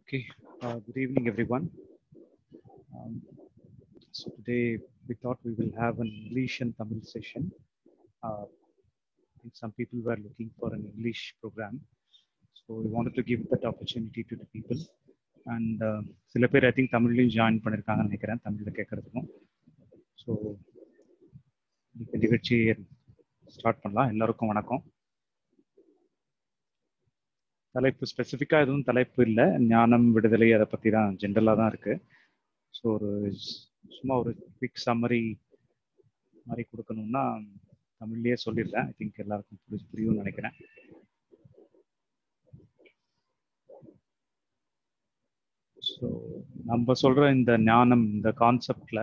Okay, uh, good evening, everyone. Um, so today we thought we will have an English and Tamil session. Uh, I think some people were looking for an English program, so we wanted to give that opportunity to the people. And uh, சில பேர் I think தமிழ்லையும் join பண்ணியிருக்காங்கன்னு நினைக்கிறேன் தமிழில் கேட்கறதுக்கும் so நிகழ்ச்சியை start பண்ணலாம் எல்லாருக்கும் வணக்கம் தலைப்பு ஸ்பெசிஃபிக்காக எதுவும் தலைப்பு இல்லை ஞானம் விடுதலை அதை பற்றி தான் ஜென்ரலாக தான் இருக்கு ஸோ ஒரு சும்மா ஒரு குவிக் சம்மரி மாதிரி கொடுக்கணும்னா தமிழ்லேயே சொல்லிடுறேன் ஐ திங்க் எல்லாருக்கும் புரி புரியும்னு நினைக்கிறேன் ஸோ நம்ம சொல்ற இந்த ஞானம் இந்த கான்செப்ட்ல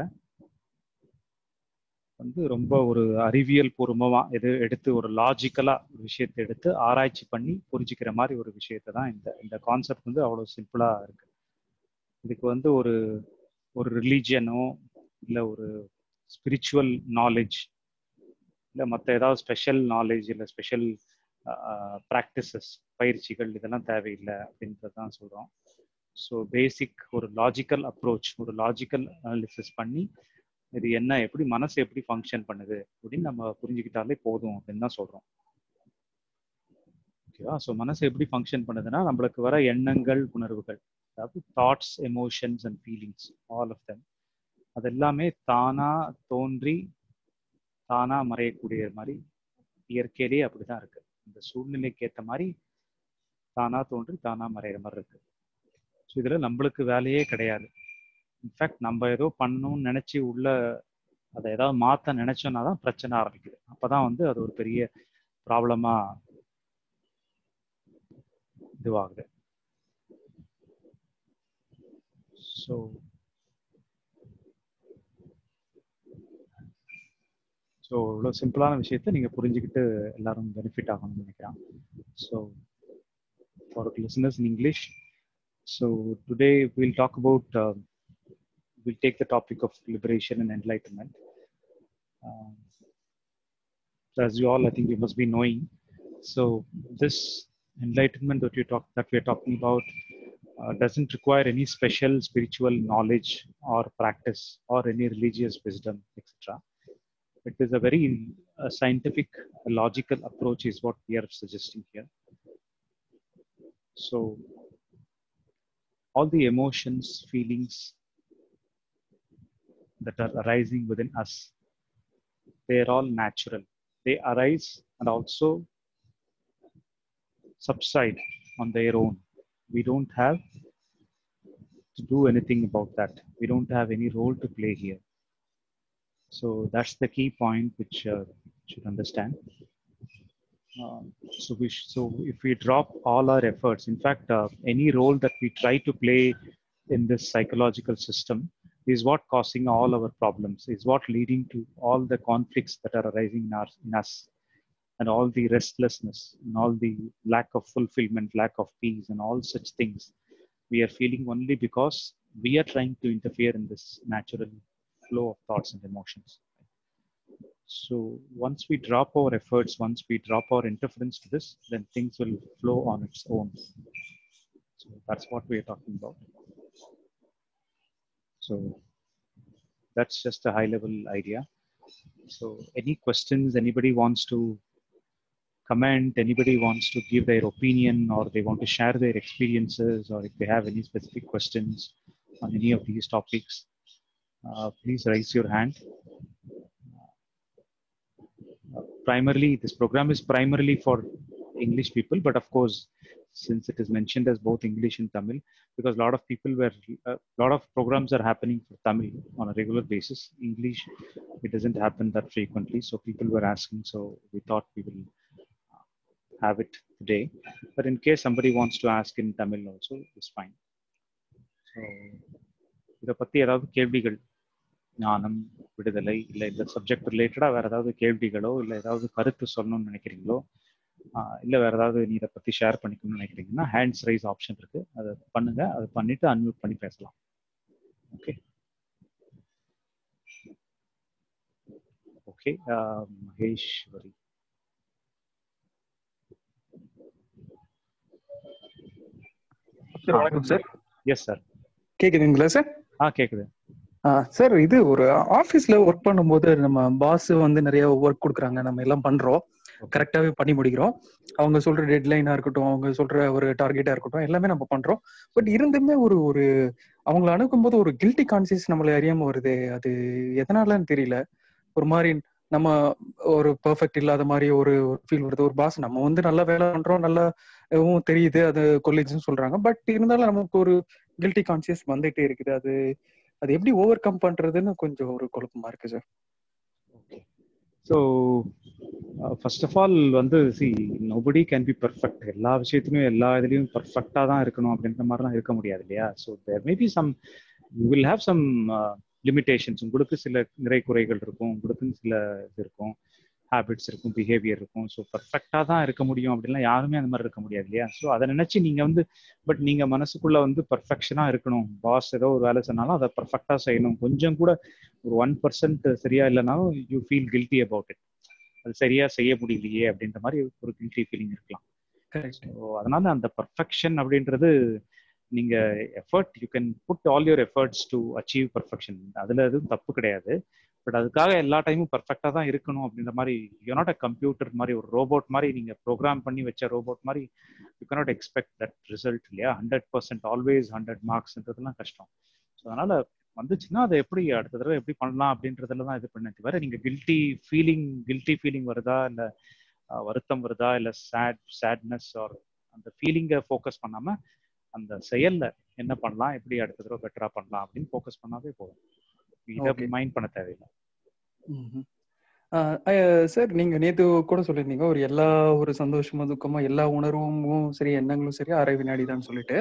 வந்து ரொம்ப ஒரு அறிவியல் பூர்வமா எது எடுத்து ஒரு லாஜிக்கலா ஒரு விஷயத்தை எடுத்து ஆராய்ச்சி பண்ணி புரிஞ்சுக்கிற மாதிரி ஒரு விஷயத்தை தான் இந்த இந்த கான்செப்ட் வந்து அவ்வளோ சிம்பிளா இருக்கு இதுக்கு வந்து ஒரு ஒரு ரிலீஜியனோ இல்லை ஒரு ஸ்பிரிச்சுவல் நாலேஜ் இல்லை மற்ற ஏதாவது ஸ்பெஷல் நாலேஜ் இல்லை ஸ்பெஷல் ப்ராக்டிசஸ் பயிற்சிகள் இதெல்லாம் தேவையில்லை அப்படின்றது தான் சொல்கிறோம் ஸோ பேசிக் ஒரு லாஜிக்கல் அப்ரோச் ஒரு லாஜிக்கல் அனாலிசிஸ் பண்ணி இது என்ன எப்படி மனசு எப்படி ஃபங்க்ஷன் பண்ணுது அப்படின்னு நம்ம புரிஞ்சுக்கிட்டாலே போதும் அப்படின்னு தான் சொல்றோம் ஓகேவா ஸோ மனசு எப்படி ஃபங்க்ஷன் பண்ணுதுன்னா நம்மளுக்கு வர எண்ணங்கள் உணர்வுகள் அதாவது thoughts emotions and feelings all of them அது எல்லாமே தானா தோன்றி தானா மறையக்கூடிய மாதிரி இயற்கையிலேயே அப்படிதான் இருக்கு இந்த சூழ்நிலைக்கு ஏற்ற மாதிரி தானா தோன்றி தானா மறையிற மாதிரி இருக்கு ஸோ இதுல நம்மளுக்கு வேலையே கிடையாது இன்ஃபேக்ட் நம்ம ஏதோ பண்ணணும்னு நினைச்சு உள்ள அதை ஏதாவது மாத்த நினைச்சோம்னா தான் பிரச்சனை ஆரம்பிக்குது அப்பதான் வந்து அது ஒரு பெரிய ப்ராப்ளமா இதுவாகுது ஸோ ஸோ இவ்வளோ சிம்பிளான விஷயத்த நீங்கள் புரிஞ்சுக்கிட்டு எல்லாரும் பெனிஃபிட் ஆகணும்னு நினைக்கிறேன் so for listeners in English so today will talk about we'll take the topic of liberation and enlightenment. Um, so as you all, I think you must be knowing. So this enlightenment that you talk that we are talking about uh, doesn't require any special spiritual knowledge or practice or any religious wisdom, etc. It is a very uh, scientific, logical approach, is what we are suggesting here. So all the emotions, feelings, that are arising within us. They are all natural. They arise and also subside on their own. We don't have to do anything about that. We don't have any role to play here. So that's the key point which uh, should understand. Uh, so we so if we drop all our efforts, in fact, uh, any role that we try to play in this psychological system is what causing all our problems, is what leading to all the conflicts that are arising in, our, in us, and all the restlessness, and all the lack of fulfillment, lack of peace, and all such things. We are feeling only because we are trying to interfere in this natural flow of thoughts and emotions. So once we drop our efforts, once we drop our interference to this, then things will flow on its own. So that's what we are talking about. So that's just a high level idea. So any questions, anybody wants to comment, anybody wants to give their opinion or they want to share their experiences or if they have any specific questions on any of these topics, uh, please raise your hand. Uh, primarily, this program is primarily for English people, but of course, since it is mentioned as both English and Tamil, because a lot of people were, a uh, lot of programs are happening for Tamil on a regular basis. English, it doesn't happen that frequently. So people were asking, so we thought we will have it today. But in case somebody wants to ask in Tamil also, it's fine. So, இதை பற்றி ஏதாவது கேள்விகள் ஞானம் விடுதலை இல்லை இந்த subject ரிலேட்டடாக வேறு ஏதாவது கேள்விகளோ இல்லை ஏதாவது கருத்து சொல்லணும்னு நினைக்கிறீங்களோ இல்லை வேற ஏதாவது நீ இதை பற்றி ஷேர் பண்ணிக்கணும்னு நினைக்கிறீங்கன்னா ஹேண்ட்ஸ் ரைஸ் ஆப்ஷன் இருக்கு அதை பண்ணுங்க அதை பண்ணிட்டு அன்மியூட் பண்ணி பேசலாம் ஓகே ஓகே மகேஸ்வரி சார் வணக்கம் சார் எஸ் சார் கேக்குதுங்களா சார் ஆ கேக்குது சார் இது ஒரு ஆபீஸ்ல ஒர்க் பண்ணும்போது நம்ம பாஸ் வந்து நிறைய ஒர்க் கொடுக்குறாங்க நம்ம எல்லாம் பண்றோம் கரெக்டாவே பண்ணி முடிக்கிறோம் அவங்க சொல்ற டெட்லைனா இருக்கட்டும் அவங்க சொல்ற ஒரு டார்கெட்டா இருக்கட்டும் எல்லாமே நம்ம பண்றோம் பட் இருந்துமே ஒரு ஒரு அவங்கள அணுகும் போது ஒரு கில்ட்டி கான்சியஸ் நம்மள அறியாம வருது அது எதனாலன்னு தெரியல ஒரு மாதிரி நம்ம ஒரு பெர்ஃபெக்ட் இல்லாத மாதிரி ஒரு ஃபீல் வருது ஒரு பாஸ் நம்ம வந்து நல்லா வேலை பண்றோம் நல்லா தெரியுது அது கொலீக்ஸ் சொல்றாங்க பட் இருந்தாலும் நமக்கு ஒரு கில்ட்டி கான்சியஸ் வந்துட்டே இருக்குது அது அது எப்படி ஓவர் கம் பண்றதுன்னு கொஞ்சம் ஒரு குழப்பமா இருக்கு sir so first of all வந்து see nobody can be perfect எல்லா விஷயத்துலையும் எல்லா இதுலையும் பர்ஃபெக்டாக தான் இருக்கணும் அப்படின்ற மாதிரிலாம் இருக்க முடியாது இல்லையா so there maybe some you will have some limitations உங்களுக்கு சில நிறை குறைகள் இருக்கும் உங்களுக்குன்னு சில இது இருக்கும் ஹேபிட்ஸ் இருக்கும் பிஹேவியர் இருக்கும் ஸோ பர்ஃபெக்டாக தான் இருக்க முடியும் அப்படின்லாம் யாருமே அந்த மாதிரி இருக்க முடியாது இல்லையா ஸோ அதை நினச்சி நீங்கள் வந்து பட் நீங்கள் மனசுக்குள்ளே வந்து பர்ஃபெக்ஷனாக இருக்கணும் பாஸ் ஏதோ ஒரு வேலை சொன்னாலும் அதை பர்ஃபெக்டாக செய்யணும் கொஞ்சம் கூட ஒரு ஒன் பர்சன்ட் சரியா இல்லைனாலும் you feel guilty about it அது சரியா செய்ய முடியலையே அப்படின்ற மாதிரி ஒரு கில்ட்டி ஃபீலிங் இருக்கலாம் ஸோ அதனால அந்த பர்ஃபெக்ஷன் அப்படின்றது நீங்க effort you can put all your efforts to achieve perfection அதுல எதுவும் தப்பு கிடையாது பட் அதுக்காக எல்லா டைமும் பர்ஃபெக்டா தான் இருக்கணும் அப்படின்ற மாதிரி யூ நாட் அ கம்ப்யூட்டர் மாதிரி ஒரு ரோபோட் மாதிரி நீங்க ப்ரோக்ராம் பண்ணி வச்ச ரோபோட் மாதிரி you cannot expect that result இல்லையா ஹண்ட்ரட் பர்சன்ட் ஆல்வேஸ் ஹண்ட்ரட் மார்க்ஸ்ன்றதுலாம் கஷ்டம் ஸோ அதனால வந்துச்சுன்னா அதை எப்படி அடுத்த தடவை எப்படி பண்ணலாம் அப்படின்றதுல தான் இது பண்ண தவிர நீங்க கில்ட்டி ஃபீலிங் கில்ட்டி ஃபீலிங் வருதா இல்ல வருத்தம் வருதா இல்ல சேட் சேட்னஸ் ஆர் அந்த ஃபீலிங்கை ஃபோக்கஸ் பண்ணாம அந்த செயல்ல என்ன பண்ணலாம் எப்படி அடுத்த தடவை பெட்டரா பண்ணலாம் அப்படின்னு ஃபோக்கஸ் பண்ணாவே போதும் இதை மைண்ட் பண்ண தேவையில்லை சார் நீங்க நேத்து கூட சொல்லியிருந்தீங்க ஒரு எல்லா ஒரு சந்தோஷமா துக்கமா எல்லா உணர்வும் சரி எண்ணங்களும் சரி அரை வினாடி தான் சொல்லிட்டு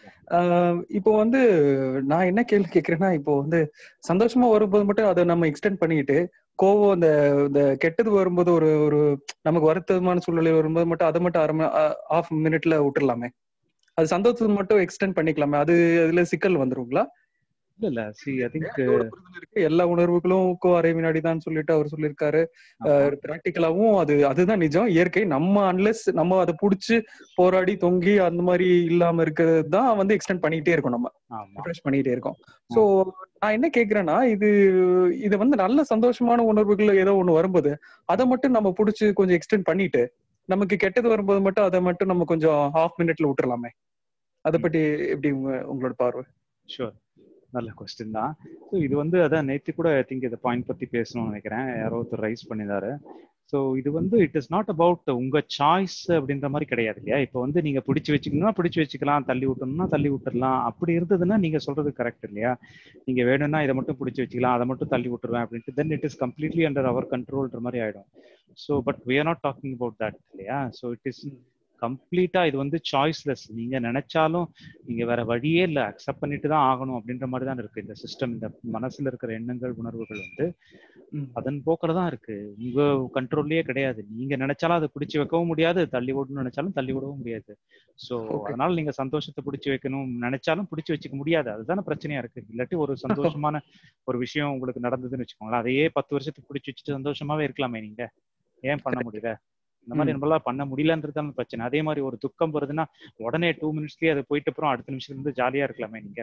இப்போ வந்து நான் என்ன கேள்வி கேட்கிறேன்னா இப்போ வந்து சந்தோஷமா வரும்போது மட்டும் அதை நம்ம எக்ஸ்டெண்ட் பண்ணிட்டு கோவம் அந்த இந்த கெட்டது வரும்போது ஒரு ஒரு நமக்கு வருத்தமான சூழ்நிலை வரும்போது மட்டும் அதை மட்டும் அரை ஆஃப் மினிட்ல விட்டுறலாமே அது சந்தோஷத்தை மட்டும் எக்ஸ்டெண்ட் பண்ணிக்கலாமே அது அதுல சிக்கல் வந்துருங்களா இல்ல இல்ல சி ஐ திங்க் எல்லா உணர்வுகளும் அரை வினாடி தான் சொல்லிட்டு அவர் சொல்லியிருக்காரு பிராக்டிக்கலாவும் அது அதுதான் நிஜம் இயற்கை நம்ம அன்லெஸ் நம்ம அதை புடிச்சு போராடி தொங்கி அந்த மாதிரி இல்லாம இருக்கிறது தான் வந்து எக்ஸ்டெண்ட் பண்ணிட்டே இருக்கோம் நம்ம ரிஃப்ரெஷ் பண்ணிட்டே இருக்கோம் சோ நான் என்ன கேக்குறேன்னா இது இது வந்து நல்ல சந்தோஷமான உணர்வுகள் ஏதோ ஒண்ணு வரும்போது அதை மட்டும் நம்ம புடிச்சு கொஞ்சம் எக்ஸ்டெண்ட் பண்ணிட்டு நமக்கு கெட்டது வரும்போது மட்டும் அதை மட்டும் நம்ம கொஞ்சம் ஹாஃப் மினிட்ல விட்டுறலாமே அதை பத்தி எப்படி உங்களோட பார்வை ஷூர் நல்ல கொஸ்டின் தான் ஸோ இது வந்து அதான் நேற்று கூட ஐ திங்க் இதை பாயிண்ட் பற்றி பேசணும்னு நினைக்கிறேன் யாரோ ஒருத்தர் ரைஸ் பண்ணியிருந்தாரு ஸோ இது வந்து இட் இஸ் நாட் அபவுட் உங்க சாய்ஸ் அப்படின்ற மாதிரி கிடையாது இல்லையா இப்போ வந்து நீங்க பிடிச்சி வச்சுக்கணும்னா பிடிச்சி வச்சுக்கலாம் தள்ளி விட்டணும்னா தள்ளி விட்டுறலாம் அப்படி இருந்ததுன்னா நீங்க சொல்றது கரெக்ட் இல்லையா நீங்க வேணும்னா இதை மட்டும் பிடிச்சி வச்சுக்கலாம் அதை மட்டும் தள்ளி விட்டுருவேன் அப்படின்ட்டு then it is completely under our கண்ட்ரோல்ன்ற மாதிரி ஆயிடும் so but we are not talking about that இல்லையா ஸோ இட் இஸ் கம்ப்ளீட்டா இது வந்து சாய்ஸ்லெஸ் நீங்க நினைச்சாலும் நீங்க வேற வழியே இல்லை அக்செப்ட் பண்ணிட்டு தான் ஆகணும் அப்படின்ற மாதிரி தான் இருக்கு இந்த சிஸ்டம் இந்த மனசுல இருக்கிற எண்ணங்கள் உணர்வுகள் வந்து அதன் போக்கில் தான் இருக்கு உங்க கண்ட்ரோல்லயே கிடையாது நீங்க நினைச்சாலும் அதை பிடிச்சி வைக்கவும் முடியாது தள்ளி விடணும்னு நினைச்சாலும் தள்ளி விடவும் முடியாது ஸோ அதனால நீங்க சந்தோஷத்தை பிடிச்சி வைக்கணும் நினைச்சாலும் பிடிச்சி வச்சுக்க முடியாது அதுதானே பிரச்சனையா இருக்கு இல்லாட்டி ஒரு சந்தோஷமான ஒரு விஷயம் உங்களுக்கு நடந்ததுன்னு வச்சுக்கோங்களேன் அதையே பத்து வருஷத்துக்கு பிடிச்சி வச்சுட்டு சந்தோஷமாவே இருக்கலாமே நீங்க ஏன் பண்ண முடியல இந்த மாதிரி நம்மளால பண்ண முடியலன்றதான பிரச்சனை அதே மாதிரி ஒரு துக்கம் வருதுன்னா உடனே டூ மினிட்ஸ்லயே அது போயிட்டு அப்புறம் அடுத்த நிமிஷத்துல இருந்து ஜாலியா இருக்கலாமே நீங்க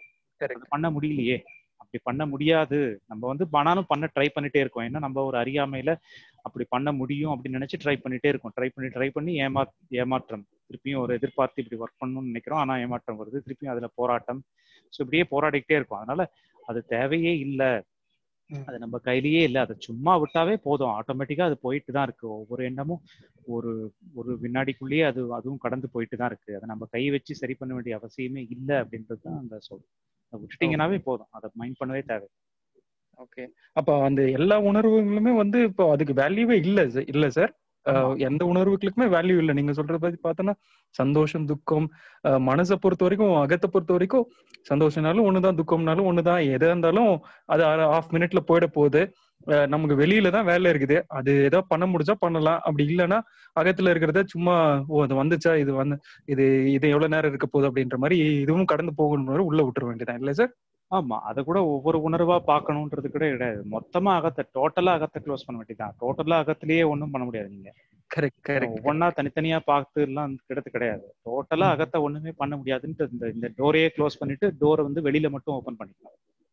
பண்ண முடியலையே அப்படி பண்ண முடியாது நம்ம வந்து பண்ணாலும் பண்ண ட்ரை பண்ணிட்டே இருக்கோம் ஏன்னா நம்ம ஒரு அறியாமையில அப்படி பண்ண முடியும் அப்படின்னு நினைச்சு ட்ரை பண்ணிட்டே இருக்கோம் ட்ரை பண்ணி ட்ரை பண்ணி ஏமா ஏமாற்றம் திருப்பியும் ஒரு எதிர்பார்த்து இப்படி ஒர்க் பண்ணணும்னு நினைக்கிறோம் ஆனா ஏமாற்றம் வருது திருப்பியும் அதுல போராட்டம் ஸோ இப்படியே போராடிக்கிட்டே இருக்கும் அதனால அது தேவையே இல்லை அது நம்ம கையிலேயே இல்லை அதை சும்மா விட்டாவே போதும் ஆட்டோமேட்டிக்கா அது போயிட்டு தான் இருக்கு ஒவ்வொரு எண்ணமும் ஒரு ஒரு வினாடிக்குள்ளேயே அது அதுவும் கடந்து போயிட்டு தான் இருக்கு அதை நம்ம கை வச்சு சரி பண்ண வேண்டிய அவசியமே இல்லை அப்படின்றது தான் அந்த சொல் விட்டுட்டீங்கன்னாவே போதும் அதை மைண்ட் பண்ணவே தேவை ஓகே அப்ப அந்த எல்லா உணர்வுகளுமே வந்து இப்போ அதுக்கு வேல்யூவே இல்ல இல்ல சார் எந்த உணர்வுகளுக்குமே வேல்யூ இல்லை நீங்க சொல்றத பத்தி பார்த்தோன்னா சந்தோஷம் துக்கம் மனசை பொறுத்த வரைக்கும் அகத்தை பொறுத்த வரைக்கும் சந்தோஷம்னாலும் ஒண்ணுதான் துக்கம்னாலும் ஒண்ணுதான் எதா இருந்தாலும் அது ஹாஃப் மினிட்ல போயிட போகுது நமக்கு வெளியில தான் வேலை இருக்குது அது ஏதோ பண்ண முடிஞ்சா பண்ணலாம் அப்படி இல்லைன்னா அகத்துல இருக்கிறத சும்மா ஓ அது வந்துச்சா இது வந்து இது இது எவ்வளவு நேரம் இருக்க போகுது அப்படின்ற மாதிரி இதுவும் கடந்து போகணும் உள்ள விட்டுற வேண்டியதான் இல்ல சார் ஆமா அதை கூட ஒவ்வொரு உணர்வா பார்க்கணுன்றது கூட கிடையாது மொத்தமா அகத்தை டோட்டலா அகத்தை க்ளோஸ் பண்ண வேண்டியதான் டோட்டலா அகத்திலேயே ஒன்றும் பண்ண முடியாது நீங்க கரெக்ட் கரெக்ட் ஒவ்வொன்னா தனித்தனியா பார்த்து எல்லாம் கிடத்து கிடையாது டோட்டலா ம். அகத்தை ஒண்ணுமே பண்ண முடியாதுன்ட்டு இந்த இந்த டோரையே க்ளோஸ் பண்ணிட்டு டோரை வந்து வெளியில மட்டும் ஓபன் பண்ணிக்கலாம்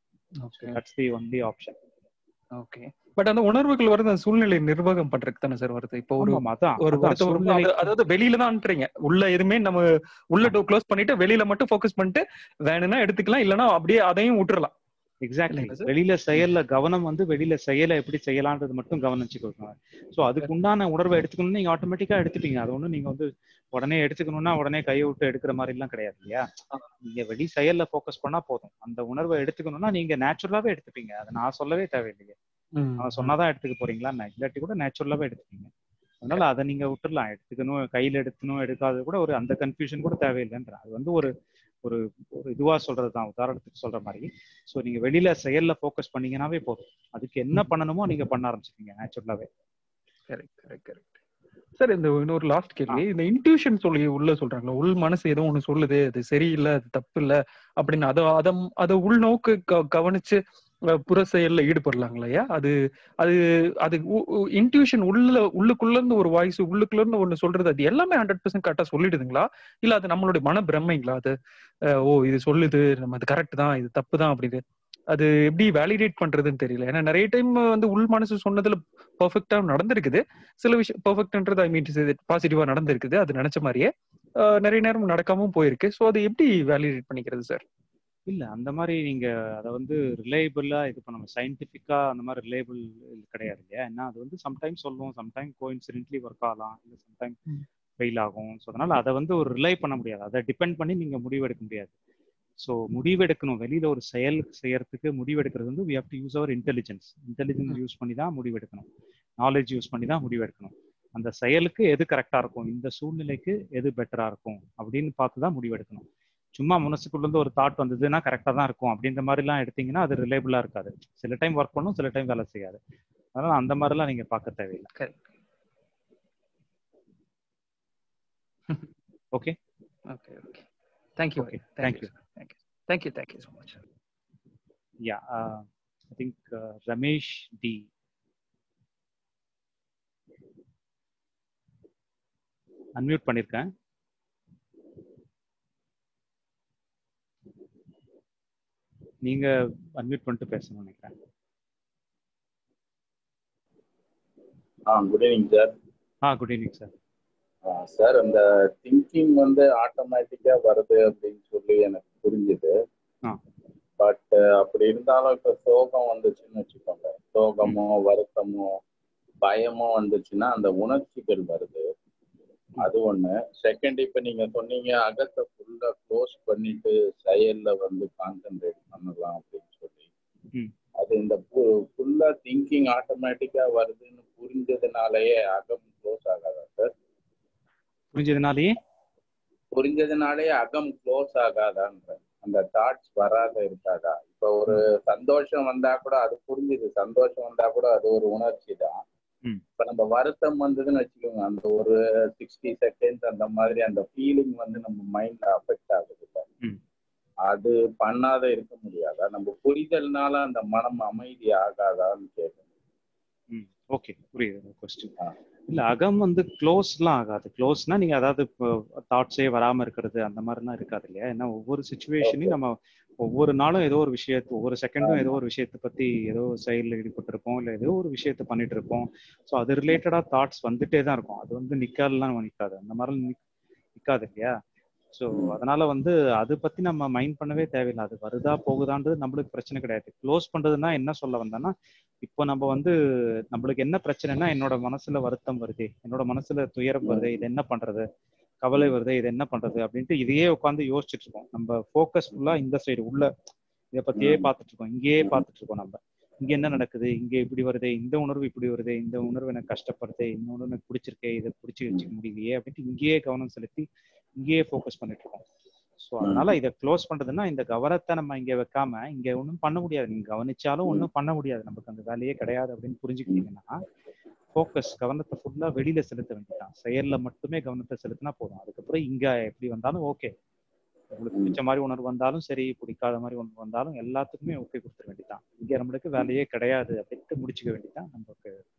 okay that's the only option okay but அந்த உணர்வுகள் வருது அந்த சூழ்நிலை நிர்வாகம் பண்றதுக்கு தானே சார் வருது இப்போ ஒரு அதான் ஒரு அதான் ஒருத்தர் வரும்போது சூழ்நிலை அது- அதாவது வெளியில தான்ன்றீங்க உள்ள எதுவுமே நம்ம உள்ள டோர் க்ளோஸ் பண்ணிட்டு வெளியில மட்டும் ஃபோக்கஸ் பண்ணிட்டு வேணும்னா எடுத்துக்கலாம் இல்லனா அப்படியே அதையும் விட்டுறலாம் எக்ஸாக்ட்லி இல்லைங்களா sir? வெளியில செயல்ல கவனம் வந்து வெளியில செயலை எப்படி செய்யலான்றது மட்டும் கவனிச்சுக்கோங்க ஸோ அதுக்கு உண்டான உணர்வை எடுத்துக்கணும்னு நீங்க ஆட்டோமேட்டிக்கா எடுத்துப்பீங்க அது ஒன்றும் நீங்க வந்து உடனே எடுத்துக்கணும்னா உடனே கையை விட்டு எடுக்கிற மாதிரி எல்லாம் கிடையாது இல்லையா நீங்க வெளி செயல்ல ஃபோக்கஸ் பண்ணா போதும் அந்த உணர்வை எடுத்துக்கணும்னா நீங்க நேச்சுரலாவே எடுத்துப்பீங்க அதை நான் சொல்லவே தேவையில்லையே ம். அவன் சொன்னாதான் எடுத்துக்க போறீங்களா நான் இல்லாட்டி கூட நேச்சுரலாவே எடுத்துப்பீங்க அதனால அதை நீங்க விட்டுறலாம் எடுத்துக்கணும் கையில எடுக்கணும் எடுக்காது கூட ஒரு அந்த கன்ஃபியூஷன் கூட தேவையில்லைன்ற அது வந்து ஒரு ஒரு ஒரு இதுவா சொல்றது தான் உதாரணத்துக்கு சொல்ற மாதிரி ஸோ நீங்க வெளியில செயல்ல ஃபோக்கஸ் பண்ணீங்கன்னாவே போதும் அதுக்கு என்ன பண்ணணுமோ நீங்க பண்ண ஆரம்பிச்சிருக்கீங்க நேச்சுரலாவே கரெக்ட் கரெக்ட் கரெக்ட் சார் இந்த இன்னொரு லாஸ்ட் கேள்வி இந்த இன்ட்யூஷன் சொல்லி உள்ள சொல்றாங்களா உள் மனசு ஏதோ ஒண்ணு சொல்லுது அது சரியில்லை அது தப்பு இல்ல அப்படின்னு அத அத அத உள்நோக்கு க- கவனிச்சு அஹ், புற செயல்ல ஈடுபடலாங்களையா அது அது அது இன்ட்யூஷன் உள்ள உள்ளுக்குள்ள இருந்து ஒரு வாய்ஸ் உள்ளுக்குள்ள இருந்து ஒண்ணு சொல்றது அது எல்லாமே ஹண்ட்ரட் பர்சன்ட் கரெக்டா சொல்லிடுதுங்களா இல்ல அது நம்மளுடைய மன பிரமைங்களா அது அஹ், ஓ இது சொல்லுது நம்ம அது கரெக்ட் தான் இது தப்பு தான் அப்படின்னு அது எப்படி வேலிடேட் பண்றதுன்னு தெரியல ஏன்னா நிறைய டைம் வந்து உள் மனசு சொன்னதுல பர்ஃபெக்டா நடந்திருக்குது சில விஷயம் பர்ஃபெக்ட்ன்றது ஐ மீன் பாசிட்டிவா நடந்திருக்குது அது நினைச்ச மாதிரியே ஆஹ் நிறைய நேரம் நடக்காம போயிருக்கு ஸோ அதை எப்படி வேலிடேட் பண்ணிக்கிறது சார் இல்ல அந்த மாதிரி நீங்க அதை வந்து ரிலேபிளா இது பண்ணணும் சயின்டிபிக்கா அந்த மாதிரி ரிலேபிள் கிடையாது இல்லையா ஏன்னா அது வந்து சம்டைம் சொல்லுவோம் சம்டைம் கோஇன்சிடென்ட்லி ஒர்க் ஆகலாம் இல்லை சம்டைம் ம். ஃபெயில் ஆகும் ஸோ அதனால அதை வந்து ஒரு ரிலை பண்ண முடியாது அதை டிபெண்ட் பண்ணி நீங்க முடிவெடுக்க முடியாது ஸோ முடிவெடுக்கணும் வெளியில ஒரு செயல் செய்யறதுக்கு முடிவெடுக்கிறது வந்து we have to use our intelligence intelligence use பண்ணி தான் முடிவெடுக்கணும் நாலேஜ் யூஸ் பண்ணி தான் முடிவெடுக்கணும் அந்த செயலுக்கு எது கரெக்டா இருக்கும் இந்த சூழ்நிலைக்கு எது பெட்டரா இருக்கும் அப்படின்னு பார்த்து தான் முடிவெடுக்கணும் சும்மா மனசுக்குள்ள இருந்து ஒரு தாட் வந்ததுன்னா கரெக்டா தான் இருக்கும் அப்படின்ற மாதிரிலாம் எடுத்தீங்கன்னா அது ரிலேபிளா இருக்காது சில டைம் ஒர்க் பண்ணும் சில டைம் வேலை செய்யாது அதனால அந்த மாதிரிலாம் நீங்க பார்க்க தேவையில்லை okay okay okay thank you Okay, thank you thank you thank you thank you so much yeah I think Ramesh D unmute பண்ணிருக்கேன் நீங்க அன்மியூட் பண்ணிட்டு பேசணும்னு நினைக்கிறேன் ah good evening sir ah good evening sir sir அந்த திங்கிங் வந்து ஆட்டோமேட்டிக்கா வருது அப்படின்னு சொல்லி எனக்கு புரிஞ்சுது ஆ. பட் அப்படி இருந்தாலும் இப்ப சோகம் வந்துச்சுன்னு வச்சுக்கோங்க சோகமோ வருத்தமோ பயமோ வந்துச்சுன்னா அந்த உணர்ச்சிகள் வருது அது ஒண்ணு செகண்ட் இப்ப நீங்க சொன்னீங்க அகத்தை ஃபுல்லா க்ளோஸ் பண்ணிட்டு செயல்ல வந்து கான்சென்ட்ரேட் பண்ணலாம் அப்படின்னு சொல்லி ம். அது இந்த ஃபுல்லா திங்கிங் ஆட்டோமேட்டிக்கா வருதுன்னு புரிஞ்சதுனாலயே அகம் க்ளோஸ் ஆகாதா சார் புரிஞ்சதுனாலேயே புரிஞ்சதுனாலே அகம் க்ளோஸ் ஆகாதான்ற அந்த தாட்ஸ் வராத இருக்காதா இப்ப ஒரு சந்தோஷம் வந்தா கூட அது புரிஞ்சுது சந்தோஷம் வந்தா கூட அது ஒரு உணர்ச்சி தான் ம். இப்ப நம்ம வருத்தம் வந்ததுன்னு வச்சுக்கோங்க அந்த ஒரு சிக்ஸ்டி செகண்ட்ஸ் அந்த மாதிரி அந்த ஃபீலிங் வந்து நம்ம மைண்ட்ல அஃபெக்ட் ஆகுது சார் ம். அது பண்ணாத இருக்க முடியாதா நம்ம புரிதல்னால அந்த மனம் அமைதி ஆகாதான்னு கேட்கணும் ம் ஓகே புரியுது கொஸ்டின் ஆ. இல்ல அகம் வந்து க்ளோஸ்லாம் ஆகாது க்ளோஸ்னா நீங்க அதாவது இப்போ தாட்ஸே வராம இருக்கிறது அந்த மாதிரிலாம் இருக்காது இல்லையா ஏன்னா ஒவ்வொரு சுச்சுவேஷனையும் நம்ம ஒவ்வொரு நாளும் ஏதோ ஒரு விஷயத்து ஒவ்வொரு செகண்டும் ஏதோ ஒரு விஷயத்தை பத்தி ஏதோ ஒரு செயலில் ஈடுபட்டிருப்போம் இல்லை ஏதோ ஒரு விஷயத்த பண்ணிட்டு இருப்போம் ஸோ அது ரிலேட்டடா தாட்ஸ் வந்துட்டே தான் இருக்கும் அது வந்து நிக்காதெல்லாம் நிக்காது அந்த மாதிரிலாம் நிக்- நிக்காது இல்லையா ஸோ ம். அதனால வந்து அது பத்தி நம்ம மைண்ட் பண்ணவே தேவையில்லை அது வருதா போகுதான்றது நம்மளுக்கு பிரச்சனை கிடையாது க்ளோஸ் பண்றதுன்னா என்ன சொல்ல வந்தேன்னா இப்போ நம்ம வந்து நம்மளுக்கு என்ன பிரச்சனைனா என்னோட மனசுல வருத்தம் வருது என்னோட மனசுல துயரம் வருது இது என்ன பண்றது கவலை வருது இது என்ன பண்றது அப்படின்ட்டு இதையே உட்காந்து யோசிச்சுட்டு இருக்கோம் நம்ம ஃபோக்கஸ் ஃபுல்லா இந்த சைடு உள்ள இதை பத்தியே ம். பார்த்துட்டு இருக்கோம் இங்கேயே பார்த்துட்டு இருக்கோம் நம்ம இங்க என்ன நடக்குது இங்க இப்படி வருது இந்த உணர்வு இப்படி வருது இந்த உணர்வு எனக்கு கஷ்டப்படுது இந்த உணர்வு எனக்கு பிடிச்சிருக்கே இதை பிடிச்சி வச்சுக்க முடியலையே அப்படின்ட்டு இங்கேயே கவனம் செலுத்தி இங்கேயே ஃபோக்கஸ் பண்ணிட்டு இருக்கோம் ஸோ அதனால இதை க்ளோஸ் பண்றதுன்னா இந்த கவனத்தை நம்ம இங்க வைக்காம இங்க ஒன்றும் பண்ண முடியாது நீங்க கவனிச்சாலும் ஒன்றும் பண்ண முடியாது நமக்கு அந்த வேலையே கிடையாது அப்படின்னு புரிஞ்சுக்கிட்டீங்கன்னா ஃபோக்கஸ் கவனத்தை ஃபுல்லா வெளியில செலுத்த வேண்டியதான் செயல்ல மட்டுமே கவனத்தை செலுத்தினா போதும் அதுக்கப்புறம் இங்க எப்படி வந்தாலும் ஓகே உங்களுக்கு பிடிச்ச மாதிரி உணர்வு வந்தாலும் சரி பிடிக்காத மாதிரி உணர்வு வந்தாலும் எல்லாத்துக்குமே ஓகே கொடுத்துட வேண்டியதான் இங்க நம்மளுக்கு வேலையே கிடையாது அப்படின்ட்டு முடிச்சுக்க வேண்டியதான் நமக்கு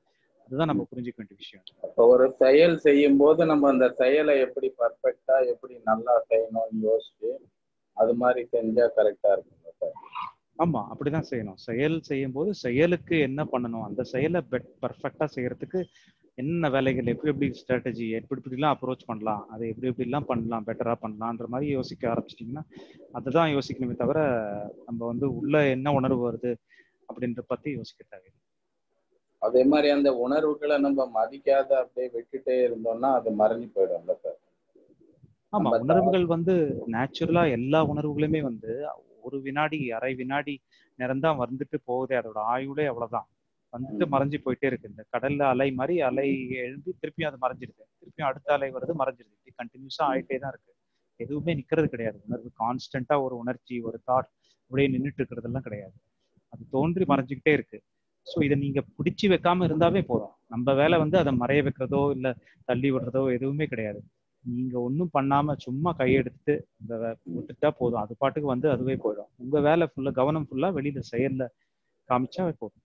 அதுதான் நம்ம புரிஞ்சுக்க வேண்டிய விஷயம் இப்போ ஒரு செயல் செய்யும் போது நம்ம அந்த செயலை எப்படி பர்ஃபெக்டா எப்படி நல்லா செய்யணும்னு யோசிச்சு அது மாதிரி செஞ்சா கரெக்டா இருக்குங்க சார் ஆமா அப்படிதான் செய்யணும் செயல் செய்யும் போது செயலுக்கு என்ன பண்ணணும் அந்த செயலை பெட் பர்ஃபெக்டா செய்யறதுக்கு என்ன வேலைகள் எப்படி எப்படி ஸ்ட்ராட்டஜி எப்படி எப்படிலாம் அப்ரோச் பண்ணலாம் அதை எப்படி எப்படிலாம் பண்ணலாம் பெட்டரா பண்ணலான்ற மாதிரி யோசிக்க ஆரம்பிச்சிட்டிங்கன்னா அதுதான் யோசிக்கணுமே தவிர நம்ம வந்து உள்ள என்ன உணர்வு வருது அப்படின்ற பத்தி யோசிக்க தேவையில்லை அதே மாதிரி அந்த உணர்வுகளை நம்ம மதிக்காத அப்படியே விட்டுட்டே இருந்தோம்னா அது மறைஞ்சு போயிடும்ல சார் ஆமா நம்ம உணர்வுகள் வந்து நேச்சுரலா எல்லா உணர்வுகளுமே வந்து ஒரு வினாடி அரை வினாடி நேரம் தான் வந்துட்டு போகுதே அதோட ஆயுளே அவ்வளவுதான் வந்துட்டு ம். மறைஞ்சு போயிட்டே இருக்கு இந்த கடல்ல அலை மாதிரி அலை எழும்பி திருப்பியும் அது மறைஞ்சிருது திருப்பியும் அடுத்த அலை வருது மறைஞ்சிருது இப்படி கண்டினியூஸா ஆயிட்டே தான் இருக்கு எதுவுமே நிக்கிறது கிடையாது உணர்வு கான்ஸ்டன்டா ஒரு உணர்ச்சி ஒரு தாட் அப்படியே நின்றுட்டு இருக்கிறதெல்லாம் கிடையாது அது தோன்றி மறைஞ்சுக்கிட்டே இருக்கு ஸோ இதை நீங்க பிடிச்சி வைக்காம இருந்தாவே போதும் நம்ம வேலை வந்து அதை மறைய வைக்கிறதோ இல்ல தள்ளி விடுறதோ எதுவுமே கிடையாது நீங்க ஒன்றும் பண்ணாம சும்மா கையெடுத்து இந்த வே- விட்டுட்டா போதும் அது பாட்டுக்கு வந்து அதுவே போயிடும் உங்க வேலை ஃபுல்லா கவனம் ஃபுல்லா வெளியில செயல்ல காமிச்சா போதும்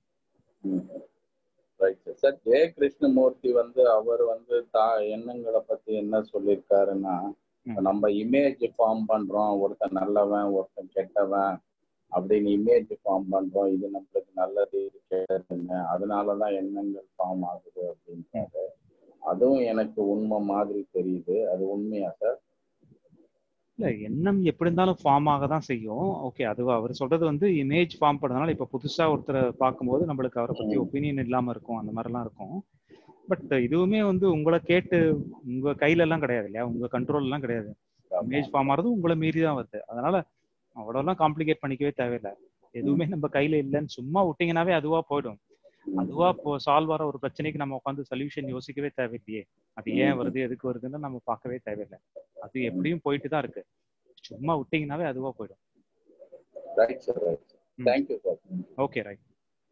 ரைட் சார் சார் ஜெய கிருஷ்ணமூர்த்தி வந்து அவர் வந்து தா எண்ணங்களை பத்தி என்ன சொல்லியிருக்காருன்னா ம். நம்ம இமேஜ் ஃபார்ம் பண்றோம் ஒருத்தன் நல்லவன் ஒருத்தன் கெட்டவன் அப்படின்னு இமேஜ் ஃபார்ம் பண்றோம் இது நம்மளுக்கு நல்லது இது கெட்டதுன்னு அதனாலதான் எண்ணங்கள் ஃபார்ம் ஆகுது அப்படின்றாரு அதுவும் எனக்கு உண்மை மாதிரி தெரியுது அது உண்மையா சார் இல்ல எண்ணம் எப்படி இருந்தாலும் ஃபார்ம் ஆக தான் செய்யும் ஓகே அது அவர் சொல்றது வந்து இமேஜ் ஃபார்ம் பண்ணதுனால இப்ப புதுசா ஒருத்தரை பார்க்கும்போது நம்மளுக்கு அவரை பத்தி ம். ஒப்பீனியன் இல்லாம இருக்கும் அந்த மாதிரிலாம் இருக்கும் பட் இதுவுமே வந்து உங்களை கேட்டு உங்க கையில எல்லாம் கிடையாது இல்லையா உங்க கண்ட்ரோல் எல்லாம் கிடையாது இமேஜ் ஃபார்ம் ஆகிறது உங்களை மீறி தான் வருது அதனால அவ்வளோலாம் காம்ப்ளிகேட் பண்ணிக்கவே தேவையில்லை எதுவுமே நம்ம கையில இல்லைன்னு சும்மா விட்டீங்கன்னாவே அதுவா போயிடும் அதுவா இப்போ சால்வ் ஆகிற ஒரு பிரச்சனைக்கு நம்ம உட்காந்து சொல்யூஷன் யோசிக்கவே தேவையில்லையே அது ஏன் வருது எதுக்கு வருதுன்னு நம்ம பார்க்கவே தேவையில்லை அது எப்படியும் போயிட்டு தான் இருக்கு சும்மா விட்டீங்கன்னாவே அதுவா போயிடும் right sir right sir hmm. Thank you sir okay right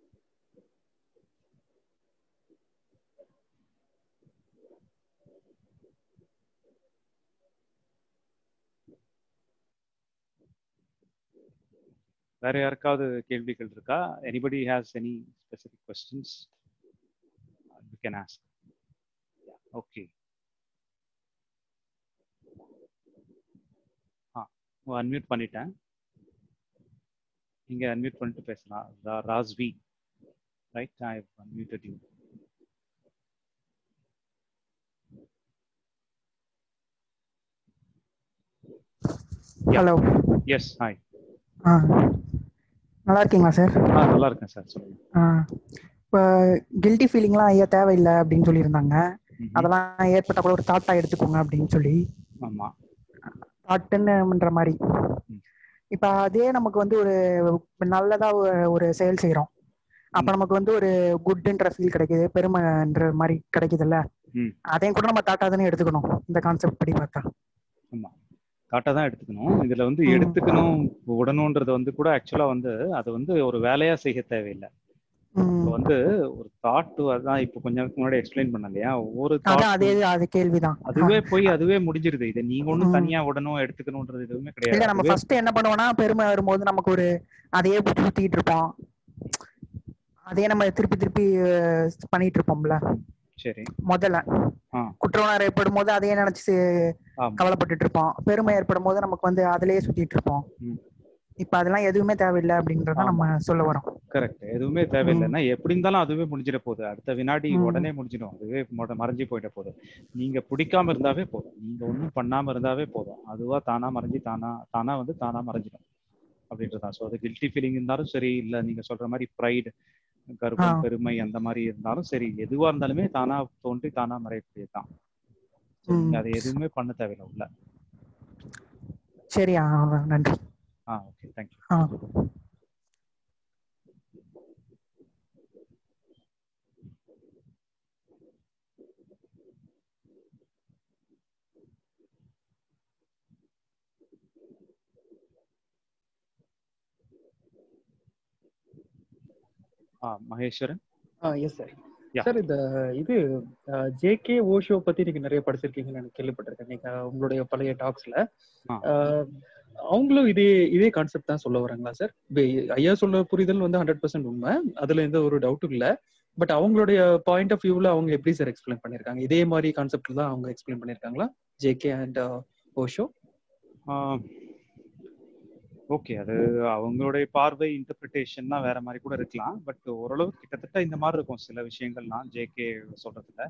வேற யாருக்காவது கேள்விகள் இருக்கா anybody has any specific questions you can ask okay ah unmute பண்ணிட்டேன் நீங்க அன்மியூட் பண்ணிட்டு பேசலாம் ரா- ராஸ்வி right I unmuted you hello yes hi ஆ நல்லா இருக்கீங்களா சார் ஆ நல்லா இருக்கேன் சார் சொல்லுங்க ஆ இப்போ கில்ட்டி ஃபீலிங்லாம் ஐயா தேவையில்லை அப்படின்னு சொல்லியிருந்தாங்க ம்ஹும். அதெல்லாம் ஏற்பட்ட கூட ஒரு தாட்டா எடுத்துக்கோங்க அப்படின்னு சொல்லி ஆமா தாட்டுன்னுன்ற மாதிரி ம். இப்போ அதே நமக்கு வந்து ஒரு நல்லதா ஒரு- ஒரு செயல் செய்றோம் அப்ப ம். நமக்கு வந்து ஒரு குட்ன்ற ஃபீல் கிடைக்குது பெருமைன்ற மாதிரி கிடைக்குதுல்ல ம். அதையும் கூட நம்ம தாட்டா தானே எடுத்துக்கணும் இந்த கான்செப்ட் படி பார்த்தா ஆமா காட்டை தான் எடுத்துக்கணும் இதுல வந்து ம். எடுத்துக்கணும் விடணும்ன்றது வந்து கூட ஆக்சுவலா வந்து அது வந்து ஒரு வேலையா செய்ய தேவையில்லை ம். இப்போ வந்து ஒரு தாட் அதான் இப்போ கொஞ்ச நேரத்துக்கு முன்னாடி எக்ஸ்பிளைன் பண்ண இல்லையா ஒவ்வொரு அதான் தாட் அதே அது கேள்விதான் அதுவே போய் அதுவே முடிஞ்சிருது இதை நீங்க ஒண்ணும் ம். தனியா விடணும் எடுத்துக்கணும்ன்றது எதுவுமே இல்ல கிடையாது நம்ம அதுவே ஃபர்ஸ்ட் என்ன பண்ணுவோம்னா பெருமை வரும்போது நமக்கு ஒரு அதையே புத்தி சுத்திட்டு இருப்போம் அதே நம்ம திருப்பி திருப்பி அஹ், பண்ணிட்டு இருப்போம்ல சரி முதல்ல ஆ. குற்ற உணர்வு ஏற்படும் போது அதையே நினைச்சு சி- ஆமா கவலைப்பட்டுட்டு இருப்போம் பெருமை ஏற்படும் போது நமக்கு வந்து அதுலயே சுத்திட்டு இருப்போம் ம். இப்ப அதெல்லாம் எதுவுமே தேவையில்லை அப்படின்றத நம்ம சொல்ல வரோம் கரெக்ட் எதுவுமே தேவையில்லைன்னா எப்படி இருந்தாலும் அதுவே முடிஞ்சிட போகுது அடுத்த வினாடி ம். உடனே முடிஞ்சிடும் அதுவே மொட- மறைஞ்சு போயிட போகுது நீங்க பிடிக்காம இருந்தாவே போதும் நீங்க ஒண்ணும் பண்ணாம இருந்தாவே போதும் அதுவா தானா மறைஞ்சு தானா தானா வந்து தானா மறைஞ்சிடும் அப்படின்றதான் ஸோ அது கில்ட்டி ஃபீலிங் இருந்தாலும் சரி இல்ல நீங்க சொல்ற மாதிரி ப்ரைடு கர்வம் ஆ. பெருமை அந்த மாதிரி இருந்தாலும் சரி எதுவா இருந்தாலுமே தானா தோன்றி தானா மறையக்கூடியதுதான் So, ம். நீங்க அதை எதுவுமே பண்ண தேவையில்லை உள்ள சரி ஆ, நன்றி ஆ ஓகே தேங்க்யூ ஆ ஆ Maheswaran yes sir Yeah. Sir இந்த இது ஜேகே ஓஷோ பத்தி நீங்க நிறைய படிச்சிருக்கீங்கன்னு எனக்கு கேள்விப்பட்டிருக்கேன் நீங்க உங்களுடைய பழைய டாக்ஸ்ல ஆ. அவங்களும் இதே இதே கான்செப்ட் தான் சொல்ல வராங்களா சார் ஐயா சொல்ல புரிதல் வந்து ஹண்ட்ரட் பர்சன்ட் உண்மை அதுல எந்த ஒரு டவுட்டும் இல்ல பட் அவங்களுடைய பாயிண்ட் ஆஃப் வியூல அவங்க எப்படி சார் எக்ஸ்பிளைன் பண்ணிருக்காங்க இதே மாதிரி கான்செப்ட்ல தான் அவங்க எக்ஸ்பிளைன் பண்ணிருக்காங்களா ஜேகே அண்ட் ஓஷோ ஓகே அது அவங்களுடைய பார்வை இன்டர்பிரிட்டேஷன்னா வேற மாதிரி கூட இருக்கலாம் பட் ஓரளவு கிட்டத்தட்ட இந்த மாதிரி இருக்கும் சில விஷயங்கள்லாம் ஜேகே சொல்றதுல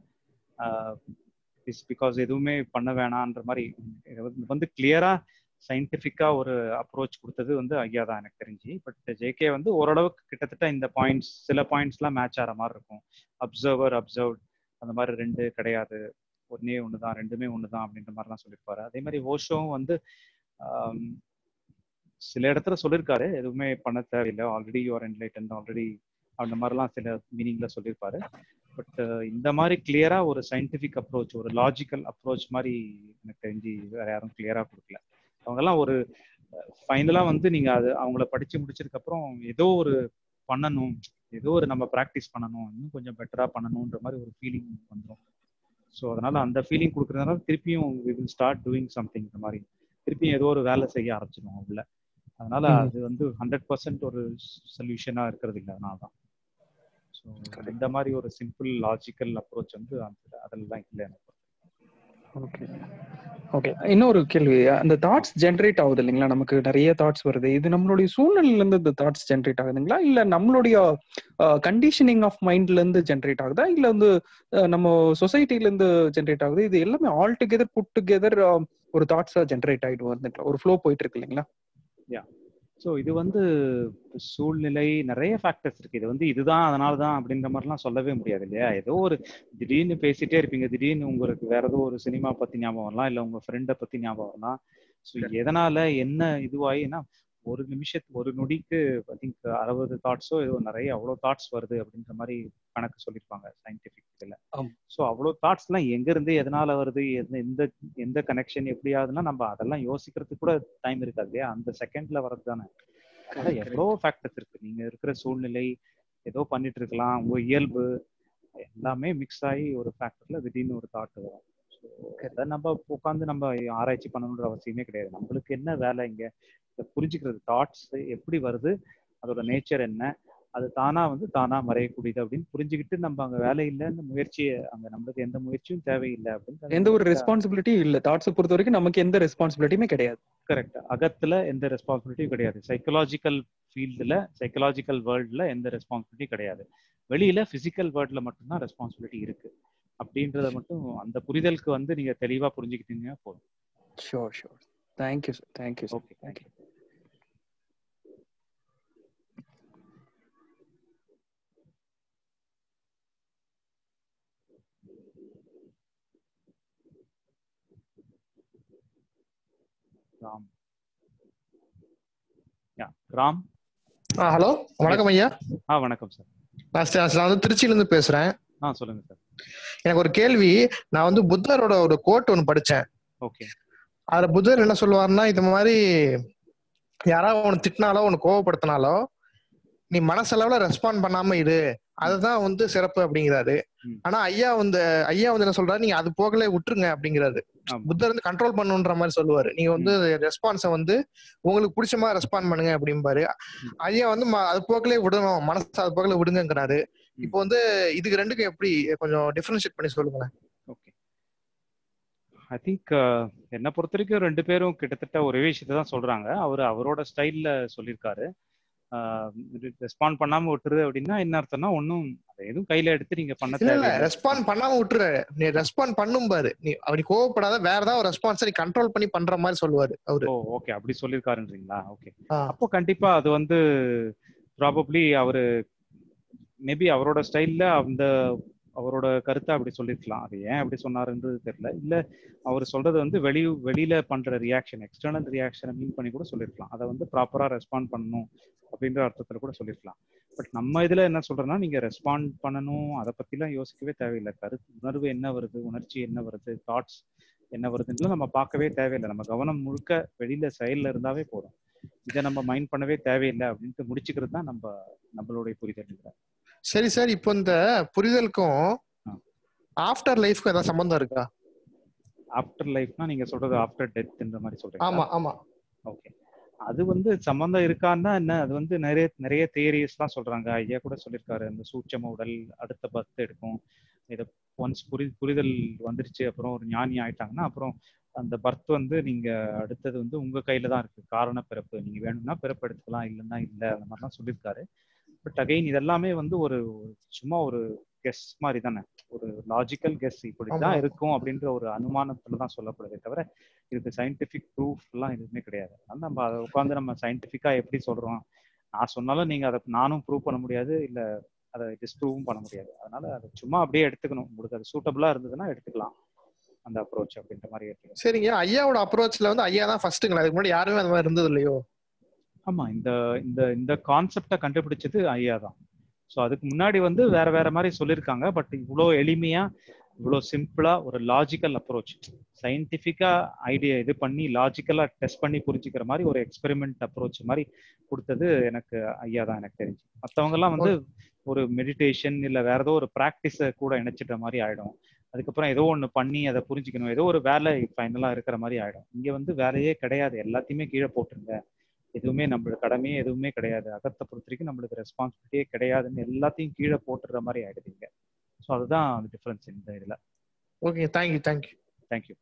இஸ் பிகாஸ் எதுவுமே பண்ண வேணான்ற மாதிரி இது வந்து- வந்து கிளியரா சயின்டிஃபிக்கா ஒரு அப்ரோச் கொடுத்தது வந்து ஐயா தான் எனக்கு தெரிஞ்சு பட் ஜேகே வந்து ஓரளவுக்கு கிட்டத்தட்ட இந்த பாயிண்ட்ஸ் சில பாயிண்ட்ஸ்லாம் மேட்ச் ஆகிற மாதிரி இருக்கும் அப்சர்வர் அப்சர்வ் அந்த மாதிரி ரெண்டு கிடையாது ஒன்னே ஒன்று தான் ரெண்டுமே ஒன்று தான் அப்படின்ற மாதிரிலாம் சொல்லியிருப்பாரு அதே மாதிரி ஓஷோவும் வந்து ஆம், சில இடத்துல சொல்லியிருக்காரு எதுவுமே பண்ண தேவையில்லை ஆல்ரெடி யூஆர் என்லைட்டன் ஆல்ரெடி அந்த மாதிரிலாம் சில மீனிங்ல சொல்லியிருப்பாரு பட் இந்த மாதிரி கிளியரா ஒரு சயின்டிஃபிக் அப்ரோச் ஒரு லாஜிக்கல் அப்ரோச் மாதிரி எனக்கு தெரிஞ்சு வேற யாரும் கிளியரா கொடுக்கல அவங்கெல்லாம் ஒரு ஃபைனலா வந்து நீங்க அது அவங்கள படிச்சு முடிச்சதுக்கு அப்புறம் ஏதோ ஒரு பண்ணணும் ஏதோ ஒரு நம்ம ப்ராக்டிஸ் பண்ணணும் இன்னும் கொஞ்சம் பெட்டரா பண்ணணுன்ற மாதிரி ஒரு ஃபீலிங் வந்துடும் ஸோ அதனால அந்த ஃபீலிங் கொடுக்கறதுனால திருப்பியும் we will start doing something இந்த மாதிரி திருப்பியும் ஏதோ ஒரு வேலை செய்ய ஆரம்பிச்சிடும் உள்ள அதனால ம். அது வந்து ஹண்ட்ரட் பர்சன்ட் ஒரு சொல்யூஷனா இருக்கிறது இல்லை அதனால தான் ஸோ இந்த மாதிரி ஒரு சிம்பிள் லாஜிக்கல் அப்ரோச் வந்து அந்த அதெல்லாம் இல்லை எனக்கு ஓகே ஓகே இன்னொரு கேள்வி அந்த தாட்ஸ் ஜென்ரேட் ஆகுது இல்லைங்களா நமக்கு நிறைய தாட்ஸ் வருது இது நம்மளுடைய சூழ்நிலையில இருந்து இந்த தாட்ஸ் ஜென்ரேட் ஆகுதுங்களா இல்ல நம்மளுடைய கண்டிஷனிங் ஆஃப் மைண்ட்ல இருந்து ஜென்ரேட் ஆகுதா இல்ல வந்து அஹ், நம்ம சொசைட்டில இருந்து ஜென்ரேட் ஆகுது இது எல்லாமே ஆல் டுகெதர் புட் டுகெதர் ஒரு தாட்ஸா ஜென்ரேட் ஆயிட்டு வந்துங்களா ஒரு ஃப்ளோ போயிட்டு இருக்கு இல்லைங்களா ஸோ இது வந்து சூழ்நிலை நிறைய ஃபேக்டர்ஸ் இருக்கு இது வந்து இதுதான் அதனால தான் அப்படின்ற மாதிரிலாம் சொல்லவே முடியாது இல்லையா ஏதோ ஒரு திடீர்னு பேசிட்டே இருப்பீங்க திடீர்னு உங்களுக்கு வேற ஏதோ ஒரு சினிமா பத்தி ஞாபகம் வரலாம் இல்லை உங்க ஃப்ரெண்டை பத்தி ஞாபகம் வரலாம் ஸோ எதனால என்ன இதுவாயின்னா ஒரு நிமிஷத்து ஒரு நொடிக்கு ஐ திங்க் அறுபது தாட்ஸோ ஏதோ நிறைய அவ்வளோ தாட்ஸ் வருது அப்படின்ற மாதிரி கணக்கு சொல்லியிருப்பாங்க சயின்டிஃபிக் இதில் ஆம். ஸோ அவ்வளோ தாட்ஸ்லாம் எங்க இருந்து எதனால வருது எந்த எந்த எந்த கனெக்ஷன் எப்படி ஆகுதுன்னா நம்ம அதெல்லாம் யோசிக்கிறதுக்கு கூட டைம் இருக்காது இல்லையா அந்த செகண்ட்ல வர்றது தானே அதனால எவ்வளோ ஃபேக்டர்ஸ் இருக்கு நீங்க இருக்கிற சூழ்நிலை ஏதோ பண்ணிட்டு இருக்கலாம் உங்க இயல்பு எல்லாமே மிக்ஸ் ஆகி ஒரு ஃபேக்டர்ல திடீர்னு ஒரு தாட் வரும் ஸோ அதை நம்ம உட்காந்து நம்ம ஆராய்ச்சி பண்ணணுன்ற அவசியமே கிடையாது நம்மளுக்கு என்ன வேலை இங்க இதை புரிஞ்சுக்கிறது தாட்ஸ் எப்படி வருது அதோட நேச்சர் என்ன அது தானா வந்து தானா மறையக்கூடியது அப்படின்னு புரிஞ்சுக்கிட்டு நம்ம அங்க வேலை இல்லைன்னு முயற்சியை அங்க நம்மளுக்கு எந்த முயற்சியும் தேவையில்லை அப்படின்னு எந்த ஒரு ரெஸ்பான்சிபிலிட்டியும் இல்ல தாட்ஸை பொறுத்த வரைக்கும் நமக்கு எந்த ரெஸ்பான்சிபிலிட்டியுமே கிடையாது கரெக்ட் அகத்துல எந்த ரெஸ்பான்சிபிலிட்டியும் கிடையாது சைக்கலாஜிக்கல் ஃபீல்டுல சைக்கலாஜிக்கல் வேர்ல்ட்ல எந்த ரெஸ்பான்சிபிலிட்டி கிடையாது வெளியில பிசிக்கல் வேர்ல்ட்ல மட்டும்தான் ரெஸ்பான்சிபிலிட்டி இருக்கு அப்படின்றத மட்டும் அந்த புரிதலுக்கு வந்து நீங்க தெளிவா புரிஞ்சுக்கிட்டீங்க போதும் sure sure thank you sir thank you sir okay thank you Ram yeah Ram ஆ ஹலோ வணக்கம் ஐயா ஆ வணக்கம் சார் நான் ஸ்ட- நான் வந்து திருச்சியில இருந்து பேசுறேன் ஆ சொல்லுங்க சார் எனக்கு ஒரு கேள்வி நான் வந்து புத்தரோட ஒரு கோட் ஒன்று படிச்சேன் ஓகே அதுல புத்தர் என்ன சொல்லுவாருன்னா இது மாதிரி யாராவது உனக்கு திட்டினாலோ உனக்கு கோவப்படுத்தினாலோ நீ மனசளவுல ரெஸ்பாண்ட் பண்ணாம இரு அதுதான் வந்து சிறப்பு அப்படிங்கிறாரு ம். ஆனா ஐயா வந்து ஐயா வந்து என்ன சொல்றாரு நீங்க அது போகலே விட்டுருங்க அப்படிங்கிறாரு ஆமா. புத்தர் வந்து கண்ட்ரோல் பண்ணுன்ற மாதிரி சொல்லுவாரு நீங்க வந்து ரெஸ்பான்ஸை வந்து உங்களுக்கு பிடிச்ச மாதிரி ரெஸ்பாண்ட் பண்ணுங்க அப்படிம்பாரு ஐயா வந்து ம- அது போக்கலே விடணும் மனசு அது போக்கலே விடுங்கிறாரு இப்போ வந்து இதுக்கு ரெண்டுக்கும் எப்படி கொஞ்சம் டிஃபரன்ஷியேட் பண்ணி சொல்லுங்களேன் ஓகே ஐ திங்க் என்னை பொறுத்த வரைக்கும் ரெண்டு பேரும் கிட்டத்தட்ட ஒரே விஷயத்தை தான் சொல்றாங்க அவர் அவரோட ஸ்டைல்ல சொல்லியிருக்காரு ரெஸ்பாண்ட் பண்ணாம விட்டுரு அப்படின்னா என்ன அர்த்தம்னா ஒன்றும் அதை எதுவும் கையில எடுத்து நீங்க பண்ண இல்ல இல்ல தேவையில்லை ரெஸ்பாண்ட் பண்ணாம விட்டுரு நீ ரெஸ்பாண்ட் பண்ணும் பாரு நீ அவனி கோவப்படாத வேற ஏதாவது ஒரு ரெஸ்பான்ஸ் நீ கண்ட்ரோல் பண்ணி பண்ற மாதிரி சொல்லுவாரு அவரு ஓ ஓகே அப்படி சொல்லியிருக்காருன்றீங்களா ஓகே ஆ. அப்போ கண்டிப்பா அது வந்து ப்ராபப்ளி அவரு மேபி அவரோட ஸ்டைல்ல அந்த அவரோட கருத்தை அப்படி சொல்லிருக்கலாம் அது ஏன் அப்படி சொன்னாருன்றது தெரியல இல்ல அவர் சொல்றது வந்து வெளி வெளியில பண்ற ரியாக்ஷன் எக்ஸ்டர்னல் ரியாக்ஷனை மீன் பண்ணி கூட சொல்லிருக்கலாம் அதை வந்து ப்ராப்பரா ரெஸ்பாண்ட் பண்ணணும் அப்படின்ற அர்த்தத்துல கூட சொல்லிருக்கலாம் பட் நம்ம இதுல என்ன சொல்றோம்னா நீங்க ரெஸ்பாண்ட் பண்ணணும் அதை பத்திலாம் யோசிக்கவே தேவையில்லை கருத்து உணர்வு என்ன வருது உணர்ச்சி என்ன வருது தாட்ஸ் என்ன வருதுன்னு நம்ம பார்க்கவே தேவையில்லை நம்ம கவனம் முழுக்க வெளியில செயல்ல இருந்தாவே போதும் இதை நம்ம மைண்ட் பண்ணவே தேவையில்லை அப்படின்ட்டு முடிச்சுக்கிறது தான் நம்ம நம்மளுடைய புரிதல் இதுல. சரி சார் இப்போ இந்த புரிதலுக்கும் ஆ. ஆஃப்டர் லைஃப்க்கும் ஏதாவது சம்பந்தம் இருக்கா ஆஃப்டர் லைஃப்னா நீங்க சொல்றது ஆஃப்டர் டெத்ன்ற மாதிரி சொல்றீங்க ஆமா ஆமா ஓகே அது வந்து சம்மந்தம் இருக்கான்னா என்ன அது வந்து நிறைய நிறைய தியரிஸ் தான் சொல்றாங்க ஐயா கூட சொல்லியிருக்காரு இந்த சூட்சம உடல் அடுத்த பர்த் எடுக்கும் இதை ஒன்ஸ் புரி புரிதல் வந்துருச்சு அப்புறம் ஒரு ஞானி ஆயிட்டாங்கன்னா அப்புறம் அந்த பர்த் வந்து நீங்க அடுத்தது வந்து உங்க கையில தான் இருக்கு காரண பிறப்பு நீங்க வேணும்னா பிறப்பு எடுத்துக்கலாம் இல்லைன்னா இல்லை அந்த மாதிரிலாம் சொல்லியிருக்காரு பட் அகைன் இதெல்லாமே வந்து ஒரு ஒரு சும்மா ஒரு கெஸ் மாதிரி தானே ஒரு லாஜிக்கல் கெஸ் இப்படிதான் ஆமா. இருக்கும் அப்படின்ற ஒரு அனுமானத்துல தான் சொல்லப்படுதே தவிர இதுக்கு சயின்டிபிக் ப்ரூஃப் எல்லாம் எதுவுமே கிடையாது அதனால நம்ம அதை உட்காந்து நம்ம சயின்டிஃபிக்கா எப்படி சொல்றோம் நான் சொன்னாலும் நீங்க அதை நானும் ப்ரூவ் பண்ண முடியாது இல்ல அதை டிஸ்ப்ரூவும் பண்ண முடியாது அதனால அதை சும்மா அப்படியே எடுத்துக்கணும் உங்களுக்கு அது சூட்டபிளா இருந்ததுன்னா எடுத்துக்கலாம் அந்த அப்ரோச் அப்படின்ற மாதிரி எடுத்துக்கலாம் சரிங்க ஐயாவோட அப்ரோச்ல வந்து ஐயா தான் ஃபர்ஸ்ட்டுங்களா அதுக்கு முன்னாடி யாருமே அந்த மாதிரி இருந்தது இல்லையோ ஆமா இந்த இந்த இந்த கான்செப்டை கண்டுபிடிச்சது ஐயா தான் ஸோ அதுக்கு முன்னாடி வந்து வேற வேற மாதிரி சொல்லியிருக்காங்க பட் இவ்வளோ எளிமையா இவ்வளோ சிம்பிளா ஒரு லாஜிக்கல் அப்ரோச் சயின்டிஃபிக்கா ஐடியா இது பண்ணி லாஜிக்கலா டெஸ்ட் பண்ணி புரிஞ்சுக்கிற மாதிரி ஒரு எக்ஸ்பெரிமெண்ட் அப்ரோச் மாதிரி கொடுத்தது எனக்கு ஐயா தான் எனக்கு தெரிஞ்சு மற்றவங்க எல்லாம் வந்து ஒரு மெடிடேஷன் இல்ல வேற ஏதோ ஒரு ப்ராக்டிஸை கூட இணைச்சிட்ட மாதிரி ஆயிடும் அதுக்கப்புறம் ஏதோ ஒன்று பண்ணி அதை புரிஞ்சுக்கணும் ஏதோ ஒரு வேலை ஃபைனலா இருக்கிற மாதிரி ஆயிடும் இங்க வந்து வேலையே கிடையாது எல்லாத்தையுமே கீழே போட்டுருங்க எதுவுமே நம்மளோட கடமையே எதுவுமே கிடையாது அகத்தை பொறுத்த வரைக்கும் நம்மளுக்கு ரெஸ்பான்சிபிலிட்டியே கிடையாதுன்னு எல்லாத்தையும் கீழே போட்டுற மாதிரி ஆயிடுதுங்க ஸோ அதுதான் டிஃபரன்ஸ் இந்த இதுல okay thank you thank you thank you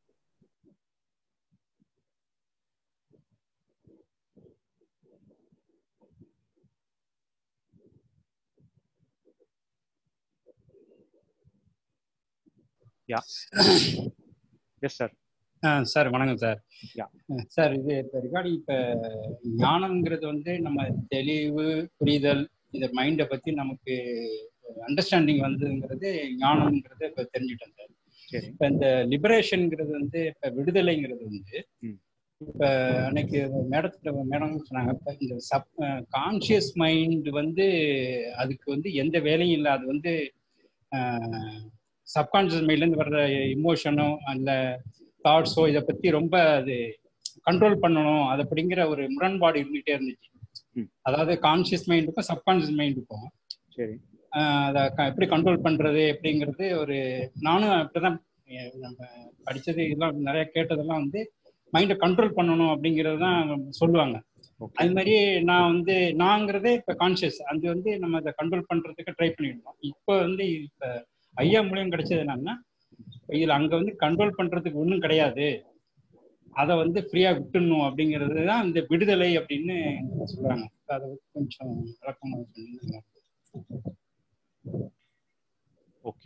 yeah yes sir ஆ சார் வணக்கம் சார் Yeah. சார் இது இப்போ ரிகார்டிங் இப்போ ஞானம்ங்கிறது வந்து நம்ம தெளிவு புரிதல் இந்த மைண்டை பற்றி நமக்கு அண்டர்ஸ்டாண்டிங் வந்ததுங்கிறது ஞானம்ங்கிறது இப்போ தெரிஞ்சுட்டோம் சார் சரி இப்போ இந்த லிபரேஷனுங்கிறது வந்து இப்போ விடுதலைங்கிறது வந்து ம். இப்போ அன்னைக்கு மேடத்துல மேடம் சொன்னாங்க இப்போ இந்த சப் கான்ஷியஸ் மைண்ட் வந்து அதுக்கு வந்து எந்த வேலையும் இல்லை அது வந்து சப்கான்ஷியஸ் மைண்ட்லேருந்து வர்ற இமோஷனோ அல்ல தாட்ஸோ இதை பற்றி ரொம்ப அது கண்ட்ரோல் பண்ணணும் அது அப்படிங்கிற ஒரு முரண்பாடு இருந்துகிட்டே இருந்துச்சு ம். அதாவது கான்ஷியஸ் மைண்டுக்கும் சப்கான்ஷியஸ் மைண்டுக்கும் சரி அதை க- எப்படி கண்ட்ரோல் பண்றது எப்படிங்கிறது ஒரு நானும் அப்படிதான் எ- நம்ம படிச்சது இதெல்லாம் நிறைய கேட்டதெல்லாம் வந்து மைண்டை கண்ட்ரோல் பண்ணணும் அப்படிங்கிறது தான் சொல்லுவாங்க ஓகே அது மாதிரி நான் வந்து நாங்கிறதே இப்போ கான்ஷியஸ் அது வந்து நம்ம அதை கண்ட்ரோல் பண்றதுக்கு ட்ரை பண்ணிடணும் இப்போ வந்து இப்போ ஐயா மூலியம் கிடைச்சது என்னன்னா இதுல அங்க வந்து கண்ட்ரோல் பண்றதுக்கு ஒன்றும் கிடையாது அதை வந்து ஃப்ரீயா விட்டுடணும் அப்படிங்கிறது தான் இந்த விடுதலை அப்படின்னு சொல்றாங்க அதை கொஞ்சம் விளக்கமா சொன்னீங்கன்னா ஓகே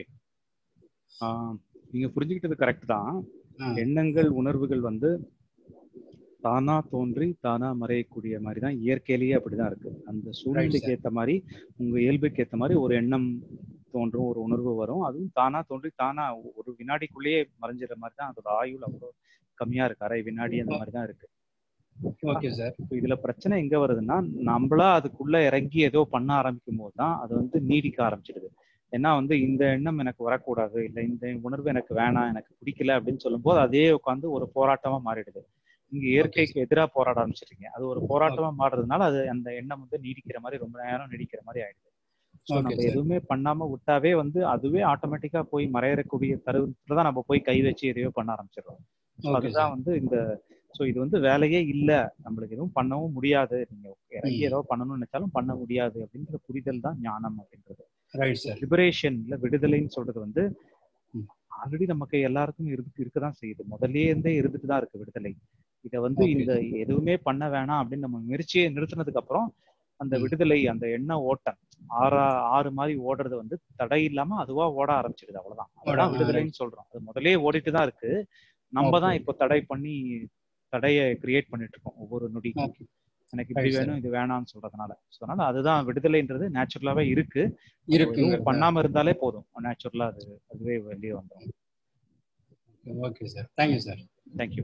நீங்க புரிஞ்சுக்கிட்டது கரெக்ட் தான் ஆ. எண்ணங்கள் உணர்வுகள் வந்து தானா தோன்றி தானா மறையக்கூடிய மாதிரி தான் இயற்கையிலேயே அப்படிதான் இருக்கு அந்த சூழ்நிலைக்கு ஏத்த மாதிரி உங்க இயல்புக்கு ஏத்த மாதிரி ஒரு எண்ணம் தோன்றும் ஒரு உணர்வு வரும் அதுவும் தானா தோன்றி தானா ஒரு வினாடிக்குள்ளேயே மறைஞ்சிற மாதிரி தான் அதோட ஆயுள் அவ்வளோ கம்மியா இருக்கு அரை வினாடி அந்த மாதிரி தான் இருக்கு ஓகே சார் இப்போ இதுல பிரச்சனை எங்க வருதுன்னா நம்மளா அதுக்குள்ள இறங்கி ஏதோ பண்ண ஆரம்பிக்கும் போது தான் அது வந்து நீடிக்க ஆரம்பிச்சிடுது ஏன்னா வந்து இந்த எண்ணம் எனக்கு வரக்கூடாது இல்லை இந்த உணர்வு எனக்கு வேணாம் எனக்கு பிடிக்கல அப்படின்னு சொல்லும்போது அதே உட்காந்து ஒரு போராட்டமா மாறிடுது இங்க இயற்கைக்கு எதிராக போராட ஆரம்பிச்சிடுறீங்க அது ஒரு போராட்டமா மாறுறதுனால அது அந்த எண்ணம் வந்து நீடிக்கிற மாதிரி ரொம்ப நேரம் நீடிக்கிற மாதிரி ஆயிடுது ஸோ Okay, நம்ம sir. எதுவுமே பண்ணாம விட்டாவே வந்து அதுவே ஆட்டோமேட்டிக்கா போய் மறையறக்கூடிய தருவத்துல தான் நம்ம போய் கை வச்சு எதையோ பண்ண ஆரம்பிச்சிடுறோம் So ஓகே அதுதான் வந்து இந்த ஸோ இது வந்து வேலையே இல்ல நம்மளுக்கு எதுவும் பண்ணவும் முடியாது நீங்க இறங்கி ம். ஏதோ பண்ணணும்னு நினைச்சாலும் பண்ண முடியாது அப்படின்ற புரிதல் தான் ஞானம் அப்படின்றது ரைட் சார் லிபரேஷன் இல்ல விடுதலைன்னு சொல்றது வந்து ம். ஆல்ரெடி நமக்கு எல்லாருக்கும் இருக்கு இருக்கதான் செய்யுது முதல்லயே இருந்தே இருந்துட்டு தான் இருக்கு விடுதலை இத வந்து Okay. இந்த எதுவுமே பண்ண வேணாம் அப்படின்னு நம்ம முயற்சியை நிறுத்தினதுக்கு அப்புறம் அந்த ம். விடுதலை அந்த எண்ண ஓட்டம் ஆறா ஆறு மாதிரி ஓடுறது வந்து தடை இல்லாம அதுவா ஓட ஆரம்பிச்சிடுது அவ்வளவுதான் ஓட, அதான் ஆ, விடுதலைன்னு சொல்றோம் அது முதல்லயே ஓடிட்டு தான் இருக்கு நம்ம தான் Okay. இப்போ தடை பண்ணி தடையை கிரியேட் பண்ணிட்டு இருக்கோம் ஒவ்வொரு நொடி ஓகே எனக்கு இப்படி Right, sir. வேணும் இது வேணாம்னு சொல்றதுனால So, அதனால அதுதான் விடுதலைன்றது நேச்சுரலாவே இருக்கு இருக்குங்க எதுவும் பண்ணாம இருந்தாலே போதும் நேச்சுரலா அது அதுவே வெளியே வந்துடும் okay sir thank you sir thank you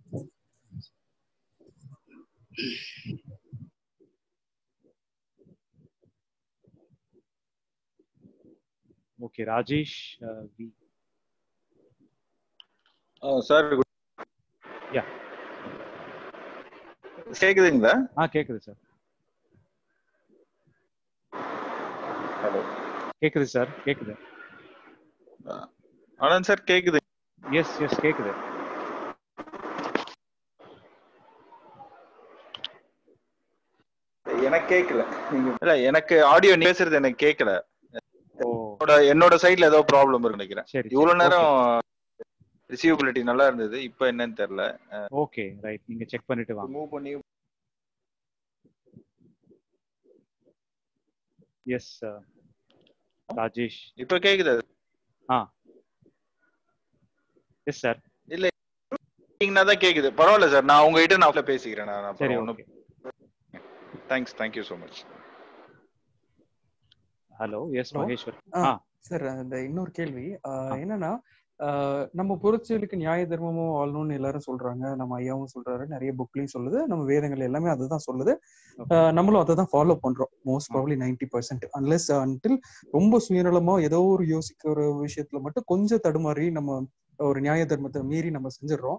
okay Rajesh ah, வி சார் Yeah. கேக்குதுங்களா ஆ கேக்குது சார் ஹலோ கேக்குது சார் கேக்குது ஆனந்த் சார் கேக்குது எஸ் எஸ் கேக்குது எனக்கு கேட்கல நீங்க இல்ல எனக்கு ஆடியோ பேசுறது எனக்கு கேட்கல ஓ என்னோட என்னோட சைடுல ஏதோ ப்ராப்ளம் இருக்கு நினைக்கிறேன் சரி இவ்வளவு நேரம் ரிசீவபிலிட்டி நல்லா இருந்தது இப்போ என்னன்னு தெரியல ஓகே ரைட் நீங்க செக் பண்ணிட்டு வாங்க மூவ் பண்ணி எஸ் ராஜேஷ் இப்போ கேக்குது ஆ எஸ் சார் இல்ல நீங்கன்னா தான் கேக்குது பரவாயில்ல சார் நான் உங்ககிட்ட நான் offline பேசிக்கிறேன் நான் சரி அப்புறம் okay thanks thank you so much hello yes Hello. Maheswar ஆ, ஆ சார் அந்த இன்னொரு கேள்வி ஆ, ஆ. என்னன்னா ஆ, நம்ம புரட்சிகளுக்கு நியாய தர்மமும் வாழணும்னு எல்லாரும் சொல்றாங்க நம்ம ஐயாவும் சொல்றாரு நிறைய புக்லயும் சொல்லுது நம்ம வேதங்கள் எல்லாமே அதுதான் சொல்லுது ஆ, நம்மளும் அதை தான் ஃபாலோ பண்றோம் most probably ninety percent unless until ரொம்ப சுயநலமா ஏதோ ஒரு யோசிக்கிற ஒரு விஷயத்துல மட்டும் கொஞ்சம் தடுமாறி நம்ம ஒரு நியாய தர்மத்தை மீறி நம்ம செஞ்சிடறோம்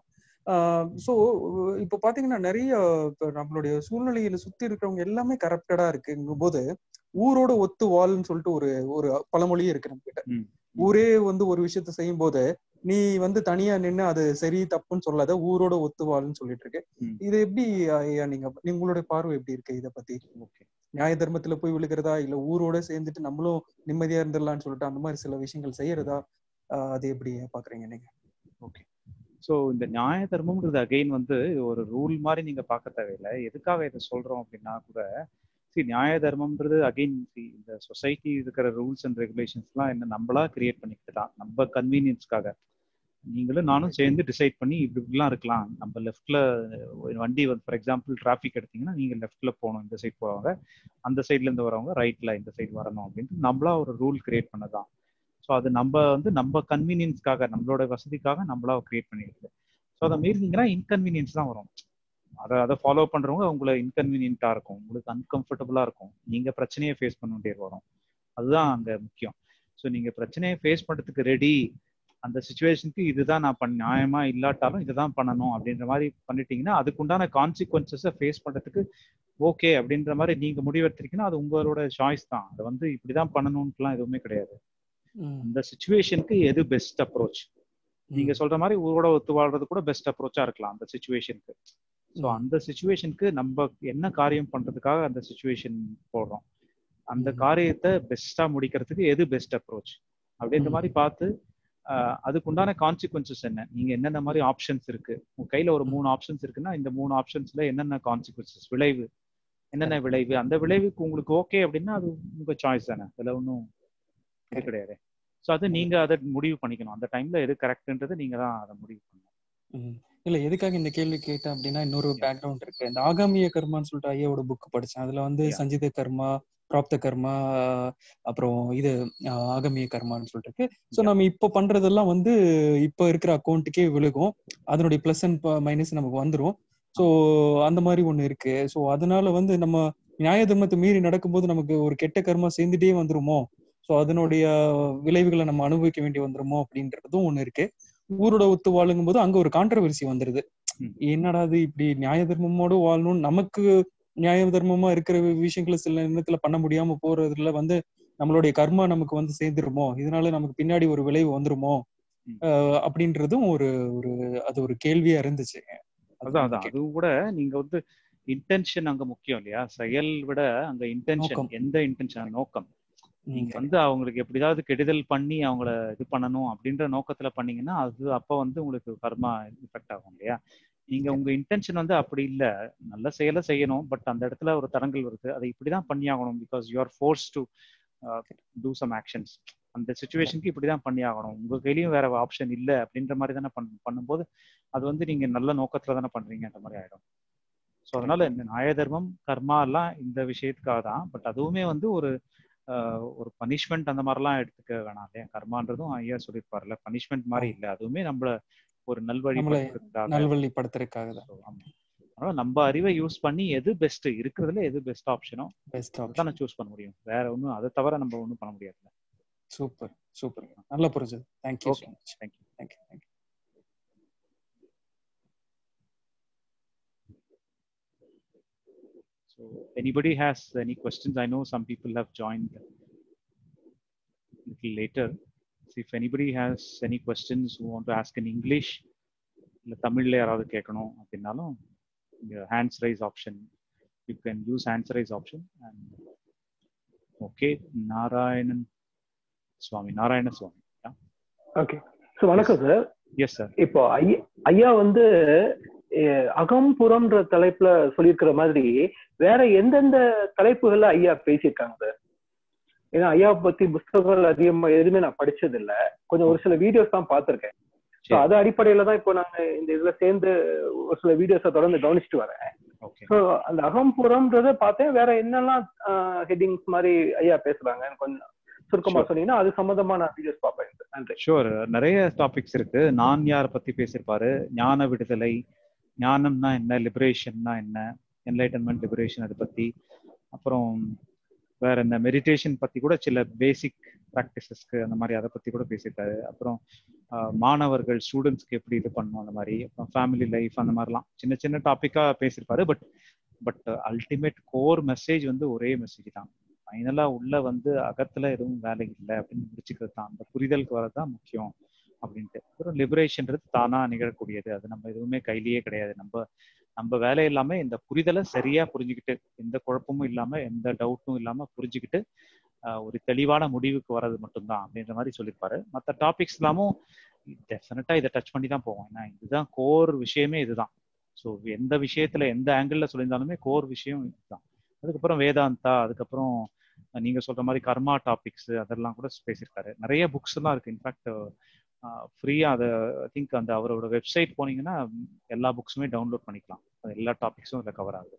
ஸோ இப்போ பாத்தீங்கன்னா நிறைய இப்போ நம்மளுடைய சூழ்நிலையில சுத்தி இருக்கிறவங்க எல்லாமே கரப்டடா இருக்குங்கும் போது ஊரோட ஒத்து வாழ்ன்னு சொல்லிட்டு ஒரு ஒரு பழமொழியே இருக்கு நம்ம கிட்ட ம் ஊரே வந்து ஒரு விஷயத்த செய்யும் போது நீ வந்து தனியா நின்னு அது சரி தப்புன்னு சொல்லாத ஊரோட ஒத்து வாழ்ன்னு சொல்லிட்டு இருக்கு ம். இது எப்படி ஐயா நீங்க உங்களுடைய பார்வை எப்படி இருக்கு இத பத்தி ஓகே நியாய தர்மத்துல போய் விழுகிறதா இல்ல ஊரோட சேர்ந்துட்டு நம்மளும் நிம்மதியா இருந்துடலாம்னு சொல்லிட்டு அந்த மாதிரி சில விஷயங்கள் செய்யறதா ஆஹ் அது எப்படி பாக்குறீங்க நீங்க ஓகே ஸோ இந்த நியாய தர்மம்ன்றது அகைன் வந்து ஒரு ரூல் மாதிரி நீங்க பார்க்க தேவையில்லை எதுக்காக இதை சொல்றோம் அப்படின்னா கூட சி நியாய தர்மம்ன்றது அகைன் இந்த சொசைட்டி இருக்கிற ரூல்ஸ் அண்ட் ரெகுலேஷன்ஸ்லாம் என்ன நம்மளா கிரியேட் பண்ணிக்கிட்டு தான் நம்ம கன்வீனியன்ஸ்க்காக நீங்களும் நானும் சேர்ந்து டிசைட் பண்ணி இப்படி இப்படிலாம் இருக்கலாம் நம்ம லெஃப்ட்ல வண்டி வந்து ஃபார் எக்ஸாம்பிள் டிராஃபிக் எடுத்தீங்கன்னா நீங்க லெஃப்ட்ல போகணும் இந்த சைடு போறவங்க அந்த சைட்ல இருந்து வரவங்க ரைட்ல இந்த சைடு வரணும் அப்படின்ட்டு நம்மளா ஒரு ரூல் கிரியேட் பண்ணதான் ஸோ அது நம்ம வந்து நம்ம கன்வீனியன்ஸ்க்காக நம்மளோட வசதிக்காக நம்மளா கிரியேட் பண்ணிருக்கு ஸோ அதை மீறிங்கன்னா இன்கன்வீனியன்ஸ் தான் வரும் அதை அதை ஃபாலோ பண்றவங்க உங்களை இன்கன்வீனியன்ட்டா இருக்கும் உங்களுக்கு அன்கம்ஃபர்டபுளா இருக்கும் நீங்க பிரச்சனையை ஃபேஸ் பண்ண வேண்டியது வரும் அதுதான் அங்க முக்கியம் ஸோ நீங்க பிரச்சனையை ஃபேஸ் பண்றதுக்கு ரெடி அந்த சுச்சுவேஷனுக்கு இதுதான் நான் பண்ண நியாயமா இல்லாட்டாலும் இதுதான் பண்ணணும் அப்படின்ற மாதிரி பண்ணிட்டீங்கன்னா அதுக்குண்டான கான்சிக்வன்சஸை ஃபேஸ் பண்றதுக்கு ஓகே அப்படின்ற மாதிரி நீங்க முடிவெடுத்திருக்கீங்கன்னா அது உங்களோட சாய்ஸ் தான் அதை வந்து இப்படிதான் பண்ணணும்ட்டுலாம் எதுவுமே கிடையாது அந்த சுச்சுவேஷனுக்கு எது பெஸ்ட் அப்ரோச் நீங்க சொல்ற மாதிரி ஊரோட ஒத்து வாழ்றது கூட பெஸ்ட் அப்ரோச்சா இருக்கலாம் அந்த சுச்சுவேஷனுக்கு ஸோ அந்த சுச்சுவேஷனுக்கு நம்ம என்ன காரியம் பண்றதுக்காக அந்த சுச்சுவேஷன் போடுறோம் அந்த காரியத்தை பெஸ்டா முடிக்கிறதுக்கு எது பெஸ்ட் அப்ரோச் அப்படின்ற மாதிரி பார்த்து ஆஹ் அதுக்குண்டான கான்சிக்வன்சஸ் என்ன நீங்க என்னென்ன மாதிரி ஆப்ஷன்ஸ் இருக்கு உங்க கையில ஒரு மூணு ஆப்ஷன்ஸ் இருக்குன்னா இந்த மூணு ஆப்ஷன்ஸ்ல என்னென்ன கான்சிக்வன்சஸ் விளைவு என்னென்ன விளைவு அந்த விளைவுக்கு உங்களுக்கு ஓகே அப்படின்னா அது உங்க சாய்ஸ் தானே அதுல ஒன்றும் இது கிடையாது ஸோ அது நீங்க அதை முடிவு பண்ணிக்கணும் அந்த டைம்ல எது கரெக்ட்ன்றது நீங்க தான் அதை முடிவு பண்ணணும் இல்ல எதுக்காக இந்த கேள்வி கேட்டேன் அப்படின்னா இன்னொரு பேக்ரவுண்ட் இருக்கு இந்த ஆகாமிய கர்மான்னு சொல்லிட்டு ஐயாவோட புக் படிச்சேன் அதுல வந்து சஞ்சித கர்மா பிராப்த கர்மா அப்புறம் இது ஆகமிய கர்மான்னு சொல்லிட்டு இருக்கு ஸோ நம்ம இப்போ பண்றதெல்லாம் வந்து இப்போ இருக்கிற அக்கௌண்ட்டுக்கே விழுகும் அதனுடைய பிளஸ் அண்ட் மைனஸ் நமக்கு வந்துடும் ஸோ அந்த மாதிரி ஒண்ணு இருக்கு ஸோ அதனால வந்து நம்ம நியாய தர்மத்தை மீறி நடக்கும்போது நமக்கு ஒரு கெட்ட கர்மா சேர்ந்துட்டே வந்துருமோ ஸோ அதனுடைய விளைவுகளை நம்ம அனுபவிக்க வேண்டி வந்துருமோ அப்படின்றதும் ஒண்ணு இருக்கு ஊரோட ஒத்து வாழுங்கும் போது அங்க ஒரு கான்ட்ரவர்சி வந்துருது என்னடா அது இப்படி நியாய தர்மமோட வாழணும் நமக்கு நியாய தர்மமா இருக்கிற விஷயங்களை சில நேரத்துல பண்ண முடியாம போறதுல வந்து நம்மளுடைய கர்மா நமக்கு வந்து சேர்ந்துருமோ இதனால நமக்கு பின்னாடி ஒரு விளைவு வந்துருமோ அப்படின்றதும் ஒரு ஒரு அது ஒரு கேள்வியா இருந்துச்சு அதான் அதான் அது கூட நீங்க வந்து இன்டென்ஷன் அங்க முக்கியம் இல்லையா செயல் விட அங்க இன்டென்ஷன் எந்த இன்டென்ஷன் நோக்கம் நீங்க வந்து அவங்களுக்கு எப்படியாவது கெடுதல் பண்ணி அவங்கள இது பண்ணணும் அப்படின்ற நோக்கத்துல பண்ணீங்கன்னா அது அப்ப வந்து உங்களுக்கு கர்மா இஃபெக்ட் ஆகும் இல்லையா நீங்க உங்க இன்டென்ஷன் வந்து அப்படி இல்ல நல்ல செயலை செய்யணும் பட் அந்த இடத்துல ஒரு தடங்கள் வருது அதை இப்படிதான் பண்ணி ஆகணும் because you are force to do some actions அந்த சுச்சுவேஷனுக்கு இப்படிதான் பண்ணி ஆகணும் உங்க கையிலயும் வேற ஆப்ஷன் இல்ல அப்படின்ற மாதிரி தானே பண் பண்ணும்போது அது வந்து நீங்க நல்ல நோக்கத்துல தானே பண்றீங்கன்ற மாதிரி ஆயிடும் ஸோ அதனால இந்த நியாய தர்மம் கர்மா எல்லாம் இந்த விஷயத்துக்காக தான் பட் அதுவுமே வந்து ஒரு ஒரு பனிஷ்மெண்ட் அந்த மாதிரிலாம் எடுத்துக்க வேணாம் இல்லையா கர்மான்றதும் ஐயா சொல்லியிருப்பாருல்ல பனிஷ்மெண்ட் மாதிரி இல்லை அதுவுமே நம்மள ஒரு நல்வழிப்படுத்துறதுக்காக நல்வழிப்படுத்துறதுக்காக அதனால நம்ம அறிவை யூஸ் பண்ணி எது பெஸ்ட் இருக்கிறதுல எது பெஸ்ட் ஆப்ஷனோ பெஸ்ட் தான் சூஸ் பண்ண முடியும் வேற ஒன்றும் அதை தவிர நம்ம ஒன்றும் பண்ண முடியாதுல்ல சூப்பர் சூப்பர் நல்ல புரிஞ்சது thank you okay thank you thank you thank you So anybody has any questions? I know some people have joined a little later. So if anybody has any questions who want to ask in English, இல்லை தமிழ்ல யாராவது கேட்கணும் அப்படின்னாலும் இங்கே hands raise option you can use answer as option and okay narayanan swami narayana swami yeah okay so வணக்கம் sir yes sir இப்போ ஐயா ஐயா வந்து அஹ், அகம் புறம்ன்ற தலைப்புல சொல்லியிருக்கிற மாதிரி வேற எந்தெந்த தலைப்புகள்ல ஐயா பேசியிருக்காங்க சார் ஏன்னா ஐயா பத்தி புஸ்தகங்கள் அதிகமா எதுவுமே நான் படிச்சது இல்ல கொஞ்சம் ஒரு சில வீடியோஸ் தான் பார்த்திருக்கேன் ஸோ சரி அது அடிப்படையில தான் இப்போ நாங்க இந்த இதுல சேர்ந்து ஒரு சில வீடியோஸை தொடர்ந்து கவனிச்சுட்டு வரேன் okay ஸோ அந்த அகம்புறம்ன்றத பார்த்தேன் வேற என்னெல்லாம் ஹெட்டிங்ஸ் மாதிரி ஐயா பேசுறாங்க எனக்கு கொஞ்சம் சுருக்கமா Sure. சொன்னீங்கன்னா அது சம்பந்தமா நான் வீடியோஸ் பார்ப்பேன் sir. நன்றி ஷூர் நிறைய டாபிக்ஸ் இருக்கு நான் யாரை பத்தி பேசியிருப்பாரு ஞான விடுதலை ஞானம்னா என்ன லிபரேஷன்னா என்ன என்லைட்டன்மெண்ட் லிபரேஷன் அதை பத்தி அப்புறம் வேற இந்த மெடிடேஷன் பத்தி கூட சில பேசிக் ப்ராக்டிசஸ்க்கு அந்த மாதிரி அதை பத்தி கூட பேசியிருக்காரு அப்புறம் ஆஹ், மாணவர்கள் ஸ்டூடெண்ட்ஸ்க்கு எப்படி இது பண்ணணும் அந்த மாதிரி அப்புறம் ஃபேமிலி லைஃப் அந்த மாதிரிலாம் சின்ன சின்ன டாப்பிக்கா பேசியிருப்பாரு but but ultimate core message வந்து ஒரே மெசேஜ் தான் ஃபைனலா உள்ள வந்து அகத்துல எதுவும் வேலை இல்லை அப்படின்னு முடிச்சுக்கிறது தான் அந்த புரிதலுக்கு வரதான் முக்கியம் அப்படின்ட்டு அப்புறம் லிபரேஷன்றது தானா நிகழக்கூடியது அது நம்ம எதுவுமே கையிலேயே கிடையாது நம்ம நம்ம வேலை இல்லாம இந்த புரிதலை சரியா புரிஞ்சுக்கிட்டு எந்த குழப்பமும் இல்லாம எந்த டவுட்டும் இல்லாம புரிஞ்சுக்கிட்டு ஆஹ், ஒரு தெளிவான முடிவுக்கு வர்றது மட்டும்தான் அப்படின்ற மாதிரி சொல்லியிருப்பாரு மற்ற டாபிக்ஸ் எல்லாமும் டெஃபினட்டா இதை டச் பண்ணி தான் போவோம் ஏன்னா இதுதான் கோர் விஷயமே இதுதான் ஸோ எந்த விஷயத்துல எந்த ஆங்கிள் சொல்லியிருந்தாலுமே கோர் விஷயம் இதுதான் அதுக்கப்புறம் வேதாந்தா அதுக்கப்புறம் நீங்க சொல்ற மாதிரி கர்மா டாபிக்ஸ் அதெல்லாம் கூட பேசியிருக்காரு நிறைய புக்ஸ் எல்லாம் இருக்கு இன்ஃபேக்ட் ஃப்ரீயா அதை ஐ திங்க் அந்த அவரோட வெப்சைட் போனீங்கன்னா ம், எல்லா புக்ஸுமே டவுன்லோட் பண்ணிக்கலாம் அது எல்லா டாபிக்ஸும் இதுல கவர் ஆகுது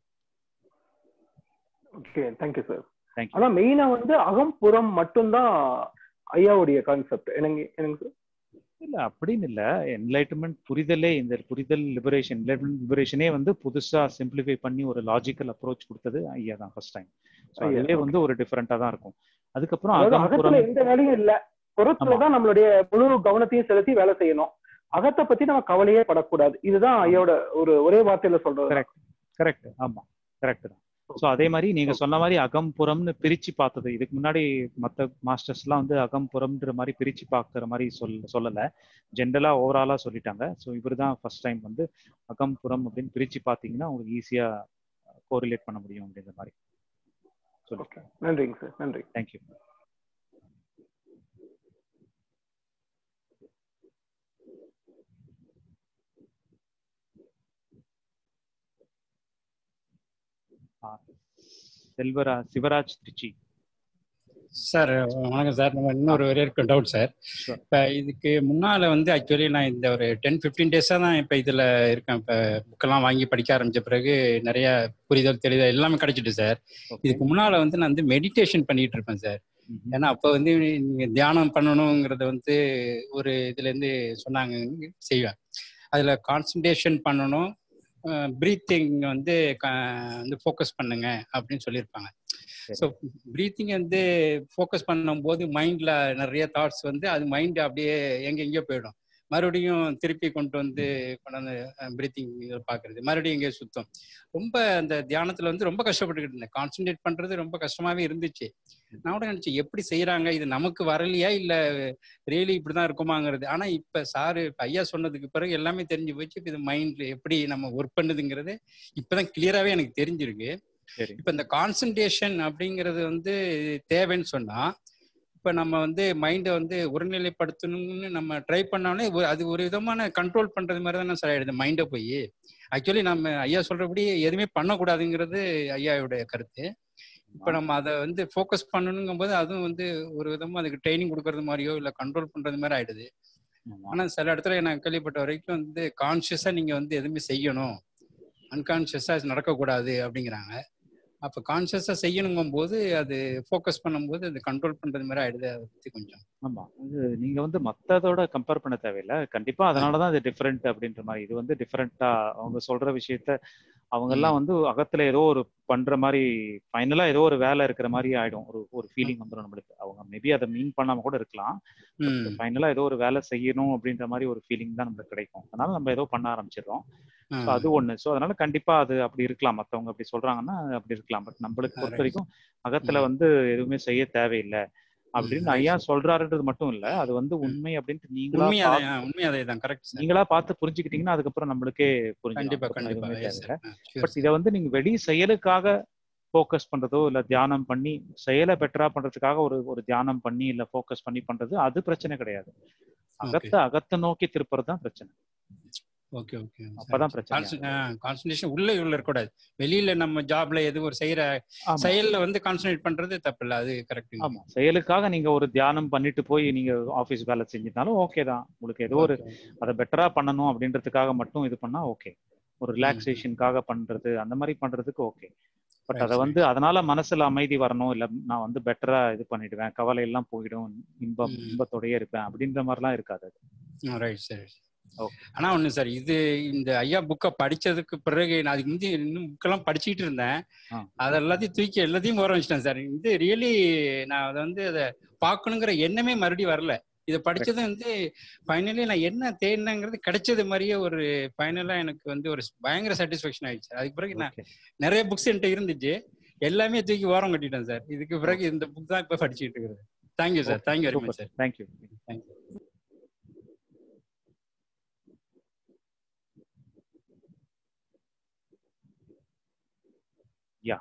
ஓகே தேங்க்யூ சார் தேங்க்யூ ஆனா மெயினா வந்து அகம்புறம் மட்டும்தான் ஐயாவுடைய கான்செப்ட் எனக்கு எனக்கு இல்ல அப்படின்னு இல்ல என்லைட்டன்மெண்ட் புரிதலே இந்த புரிதல் லிபரேஷன் என்லைட்டன்மெண்ட் லிபரேஷனே வந்து புதுசா சிம்பிளிஃபை பண்ணி ஒரு லாஜிக்கல் அப்ரோச் கொடுத்தது ஐயா தான் ஃபர்ஸ்ட் டைம் ஸோ ஐயா, அதுவே okay. வந்து ஒரு டிஃபரெண்டா தான் இருக்கும் அதுக்கப்புறம் அதாவது அகம் அகத்துல புறம் எந்த வேலையும் இல்ல புறத்துல ஆமா. தான் நம்மளுடைய முழு கவனத்தையும் செலுத்தி வேலை செய்யணும் அகத்தை பத்தி நம்ம கவலையே படக்கூடாது இதுதான் ஐயாவோட ஒரு ஒரே வார்த்தையில சொல்றது கரெக்ட் கரெக்ட் ஆமா கரெக்ட் தான் ஸோ அதே மாதிரி நீங்க சொன்ன மாதிரி அகம் புறம்னு பிரிச்சு பார்த்தது இதுக்கு முன்னாடி மற்ற மாஸ்டர்ஸ்லாம் வந்து அகம் புறம்ன்ற மாதிரி பிரிச்சு பார்க்குற மாதிரி சொல் சொல்லல ஜென்ரலா ஓவராலா சொல்லிட்டாங்க ஸோ இவர் தான் ஃபர்ஸ்ட் டைம் வந்து அகம் புறம் அப்படின்னு பிரிச்சு பார்த்தீங்கன்னா உங்களுக்கு ஈஸியா கோரிலேட் பண்ண முடியும் அப்படின்ற மாதிரி சொல்லி ஓகே நன்றிங்க சார் நன்றி தேங்க்யூ செல்வரா சிவராஜ் திருச்சி சார் வணக்கம் சார் நம்ம இன்னொரு ஒரே இருக்க டவுட் சார் Sure. இப்போ இதுக்கு முன்னால வந்து ஆக்சுவலி நான் இந்த ஒரு டென் ஃபிஃப்டீன் டேஸாக தான் இப்போ இதில் இருக்கேன் இப்போ புக்கெல்லாம் வாங்கி படிக்க ஆரம்பிச்ச பிறகு நிறைய புரிதல் தெரிதல் எல்லாமே கிடைச்சிட்டு சார் ஓகே இதுக்கு முன்னால வந்து நான் வந்து மெடிடேஷன் பண்ணிட்டு இருப்பேன் சார் ஏன்னா அப்போ வந்து நீங்க தியானம் பண்ணணுங்கிறத வந்து ஒரு இதுலேருந்து சொன்னாங்க செய்வேன் அதில் கான்சன்ட்ரேஷன் பண்ணணும் ப்ரீத்திங் வந்து க- வந்து ஃபோக்கஸ் பண்ணுங்க அப்படின்னு சொல்லியிருப்பாங்க சரி. ஸோ ப்ரீத்திங் வந்து ஃபோக்கஸ் பண்ணும்போது மைண்டில் நிறைய தாட்ஸ் வந்து அது மைண்ட் அப்படியே எங்கெங்கேயோ போயிடும் மறுபடியும் திருப்பி கொண்டு வந்து கொண்டாந்து ப்ரீத்திங் இதை பார்க்கறது மறுபடியும் எங்கேயோ சுத்தம் ரொம்ப அந்த தியானத்தில் வந்து ரொம்ப கஷ்டப்பட்டுக்கிட்டு இருந்தேன் கான்சென்ட்ரேட் பண்ணுறது ரொம்ப கஷ்டமாவே இருந்துச்சு நான் கூட நினச்சேன் எப்படி செய்கிறாங்க இது நமக்கு வரலையா இல்லை ரியலி இப்படி தான் இருக்குமாங்கிறது ஆனால் இப்போ சாரு இப்ப ஐயா சொன்னதுக்கு பிறகு எல்லாமே தெரிஞ்சு போச்சு இப்ப இது மைண்டில் எப்படி நம்ம ஒர்க் பண்ணுதுங்கிறது இப்போ தான் கிளியராகவே எனக்கு தெரிஞ்சிருக்கு சரி இப்போ இந்த கான்சன்ட்ரேஷன் அப்படிங்கிறது வந்து தேவைன்னு சொன்னா இப்போ நம்ம வந்து மைண்டை வந்து ஒருநிலைப்படுத்தணும்னு நம்ம ட்ரை பண்ணோன்னே ஒரு- அது ஒரு விதமான கண்ட்ரோல் பண்றது மாதிரி தானே சார் ஆயிடுது மைண்டை போய் ஆக்சுவலி நம்ம ஐயா சொல்றபடி எதுவுமே பண்ணக்கூடாதுங்கிறது ஐயாவுடைய கருத்து இப்போ நம்ம அதை வந்து ஃபோக்கஸ் பண்ணணுங்கும் போது அதுவும் வந்து ஒரு விதமா அதுக்கு ட்ரைனிங் கொடுக்கறது மாதிரியோ இல்லை கண்ட்ரோல் பண்றது மாதிரி ஆயிடுது ஆமா. ஆனா சில இடத்துல நான் கேள்விப்பட்ட வரைக்கும் வந்து கான்சியஸா நீங்க வந்து எதுவுமே செய்யணும் அன்கான்சியஸா நடக்கக்கூடாது அப்படிங்கிறாங்க அப்ப கான்சியஸா செய்யணுங்கும் போது அது ஃபோக்கஸ் பண்ணும்போது அது கண்ட்ரோல் பண்றது மாதிரி ஆயிடுது அதை பத்தி கொஞ்சம் ஆமா இது நீங்க வந்து மத்ததோட கம்பேர் பண்ண தேவையில்ல கண்டிப்பா அதனாலதான் இது டிஃப்ரெண்ட் அப்படின்ற மாதிரி இது வந்து டிஃப்ரெண்டா அவங்க சொல்ற விஷயத்த அவங்க எல்லாம் வந்து அகத்துல ஏதோ ஒரு பண்ற மாதிரி ஃபைனலா ஏதோ ஒரு வேலை இருக்கிற மாதிரி ஆயிடும் ஒரு ஒரு ஃபீலிங் வந்துடும் நம்மளுக்கு அவங்க மேபி அதை மீன் பண்ணாம கூட இருக்கலாம் ம் ஃபைனலா ஏதோ ஒரு வேலை செய்யணும் அப்படின்ற மாதிரி ஒரு ஃபீலிங் தான் நம்மளுக்கு கிடைக்கும் அதனால நம்ம ஏதோ பண்ண ஆரம்பிச்சிடுறோம் ஆ. So அது ஒண்ணு சோ அதனால கண்டிப்பா அது அப்படி இருக்கலாம் மத்தவங்க அப்படி சொல்றாங்கன்னா அது அப்படி இருக்கலாம் பட் நம்மளுக்கு பொறுத்த Right. வரைக்கும் அகத்துல வந்து எதுவுமே செய்ய தேவையில்லை அப்படின்னு right, ஐயா sir. சொல்றாருன்றது மட்டும் இல்ல அது வந்து ம். உண்மை அப்படின்ட்டு நீங்களா உண்மை அதே பார்த்து உண்மை அதே தான் கரெக்ட் சார் நீங்களா பார்த்து புரிஞ்சுக்கிட்டீங்கன்னா அதுக்கப்புறம் நம்மளுக்கே புரிஞ்சிடும் கண்டிப்பா அதுக்கப்புறம் கண்டிப்பா எதுவுமே எஸ் தேவையில்ல சார் ஷூர் பட் இதை வந்து நீங்க வெளி செயலுக்காக ஃபோக்கஸ் பண்றதோ இல்ல தியானம் பண்ணி செயலை பெட்டரா பண்றதுக்காக ஒரு ஒரு தியானம் பண்ணி இல்ல ஃபோக்கஸ் பண்ணி பண்றது அது பிரச்சனை கிடையாது ஓகே அகத்தை அகத்தை நோக்கி திருப்புறது தான் பிரச்சனை ஓகே ஓகே அப்பதான் பிரச்சனை கான்சன்ட்ரேஷன் உள்ள உள்ள இருக்கக்கூடாது வெளியில நம்ம ஜாப்ல எது ஒரு செய்யற ஆமா செயல்ல வந்து கான்சன்ட்ரேட் பண்றது தப்பு இல்ல அது கரெக்ட் ஆமா செயலுக்காக நீங்க ஒரு தியானம் பண்ணிட்டு போய் நீங்க ஆபீஸ் வேலை செஞ்சிருந்தாலும் ஓகே தான் உங்களுக்கு ஏதோ ஒரு அதை பெட்டரா பண்ணணும் அப்படின்றதுக்காக மட்டும் இது பண்ணா ஓகே ஒரு ரிலாக்ஸேஷனுக்காக பண்றது அந்த மாதிரி பண்றதுக்கு ஓகே பட் Right, அதை வந்து அதனால மனசுல அமைதி வரணும் இல்ல நான் வந்து பெட்டரா இது பண்ணிடுவேன் கவலை எல்லாம் போயிடும் இன்பம் ம். இன்பத்தோடயே இருப்பேன் அப்படின்ற மாதிரிலாம் இருக்காது அது ரைட் சார் Okay. ஆனா ஒண்ணு சார் இது இந்த ஐயா புக்கை படிச்சதுக்கு பிறகு நான் அதுக்கு முந்தி இன்னும் புக்கெல்லாம் படிச்சுட்டு இருந்தேன் ஆ. அதை எல்லாத்தையும் தூக்கி எல்லாத்தையும் போற வச்சிட்டேன் சார் இது ரியலி நான் அதை வந்து அதை பார்க்கணுங்கிற எண்ணமே மறுபடியும் வரல இதை படிச்சது வந்து ஃபைனலி நான் என்ன தேடினங்கிறது கிடைச்சது மாதிரியே ஒரு ஃபைனலா எனக்கு வந்து ஒரு பயங்கர சாட்டிஸ்ஃபேக்ஷன் ஆயிடுச்சு அதுக்கு பிறகு நான் ஓகே நிறைய புக்ஸ் என்கிட்ட இருந்துச்சு எல்லாமே தூக்கி ஓரம் கட்டிட்டேன் சார் இதுக்கு பிறகு இந்த புக் தான் இப்ப படிச்சுட்டு இருக்கிறது thank you sir thank you very much sir thank you thank you yeah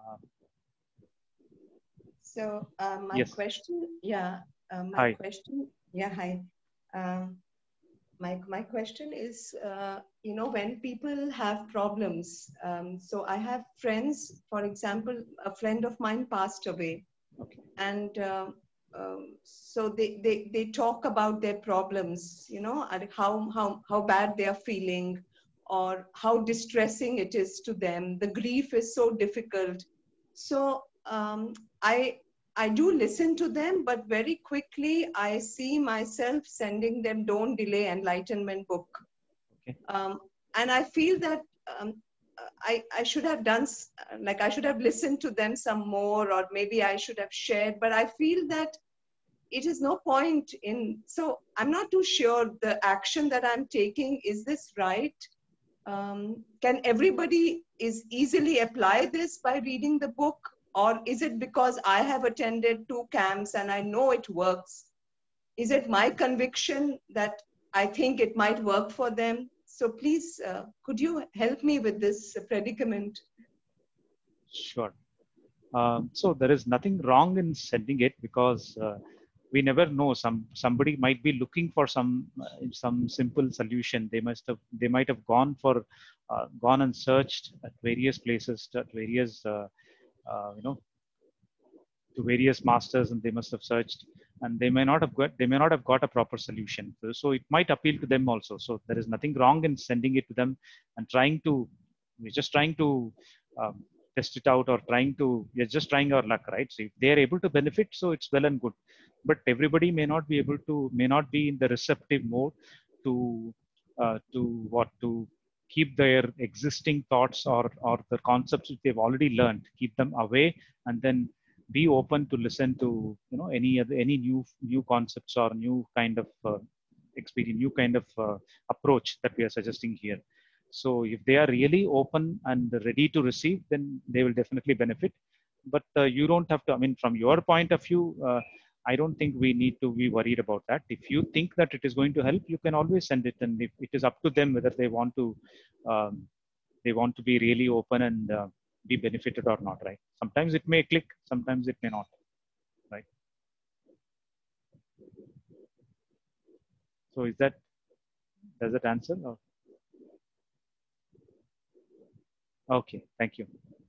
So uh, my Yes. question, yeah, uh, my Hi. question, yeah, hi. Um, my my question is, uh, you know, when people have problems. Um, so I have friends, for example, a friend of mine passed away, Okay. and um, um, so they, they they talk about their problems, you know, and how how how bad they are feeling, or how distressing it is to them. The grief is so difficult. So um, I I do listen to them, but very quickly I see myself sending them "Don't Delay Enlightenment" book, Okay. um, and I feel that um, I I should have done s- like I should have listened to them some more, or maybe I should have shared. But I feel that it is no point in. So I'm not too sure the action that I'm taking is this right. Um, can everybody is easily apply this by reading the book or is it because i have attended two camps and i know it works is it my conviction that i think it might work for them so please uh, could you help me with this predicament Sure. Um, so there is nothing wrong in sending it because uh, we never know. Some somebody might be looking for some uh, some simple solution. They must have they might have gone for uh, gone and searched at various places at various uh, uh, you know to various masters and they must have searched and they may not have got they may not have got a proper solution. So, so it might appeal to them also. So there is nothing wrong in sending it to them and trying to we're just trying to um, test it out or trying to we're just trying our luck right so if they're able to benefit so it's well and good but everybody may not be able to may not be in the receptive mode to uh, to what to keep their existing thoughts or or the concepts which they've already learned keep them away and then be open to listen to you know any other any new new concepts or new kind of uh, experience new kind of uh, approach that we are suggesting here so if they are really open and ready to receive, then they will definitely benefit. But uh, you don't have to. I mean, from your point of view, uh, I don't think we need to be worried about that. If you think that it is going to help, you can always send it, and if it is up to them whether they want to, um, they want to be really open and uh, be benefited or not. Right? Sometimes it may click, sometimes it may not. Right? So is that does that answer? Or? Okay, thank you.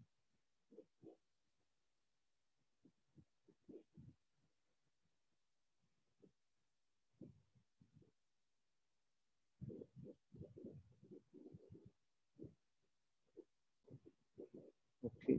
Okay.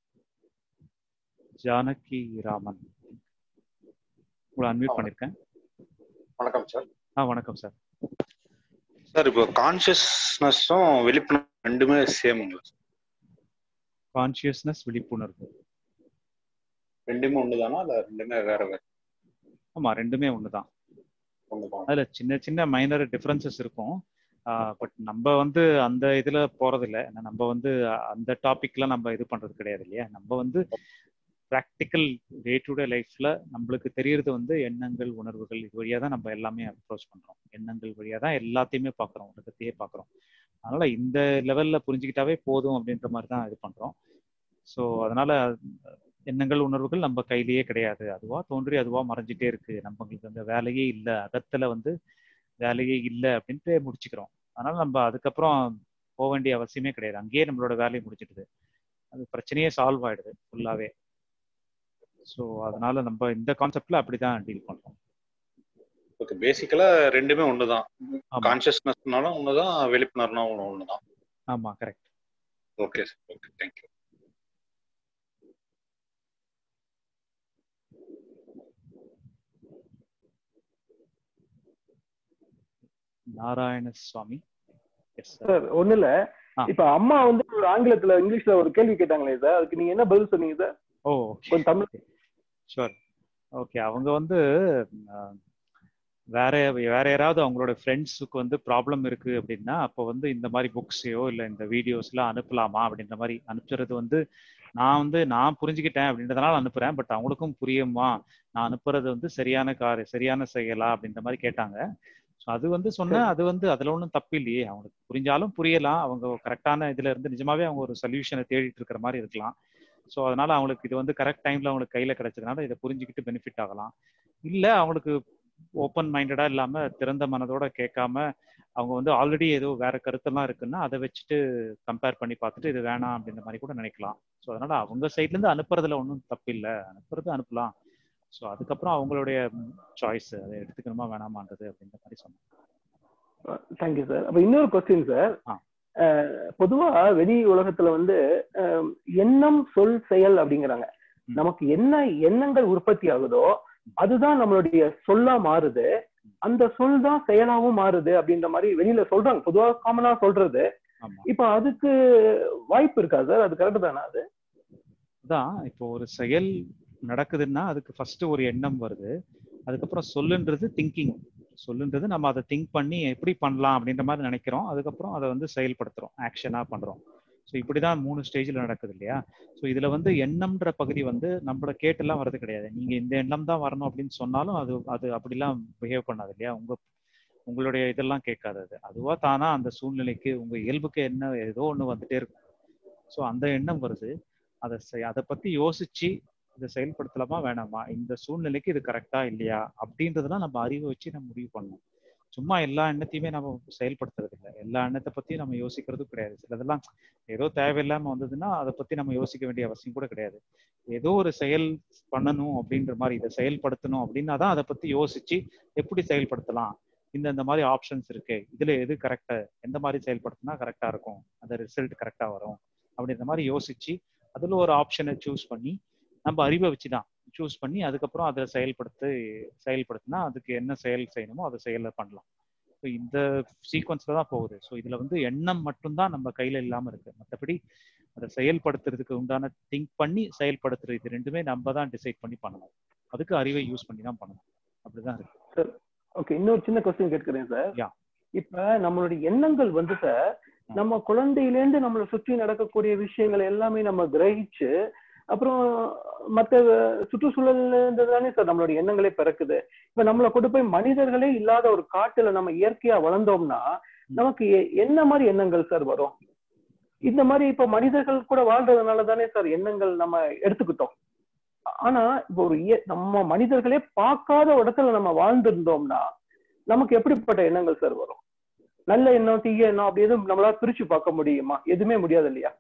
Janaki Raman உங்களை unmute பண்ணிருக்கேன் வணக்கம் sir ஆ வணக்கம் sir sir இப்போ கான்சியஸ்னஸும் விழிப்புணர்வு ரெண்டுமே சேமுங்களா consciousness விழிப்புணர்வு ரெண்டுமே ஒண்ணுதானா இல்ல ரெண்டுமே வேற வேற ஆமா ரெண்டுமே ஒண்ணுதான் ஒண்ணுதான் அதுல சின்ன சின்ன மைனர் டிஃபரன்சஸ் இருக்கும் பட் நம்ம வந்து அந்த இதுல போறது இல்ல ஏன்னா நம்ம வந்து அந்த டாபிக்ல நம்ம இது பண்றது கிடையாது இல்லையா நம்ம வந்து ப்ராக்டிக்கல் டே டு டே லைஃப்ல நம்மளுக்கு தெரியறது வந்து எண்ணங்கள் உணர்வுகள் இது வழியா தான் நம்ம எல்லாமே அப்ரோச் பண்றோம் எண்ணங்கள் வழியா தான் எல்லாத்தையுமே பார்க்குறோம் உலகத்தையே பார்க்குறோம் அதனால இந்த லெவல்ல புரிஞ்சுக்கிட்டாவே போதும் அப்படின்ற மாதிரி தான் இது பண்றோம் ஸோ அதனால எண்ணங்கள் உணர்வுகள் நம்ம கையிலேயே கிடையாது அதுவா தோன்றி அதுவா மறைஞ்சிட்டே இருக்கு நம்மளுக்கு அந்த வேலையே இல்லை அகத்துல வந்து வேலையே இல்லை அப்படின்ட்டு முடிச்சுக்கிறோம் அதனால நம்ம அதுக்கப்புறம் போக வேண்டிய அவசியமே கிடையாது அங்கேயே நம்மளோட வேலையை முடிச்சிடுது அது பிரச்சனையே சால்வ் ஆயிடுது ஃபுல்லாவே ஸோ அதனால நம்ம இந்த கான்செப்ட்ல அப்படிதான் டீல் பண்றோம் ஓகே பேசிக்கலா ரெண்டுமே ஒண்ணுதான் ஆமா. கான்சியஸ்னஸ்னாலும் ஒண்ணுதான் விழிப்புணர்வுனாலும் ஒண்ணுதான் ஆமா correct okay okay thank you Narayana Swami yes sir ஒண்ணு இல்ல ஆ. இப்ப அம்மா வந்து ஒரு ஆங்கிலத்துல இங்கிலீஷ்ல ஒரு கேள்வி கேட்டாங்களே சார் அதுக்கு நீங்க என்ன பதில் சொன்னீங்க சார் ஓ கொஞ்சம் தமிழ் ஷூர் ஓகே அவங்க வந்து அஹ், வேற வேற யாராவது அவங்களோட ஃப்ரெண்ட்ஸுக்கு வந்து ப்ராப்ளம் இருக்கு அப்படின்னா அப்போ வந்து இந்த மாதிரி புக்ஸையோ இல்லை இந்த வீடியோஸ்லாம் அனுப்பலாமா அப்படின்ற மாதிரி அனுப்புறது வந்து நான் வந்து நான் புரிஞ்சுக்கிட்டேன் அப்படின்றதுனால அனுப்புறேன் பட் அவங்களுக்கும் புரியுமா நான் அனுப்புறது வந்து சரியான கார் சரியான செயலா அப்படின்ற மாதிரி கேட்டாங்க ஸோ அது வந்து சொன்னேன் அது வந்து அதுல ஒன்றும் தப்பு இல்லையே அவங்களுக்கு புரிஞ்சாலும் புரியலாம் அவங்க கரெக்டான இதுல இருந்து நிஜமாவே அவங்க ஒரு சொல்யூஷனை தேடிட்டு இருக்கிற மாதிரி இருக்கலாம் ஸோ அதனால அவங்களுக்கு இது வந்து கரெக்ட் டைம்ல அவங்களுக்கு கையில கிடைச்சதுனால இதை புரிஞ்சுக்கிட்டு பெனிஃபிட் ஆகலாம் இல்ல அவங்களுக்கு ஓப்பன் மைண்டடா இல்லாம திறந்த மனதோட கேட்காம அவங்க வந்து ஆல்ரெடி ஏதோ வேற கருத்தெல்லாம் இருக்குன்னா அதை வச்சுட்டு கம்பேர் பண்ணி பார்த்துட்டு இது வேணாம் அப்படின்ற மாதிரி கூட நினைக்கலாம் ஸோ அதனால அவங்க சைட்ல இருந்து அனுப்புறதுல ஒன்றும் தப்பு இல்லை அனுப்புறது அனுப்பலாம் ஸோ அதுக்கப்புறம் அவங்களுடைய சாய்ஸ் அதை எடுத்துக்கணுமா வேணாமான்றது அப்படின்ற மாதிரி சொன்னாங்க தேங்க்யூ சார் அப்ப இன்னொரு கொஸ்டின் சார் ஆ. பொதுவா வெளி உலகத்துல வந்து அஹ், எண்ணம் சொல் செயல் அப்படிங்கிறாங்க ம். நமக்கு என்ன எண்ணங்கள் உற்பத்தி ஆகுதோ அதுதான் நம்மளுடைய சொல்லா மாறுது அந்த சொல் தான் செயலாவும் மாறுது அப்படின்ற மாதிரி வெளியில சொல்றாங்க பொதுவா காமனா சொல்றது ஆமா இப்ப அதுக்கு வாய்ப்பு இருக்கா சார் அது கரெக்ட் தானே அது அதான் இப்போ ஒரு செயல் நடக்குதுன்னா அதுக்கு ஃபர்ஸ்ட் ஒரு எண்ணம் வருது அதுக்கப்புறம் சொல்லுன்றது திங்கிங் சொல்லுன்றது நம்ம அதை திங்க் பண்ணி எப்படி பண்ணலாம் அப்படின்ற மாதிரி நினைக்கிறோம் அதுக்கப்புறம் அதை வந்து செயல்படுத்துறோம் ஆக்ஷனா பண்றோம் ஸோ இப்படிதான் மூணு ஸ்டேஜில் நடக்குது இல்லையா ஸோ இதுல வந்து எண்ணம்ன்ற பகுதி வந்து நம்மள கேட்டெல்லாம் வர்றது கிடையாது நீங்க இந்த எண்ணம் தான் வரணும் அப்படின்னு சொன்னாலும் அது அது அப்படிலாம் பிஹேவ் பண்ணாது இல்லையா உங்க உங்களுடைய இதெல்லாம் கேட்காது அது அதுவா தானா அந்த சூழ்நிலைக்கு உங்க இயல்புக்கு என்ன ஏதோ ஒண்ணு வந்துட்டே இருக்கும் ஸோ அந்த எண்ணம் வருது அதை செய்- அதை பத்தி யோசிச்சு இதை செயல்படுத்தலாமா வேணாமா இந்த சூழ்நிலைக்கு இது கரெக்டா இல்லையா அப்படின்றதெல்லாம் நம்ம அறிவை வச்சு நம்ம முடிவு பண்ணணும் சும்மா எல்லா எண்ணத்தையுமே நம்ம செயல்படுத்துறது இல்லை எல்லா எண்ணத்தை பத்தியும் நம்ம யோசிக்கிறதும் கிடையாது சிலதெல்லாம் ஏதோ தேவையில்லாம வந்ததுன்னா அதை பத்தி நம்ம யோசிக்க வேண்டிய அவசியம் கூட கிடையாது ஏதோ ஒரு செயல் பண்ணணும் அப்படின்ற மாதிரி இதை செயல்படுத்தணும் அப்படின்னா தான் அதை பத்தி யோசிச்சு எப்படி செயல்படுத்தலாம் இந்த இந்த மாதிரி ஆப்ஷன்ஸ் இருக்கு இதுல எது கரெக்டா எந்த மாதிரி செயல்படுத்தினா கரெக்டா இருக்கும் அந்த ரிசல்ட் கரெக்டா வரும் அப்படின்ற மாதிரி யோசிச்சு அதுல ஒரு ஆப்ஷனை சூஸ் பண்ணி நம்ம அறிவை வச்சுதான் சூஸ் பண்ணி அதுக்கப்புறம் அதை செயல்படுத்தி செயல்படுத்தினா அதுக்கு என்ன செயல் செய்யணுமோ அதை செயலை பண்ணலாம் ஸோ இந்த சீக்வன்ஸ்ல தான் போகுது ஸோ இதுல வந்து எண்ணம் மட்டும்தான் நம்ம கையில இல்லாம இருக்கு மற்றபடி அதை செயல்படுத்துறதுக்கு உண்டான திங்க் பண்ணி செயல்படுத்துறது இது ரெண்டுமே நம்ம தான் டிசைட் பண்ணி பண்ணணும் அதுக்கு அறிவை யூஸ் பண்ணி தான் பண்ணணும் அப்படிதான் இருக்கு சார் ஓகே இன்னொரு சின்ன கொஸ்டின் கேட்கிறேன் சார் யா இப்ப நம்மளுடைய எண்ணங்கள் வந்து சார் நம்ம குழந்தையிலேருந்து நம்மளை சுற்றி நடக்கக்கூடிய விஷயங்கள் எல்லாமே நம்ம கிரகிச்சு அப்புறம் மத்த சுற்றுச்சூழல்ல இருந்து தானே சார் நம்மளுடைய எண்ணங்களே பிறக்குது இப்ப நம்மளை கொண்டு போய் மனிதர்களே இல்லாத ஒரு காட்டுல நம்ம இயற்கையா வளர்ந்தோம்னா நமக்கு எ- என்ன மாதிரி எண்ணங்கள் சார் வரும் இந்த மாதிரி இப்ப மனிதர்கள் கூட வாழ்றதுனால தானே சார் எண்ணங்கள் நம்ம எடுத்துக்கிட்டோம் ஆனா இப்போ ஒரு இய- நம்ம மனிதர்களே பார்க்காத இடத்துல நம்ம வாழ்ந்திருந்தோம்னா நமக்கு எப்படிப்பட்ட எண்ணங்கள் சார் வரும் நல்ல எண்ணம் தீய எண்ணம் அப்படி எதுவும் நம்மளால பிரிச்சு பார்க்க முடியுமா எதுவுமே முடியாது இல்லையா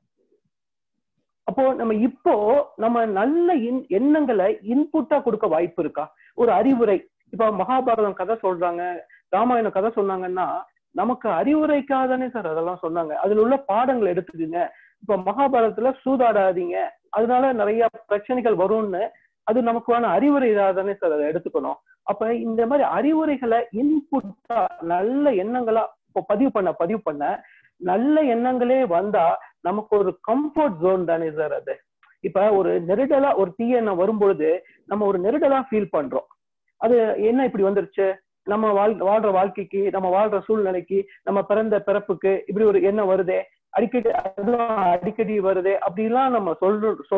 அப்போ நம்ம இப்போ நம்ம நல்ல எண்- எண்ணங்களை இன்புட்டா கொடுக்க வாய்ப்பு இருக்கா ஒரு அறிவுரை இப்ப மகாபாரதம் கதை சொல்றாங்க ராமாயணம் கதை சொன்னாங்கன்னா நமக்கு அறிவுரைக்காக தானே சார் அதெல்லாம் சொன்னாங்க அதுல உள்ள பாடங்களை எடுத்துக்குங்க இப்ப மகாபாரதத்துல சூதாடாதீங்க அதனால நிறைய பிரச்சனைகள் வரும்னு அது நமக்கான அறிவுரை தானே சார் அதை எடுத்துக்கணும் அப்ப இந்த மாதிரி அறிவுரைகளை இன்புட்டா நல்ல எண்ணங்களா இப்போ பதிவு பண்ண பதிவு பண்ண நல்ல எண்ணங்களே வந்தா நமக்கு ஒரு கம்ஃபர்ட் ஜோன் தானே சார் அது இப்ப ஒரு நெருடலா ஒரு தீய எண்ணம் வரும்பொழுது நம்ம ஒரு நெருடலா ஃபீல் பண்றோம் அது என்ன இப்படி வந்துருச்சு நம்ம வாழ் வாழ்ற வாழ்க்கைக்கு நம்ம வாழ்ற சூழ்நிலைக்கு நம்ம பிறந்த பிறப்புக்கு இப்படி ஒரு எண்ணம் வருதே அடிக்கடி அதுவும் அடிக்கடி வருதே அப்படிலாம் நம்ம சொல்றோம் சொல்றோம்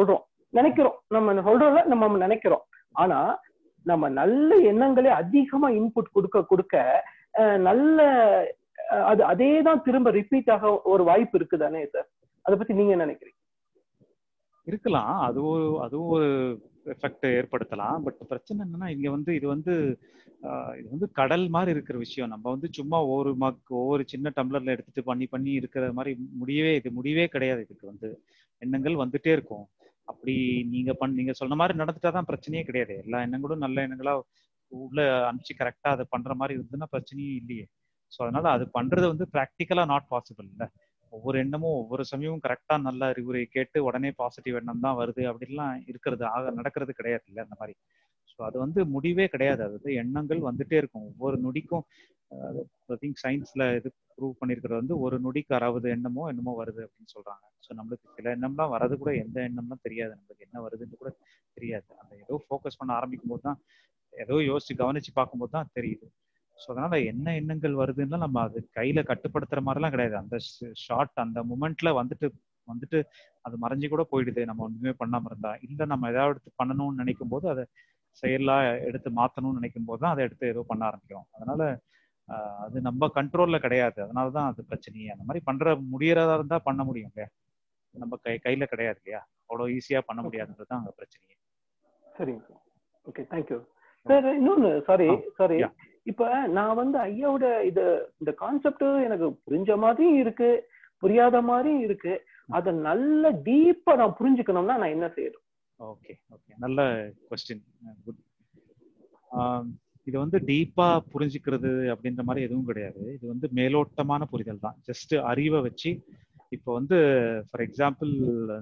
நினைக்கிறோம் நம்ம சொல்றோம்ல நம்ம நினைக்கிறோம் ஆனா நம்ம நல்ல எண்ணங்களே அதிகமா இன்புட் கொடுக்க கொடுக்க அஹ், நல்ல அஹ், அது அதே தான் திரும்ப ரிப்பீட் ஆக ஒரு வாய்ப்பு இருக்குதானே சார் அதை பத்தி நீங்க என்ன நினைக்கிறீங்க இருக்கலாம் அது ஒரு அதுவும் ஒரு எஃபெக்ட் ஏற்படுத்தலாம் பட் பிரச்சனை என்னன்னா இங்க வந்து இது வந்து ஆஹ், இது வந்து கடல் மாதிரி இருக்கிற விஷயம் நம்ம வந்து சும்மா ஒவ்வொரு மக் ஒவ்வொரு சின்ன டம்ளர்ல எடுத்துட்டு பண்ணி பண்ணி இருக்கிற மாதிரி முடியவே இது முடிவே கிடையாது இதுக்கு வந்து எண்ணங்கள் வந்துட்டே இருக்கும் அப்படி நீங்க பண் நீங்க சொன்ன மாதிரி நடந்துட்டாதான் பிரச்சனையே கிடையாது எல்லா எண்ணங்களும் நல்ல எண்ணங்களா உள்ள அனுப்பிச்சு கரெக்டா அதை பண்ற மாதிரி இருந்ததுன்னா பிரச்சனையும் இல்லையே ஸோ அதனால அது பண்றது வந்து ப்ராக்டிக்கலா நாட் பாசிபிள் இல்ல ஒவ்வொரு எண்ணமும் ஒவ்வொரு சமயமும் கரெக்டா நல்ல அறிவுரை கேட்டு உடனே பாசிட்டிவ் எண்ணம் தான் வருது அப்படின்லாம் இருக்கிறது ஆக நடக்கிறது கிடையாது இல்லை அந்த மாதிரி ஸோ அது வந்து முடிவே கிடையாது அது வந்து எண்ணங்கள் வந்துட்டே இருக்கும் ஒவ்வொரு நொடிக்கும் ஐ திங்க் சயின்ஸ்ல இது ப்ரூவ் பண்ணியிருக்கிறது வந்து ஒரு நொடிக்கு அறுபது எண்ணமோ என்னமோ வருது அப்படின்னு சொல்றாங்க ஸோ நம்மளுக்கு சில எண்ணம்லாம் வரது கூட எந்த எண்ணம்லாம் தெரியாது நம்மளுக்கு என்ன வருதுன்னு கூட தெரியாது அந்த ஏதோ ஃபோக்கஸ் பண்ண ஆரம்பிக்கும் போது தான் ஏதோ யோசிச்சு கவனிச்சு பார்க்கும்போது தான் தெரியுது ஸோ அதனால என்ன எண்ணங்கள் வருதுன்னா நம்ம அது கையில கட்டுப்படுத்துற மாதிரிலாம் கிடையாது அந்த ஷார்ட் அந்த மூமெண்ட்ல வந்துட்டு வந்துட்டு அது மறைஞ்சு கூட போயிடுது நம்ம ஒண்ணுமே பண்ணாம இருந்தா இல்ல நம்ம ஏதாவது எடுத்து பண்ணணும்னு நினைக்கும் போது அதை செயலா எடுத்து மாத்தணும்னு நினைக்கும் போது தான் அதை எடுத்து ஏதோ பண்ண ஆரம்பிக்கிறோம் அதனால ஆஹ், அது நம்ம கண்ட்ரோல்ல கிடையாது அதனாலதான் அது பிரச்சனையே அந்த மாதிரி பண்ற முடியறதா இருந்தா பண்ண முடியும் இல்லையா நம்ம கை கையில கிடையாது இல்லையா அவ்வளவு ஈஸியா பண்ண முடியாதுன்றது தான் அங்க பிரச்சனையே சரிங்க சார் ஓகே தேங்க்யூ சார் இன்னொன்னு சாரி ஆ, சாரி yeah. இப்ப நான் வந்து ஐயாவோட இது இந்த கான்செப்ட் எனக்கு புரிஞ்ச மாதிரியும் இருக்கு புரியாத மாதிரியும் இருக்கு அதை நல்ல டீப்பா நான் புரிஞ்சுக்கணும்னா நான் என்ன செய்யணும் ஓகே ஓகே நல்ல கொஸ்டின் குட் இது வந்து டீப்பா புரிஞ்சுக்கிறது அப்படின்ற மாதிரி எதுவும் கிடையாது இது வந்து மேலோட்டமான புரிதல் தான் ஜஸ்ட் அறிவை வச்சு இப்போ வந்து ஃபார் எக்ஸாம்பிள்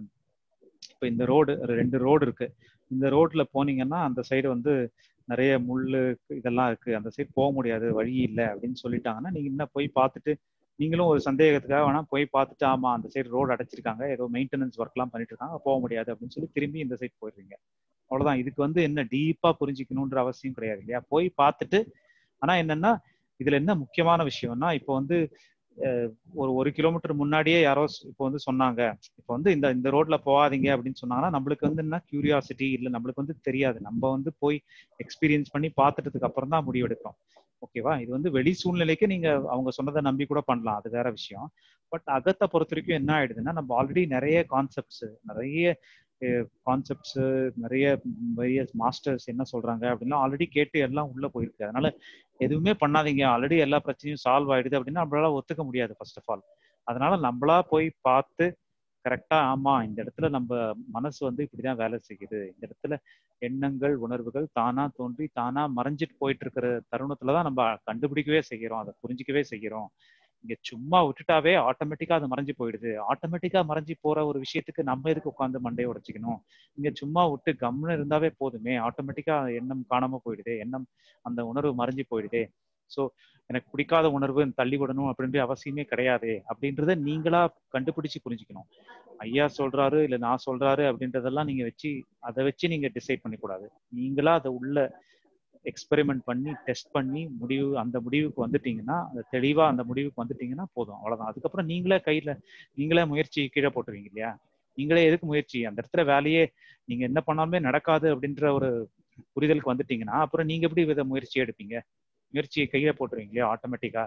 இப்போ இந்த ரோடு ரெண்டு ரோடு இருக்கு இந்த ரோட்ல போனீங்கன்னா அந்த சைடு வந்து நிறைய முள்ளு இதெல்லாம் இருக்கு அந்த சைடு போக முடியாது வழி இல்லை அப்படின்னு சொல்லிட்டாங்கன்னா நீங்க என்ன போய் பார்த்துட்டு நீங்களும் ஒரு சந்தேகத்துக்காக வேணா போய் பார்த்துட்டு ஆமா அந்த சைடு ரோடு அடைச்சிருக்காங்க ஏதோ மெயின்டெனன்ஸ் ஒர்க்லாம் பண்ணிட்டு இருக்காங்க போக முடியாது அப்படின்னு சொல்லி திரும்பி இந்த சைடு போயிடுறீங்க அவ்வளவுதான் இதுக்கு வந்து என்ன டீப்பா புரிஞ்சுக்கணுன்ற அவசியம் கிடையாது இல்லையா போய் பார்த்துட்டு ஆனா என்னன்னா இதுல என்ன முக்கியமான விஷயம்னா இப்போ வந்து அஹ், ஒரு ஒரு கிலோமீட்டர் முன்னாடியே யாரோ ஸ்- இப்போ வந்து சொன்னாங்க இப்போ வந்து இந்த இந்த ரோட்ல போகாதீங்க அப்படின்னு சொன்னாங்கன்னா நம்மளுக்கு வந்து என்ன கியூரியாசிட்டி இல்லை நம்மளுக்கு வந்து தெரியாது நம்ம வந்து போய் எக்ஸ்பீரியன்ஸ் பண்ணி பார்த்துட்டதுக்கு அப்புறம் தான் முடிவெடுக்கிறோம் ஓகேவா இது வந்து வெளி சூழ்நிலைக்கு நீங்க அவங்க சொன்னதை நம்பி கூட பண்ணலாம் அது வேற விஷயம் பட் அகத்தை பொறுத்த வரைக்கும் என்ன ஆயிடுதுன்னா நம்ம ஆல்ரெடி நிறைய கான்செப்ட்ஸ் நிறைய கான்செப்ட்ஸ் நிறைய நிறைய மாஸ்டர்ஸ் என்ன சொல்றாங்க அப்படின்லாம் ஆல்ரெடி கேட்டு எல்லாம் உள்ள போயிருக்கு அதனால எதுவுமே பண்ணாதீங்க ஆல்ரெடி எல்லா பிரச்சனையும் சால்வ் ஆயிடுது அப்படின்னா நம்மளால ஒத்துக்க முடியாது ஃபர்ஸ்ட் ஆஃப் ஆல் அதனால நம்மளா போய் பார்த்து கரெக்டா ஆமா இந்த இடத்துல நம்ம மனசு வந்து இப்படிதான் வேலை செய்யுது இந்த இடத்துல எண்ணங்கள் உணர்வுகள் தானா தோன்றி தானா மறைஞ்சிட்டு போயிட்டு இருக்கிற தருணத்துல தான் நம்ம கண்டுபிடிக்கவே செய்கிறோம் அதை புரிஞ்சிக்கவே செய்கிறோம் இங்க சும்மா விட்டுட்டாவே ஆட்டோமேட்டிக்கா அது மறைஞ்சு போயிடுது ஆட்டோமேட்டிக்கா மறைஞ்சு போற ஒரு விஷயத்துக்கு நம்ம எதுக்கு உட்காந்து மண்டையை உடைச்சிக்கணும் இங்க சும்மா விட்டு கம்னு இருந்தாவே போதுமே ஆட்டோமேட்டிக்கா எண்ணம் காணாம போயிடுது எண்ணம் அந்த உணர்வு மறைஞ்சு போயிடுதே சோ எனக்கு பிடிக்காத உணர்வு தள்ளி விடணும் அப்படின்ற அவசியமே கிடையாது அப்படின்றத நீங்களா கண்டுபிடிச்சு புரிஞ்சுக்கணும் ஐயா சொல்றாரு இல்ல நான் சொல்றாரு அப்படின்றதெல்லாம் நீங்க வச்சு அதை வச்சு நீங்க டிசைட் பண்ணிக்கூடாது நீங்களா அதை உள்ள எக்ஸ்பெரிமெண்ட் பண்ணி டெஸ்ட் பண்ணி முடிவு அந்த முடிவுக்கு வந்துட்டீங்கன்னா அந்த தெளிவா அந்த முடிவுக்கு வந்துட்டீங்கன்னா போதும் அவ்வளவுதான் அதுக்கப்புறம் நீங்களே கையில நீங்களே முயற்சி கீழே போட்டுருவீங்க இல்லையா நீங்களே எதுக்கு முயற்சி அந்த இடத்துல வேலையே நீங்க என்ன பண்ணாலுமே நடக்காது அப்படின்ற ஒரு புரிதலுக்கு வந்துட்டீங்கன்னா அப்புறம் நீங்க எப்படி வித முயற்சி எடுப்பீங்க முயற்சியை கையில போட்டுருவீங்க இல்லையா ஆட்டோமேட்டிக்கா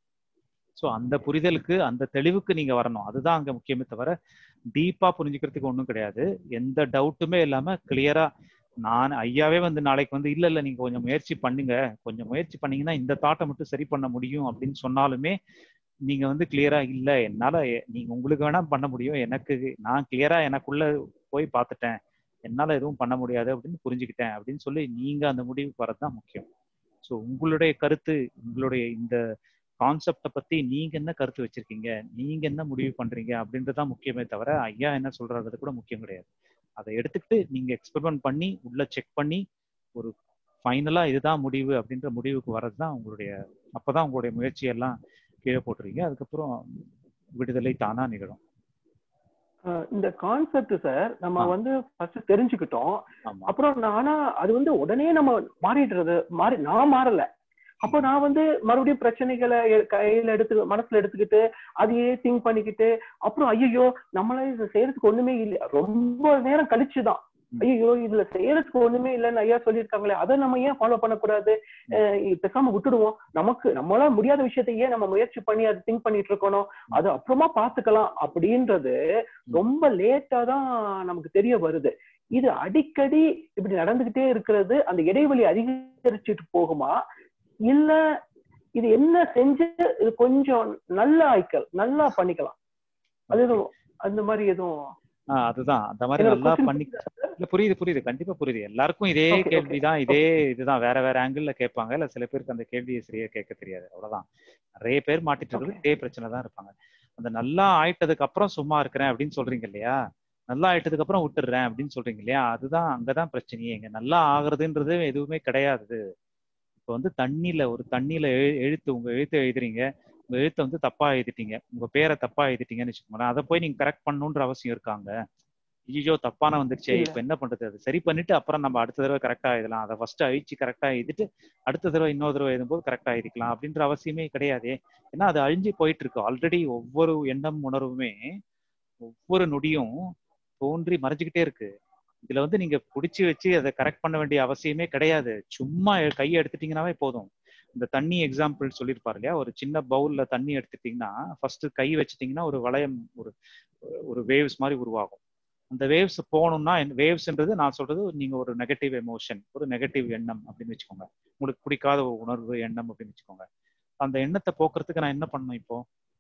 ஸோ அந்த புரிதலுக்கு அந்த தெளிவுக்கு நீங்க வரணும் அதுதான் அங்க முக்கியமே தவிர டீப்பா புரிஞ்சுக்கிறதுக்கு ஒன்றும் கிடையாது எந்த டவுட்டுமே இல்லாம கிளியரா நான் ஐயாவே வந்து நாளைக்கு வந்து இல்ல இல்ல நீங்க கொஞ்சம் முயற்சி பண்ணுங்க கொஞ்சம் முயற்சி பண்ணீங்கன்னா இந்த தாட்டை மட்டும் சரி பண்ண முடியும் அப்படின்னு சொன்னாலுமே நீங்க வந்து கிளியரா இல்ல என்னால எ- நீங்க உங்களுக்கு வேணா பண்ண முடியும் எனக்கு நான் கிளியரா எனக்குள்ள போய் பார்த்துட்டேன் என்னால எதுவும் பண்ண முடியாது அப்படின்னு புரிஞ்சுக்கிட்டேன் அப்படின்னு சொல்லி நீங்க அந்த முடிவுக்கு வரதுதான் முக்கியம் ஸோ உங்களுடைய கருத்து உங்களுடைய இந்த கான்செப்டை பத்தி நீங்க என்ன கருத்து வச்சிருக்கீங்க நீங்க என்ன முடிவு பண்றீங்க அப்படின்றதுதான் முக்கியமே தவிர ஐயா என்ன சொல்றது கூட முக்கியம் கிடையாது அதை எடுத்துக்கிட்டு நீங்க எக்ஸ்பெரிமெண்ட் பண்ணி உள்ள செக் பண்ணி ஒரு ஃபைனலா இதுதான் முடிவு அப்படின்ற முடிவுக்கு வர்றது தான் உங்களுடைய அப்பதான் உங்களுடைய முயற்சியெல்லாம் கீழே போட்டுருவீங்க அதுக்கப்புறம் விடுதலை தானா நிகழும் அஹ் இந்த கான்செப்ட் சார் நம்ம ஆ. வந்து ஃபர்ஸ்ட் தெரிஞ்சுக்கிட்டோம் ஆமா அப்புறம் நான் ஆனா அது வந்து உடனே நம்ம மாறிடுறது மாறி நான் மாறல அப்போ நான் வந்து மறுபடியும் பிரச்சனைகளை எ- கையில எடுத்து மனசுல எடுத்துக்கிட்டு அதையே திங்க் பண்ணிக்கிட்டு அப்புறம் ஐயோ நம்மளால இதை செய்யறதுக்கு ஒண்ணுமே இல்லை ரொம்ப நேரம் கழிச்சுதான் ஐயோ இதுல செய்யறதுக்கு ஒண்ணுமே இல்லைன்னு ஐயா சொல்லியிருக்காங்களே அதை நம்ம ஏன் ஃபாலோ பண்ணக்கூடாது அஹ் இ- பேசாம விட்டுடுவோம் நமக்கு நம்மளால முடியாத விஷயத்தை ஏன் நம்ம முயற்சி பண்ணி அதை திங்க் பண்ணிட்டு இருக்கணும் அது அப்புறமா பாத்துக்கலாம் அப்படின்றது ரொம்ப லேட்டா தான் நமக்கு தெரிய வருது இது அடிக்கடி இப்படி நடந்துகிட்டே இருக்கிறது அந்த இடைவெளி அதிகரிச்சுட்டு போகுமா இல்ல இது என்ன செஞ்சு இது கொஞ்சம் நல்லா ஆய்க்கல் நல்லா பண்ணிக்கலாம் அது எதுவும் அந்த மாதிரி எதுவும் ஆ, அதுதான் அந்த மாதிரி என்னோட நல்லா question பண்ணி இல்ல புரியுது புரியுது கண்டிப்பா புரியுது எல்லாருக்கும் இதே Okay, okay. கேள்விதான் இதே இதுதான் வேற வேற ஆங்கிள் கேட்பாங்க இல்ல சில பேருக்கு அந்த கேள்வியை சரியா கேட்க தெரியாது அவ்வளவுதான் நிறைய பேர் மாட்டிட்டு இருக்கிறது இதே பிரச்சனை தான் இருப்பாங்க அந்த நல்லா ஆயிட்டதுக்கு அப்புறம் சும்மா இருக்கிறேன் அப்படின்னு சொல்றீங்க இல்லையா நல்லா ஆயிட்டதுக்கு அப்புறம் விட்டுடுறேன் அப்படின்னு சொல்றீங்க இல்லையா அதுதான் அங்கதான் பிரச்சனையே இங்க நல்லா ஆகுறதுன்றது எதுவுமே கிடையாது இப்போ வந்து தண்ணியில ஒரு தண்ணியில எழு- எழுத்து உங்க எழுத்து எழுதுறீங்க உங்க எழுத்தை வந்து தப்பா எழுதிட்டீங்க உங்க பேரை தப்பா எழுதிட்டீங்கன்னு வச்சுக்கோங்களேன் அதை போய் நீங்க கரெக்ட் பண்ணணுன்ற அவசியம் இருக்காங்க ஐயோ தப்பான வந்துருச்சே இல்ல. இப்ப என்ன பண்றது அது சரி பண்ணிட்டு அப்புறம் நம்ம அடுத்த தடவை கரெக்டா எழுதலாம் அதை ஃபர்ஸ்ட் அழிச்சு கரெக்டா எழுதிட்டு அடுத்த தடவை இன்னொரு தடவை எழுதும்போது கரெக்டா எழுதிக்கலாம் அப்படின்ற அவசியமே கிடையாதே ஏன்னா அது அழிஞ்சு போயிட்டு இருக்கு ஆல்ரெடி ஒவ்வொரு எண்ணம் உணர்வுமே ஒவ்வொரு நொடியும் தோன்றி மறைஞ்சுக்கிட்டே இருக்கு இதுல வந்து நீங்க புடிச்சு வச்சு அதை கரெக்ட் பண்ண வேண்டிய அவசியமே கிடையாது சும்மா எ- கையை எடுத்துட்டீங்கன்னாவே போதும் இந்த தண்ணி எக்ஸாம்பிள் சொல்லியிருப்பாரு இல்லையா ஒரு சின்ன பவுல்ல தண்ணி எடுத்துட்டீங்கன்னா ஃபர்ஸ்ட் கை வச்சுட்டீங்கன்னா ஒரு வளையம் ஒரு ஒரு வேவ்ஸ் மாதிரி உருவாகும் அந்த வேவ்ஸ் போகணும்னா வேவ்ஸ்ன்றது நான் சொல்றது நீங்க ஒரு நெகட்டிவ் எமோஷன் ஒரு நெகட்டிவ் எண்ணம் அப்படின்னு வச்சுக்கோங்க உங்களுக்கு பிடிக்காத ஒரு உணர்வு எண்ணம் அப்படின்னு வச்சுக்கோங்க அந்த எண்ணத்தை போக்குறதுக்கு நான் என்ன பண்ணணும் இப்போ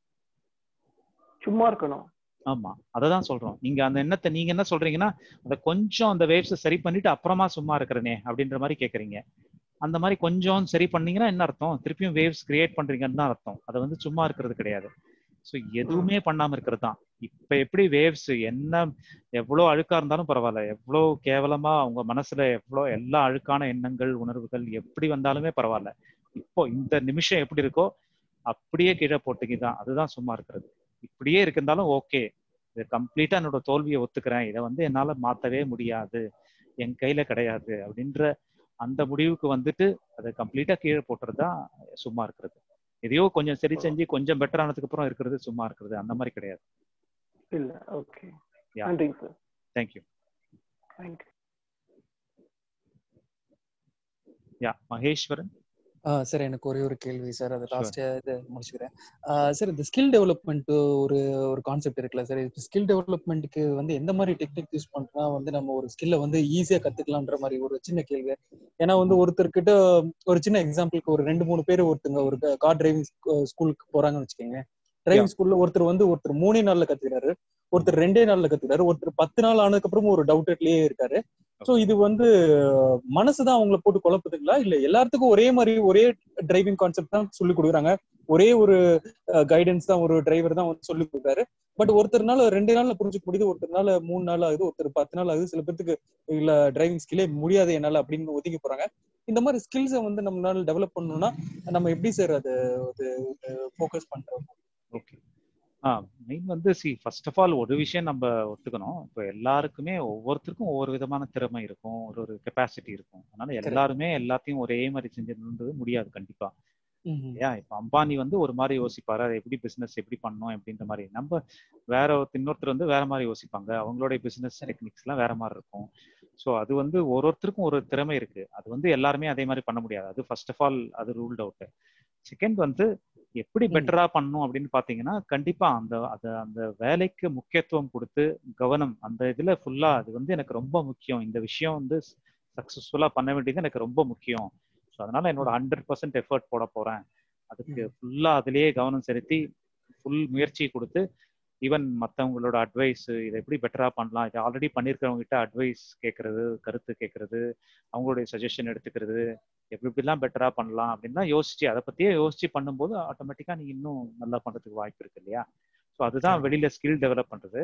சும்மா இருக்கணும் ஆமா அதை தான் சொல்றோம் நீங்க அந்த எண்ணத்தை நீங்க என்ன சொல்றீங்கன்னா அதை கொஞ்சம் அந்த வேவ்ஸை சரி பண்ணிட்டு அப்புறமா சும்மா இருக்கிறனே அப்படின்ற மாதிரி கேக்குறீங்க அந்த மாதிரி கொஞ்சம் சரி பண்ணீங்கன்னா என்ன அர்த்தம் திருப்பியும் வேவ்ஸ் கிரியேட் பண்றீங்கன்னு தான் அர்த்தம் அது வந்து சும்மா இருக்கிறது கிடையாது ஸோ எதுவுமே பண்ணாம இருக்கிறது தான் இப்ப எப்படி வேவ்ஸ் என்ன எவ்வளோ அழுக்கா இருந்தாலும் பரவாயில்ல எவ்வளோ கேவலமா உங்க மனசுல எவ்வளோ எல்லா அழுக்கான எண்ணங்கள் உணர்வுகள் எப்படி வந்தாலுமே பரவாயில்ல இப்போ இந்த நிமிஷம் எப்படி இருக்கோ அப்படியே கீழே போட்டுக்கிதான் அதுதான் சும்மா இருக்கிறது இப்படியே இருந்தாலும் ஓகே இது கம்ப்ளீட்டா என்னோட தோல்வியை ஒத்துக்கிறேன் இதை வந்து என்னால மாத்தவே முடியாது என் கையில கிடையாது அப்படின்ற அந்த முடிவுக்கு வந்துட்டு அதை கம்ப்ளீட்டா கீழே போட்டுறது தான் சும்மா இருக்கிறது எதையோ கொஞ்சம் சரி செஞ்சு கொஞ்சம் பெட்டர் ஆனதுக்கு அப்புறம் இருக்கிறது சும்மா இருக்கிறது அந்த மாதிரி கிடையாது இல்ல ஓகே யா நன்றிங்க sir thank you thank you yeah Maheswaran sir எனக்கு ஒரே ஒரு கேள்வி சார் அதை Sure. லாஸ்ட் இது முடிச்சுக்கிறேன் சார் இந்த ஸ்கில் டெவலப்மெண்ட் ஒரு ஒரு கான்செப்ட் இருக்குல்ல சார் ஸ்கில் டெவலப்மெண்ட்டுக்கு வந்து எந்த மாதிரி டெக்னிக் யூஸ் பண்றா வந்து நம்ம ஒரு ஸ்கில்ல வந்து ஈஸியா கத்துக்கலாம்ன்ற மாதிரி ஒரு சின்ன கேள்வி ஏன்னா வந்து ஒருத்தர்கிட்ட ஒரு சின்ன எக்ஸாம்பிளுக்கு ஒரு ரெண்டு மூணு பேர் ஒருத்தங்க ஒரு கார் டிரைவிங் ஸ்கூலுக்கு போறாங்கன்னு வச்சுக்கோங்க டிரைவிங் ஸ்கூல்ல ஒருத்தர் வந்து ஒருத்தர் மூணே நாள்ல கத்துக்கிறாரு ஒருத்தர் ரெண்டே நாள்ல கத்துக்கிறாரு ஒருத்தர் பத்து நாள் ஆனதுக்கு அப்புறமும் ஒரு டவுட்லயே இருக்காரு சோ இது வந்து மனசுதான் அவங்கள போட்டு குழப்புதுங்களா இல்ல எல்லாத்துக்கும் ஒரே மாதிரி ஒரே டிரைவிங் கான்செப்ட் தான் சொல்லி கொடுக்குறாங்க ஒரே ஒரு கைடன்ஸ் தான் ஒரு டிரைவர் தான் வந்து சொல்லி கொடுக்குறாரு பட் ஒருத்தர்னால ரெண்டு நாள்ல புரிஞ்சுக்க முடியுது ஒருத்தர்னால மூணு நாள் ஆகுது ஒருத்தர் பத்து நாள் ஆகுது சில பேருக்கு இல்ல டிரைவிங் ஸ்கில்லே முடியாது என்னால அப்படின்னு ஒதுங்கி போறாங்க இந்த மாதிரி ஸ்கில்ஸை வந்து நம்மளால டெவலப் பண்ணணும்னா நம்ம எப்படி சார் அது ஃபோக்கஸ் பண்றோம் ஓகே ஆ மெயின் வந்து சி ஃபர்ஸ்ட் ஆஃப் ஆல் ஒரு விஷயம் நம்ம ஒத்துக்கணும் இப்போ எல்லாருக்குமே ஒவ்வொருத்தருக்கும் ஒவ்வொரு விதமான திறமை இருக்கும் ஒரு ஒரு கெப்பாசிட்டி இருக்கும் அதனால எல்லாருமே எல்லாத்தையும் ஒரே மாதிரி செஞ்சிடணுன்றது முடியாது கண்டிப்பா ஏன் இப்போ அம்பானி வந்து ஒரு மாதிரி யோசிப்பாரு அதை எப்படி பிசினஸ் எப்படி பண்ணணும் அப்படின்ற மாதிரி நம்ம வேற ஒருத்தர் இன்னொருத்தர் வந்து வேற மாதிரி யோசிப்பாங்க அவங்களுடைய பிசினஸ் டெக்னிக்ஸ் எல்லாம் வேற மாதிரி இருக்கும் ஸோ அது வந்து ஒரு ஒருத்தருக்கும் ஒரு திறமை இருக்கு அது வந்து எல்லாருமே அதே மாதிரி பண்ண முடியாது அது ஃபர்ஸ்ட் ஆஃப் ஆல் அது ரூல்ட் அவுட் செகண்ட் வந்து எப்படி பெட்டரா பண்ணணும் அப்படின்னு பாத்தீங்கன்னா கண்டிப்பா அந்த அது அந்த வேலைக்கு முக்கியத்துவம் கொடுத்து கவனம் அந்த இதுல ஃபுல்லா அது வந்து எனக்கு ரொம்ப முக்கியம் இந்த விஷயம் வந்து சக்சஸ்ஃபுல்லா பண்ண வேண்டியது எனக்கு ரொம்ப முக்கியம் ஸோ அதனால என்னோட ஹண்ட்ரட் பர்சன்ட் எஃபர்ட் போட போறேன் அதுக்கு ஃபுல்லா அதுலயே கவனம் செலுத்தி ஃபுல் முயற்சி கொடுத்து ஈவன் மற்றவங்களோட அட்வைஸ் இதை எப்படி பெட்டரா பண்ணலாம் இதை ஆல்ரெடி பண்ணியிருக்கிறவங்க கிட்ட அட்வைஸ் கேட்கறது கருத்து கேட்கறது அவங்களுடைய சஜஷன் எடுத்துக்கிறது எப்படி எப்படிலாம் பெட்டரா பண்ணலாம் அப்படின்னா யோசிச்சு அதை பத்தியே யோசிச்சு பண்ணும்போது ஆட்டோமேட்டிக்கா நீ இன்னும் நல்லா பண்றதுக்கு வாய்ப்பு இருக்கு இல்லையா ஸோ அதுதான் வெளியில ஸ்கில் டெவலப் பண்றது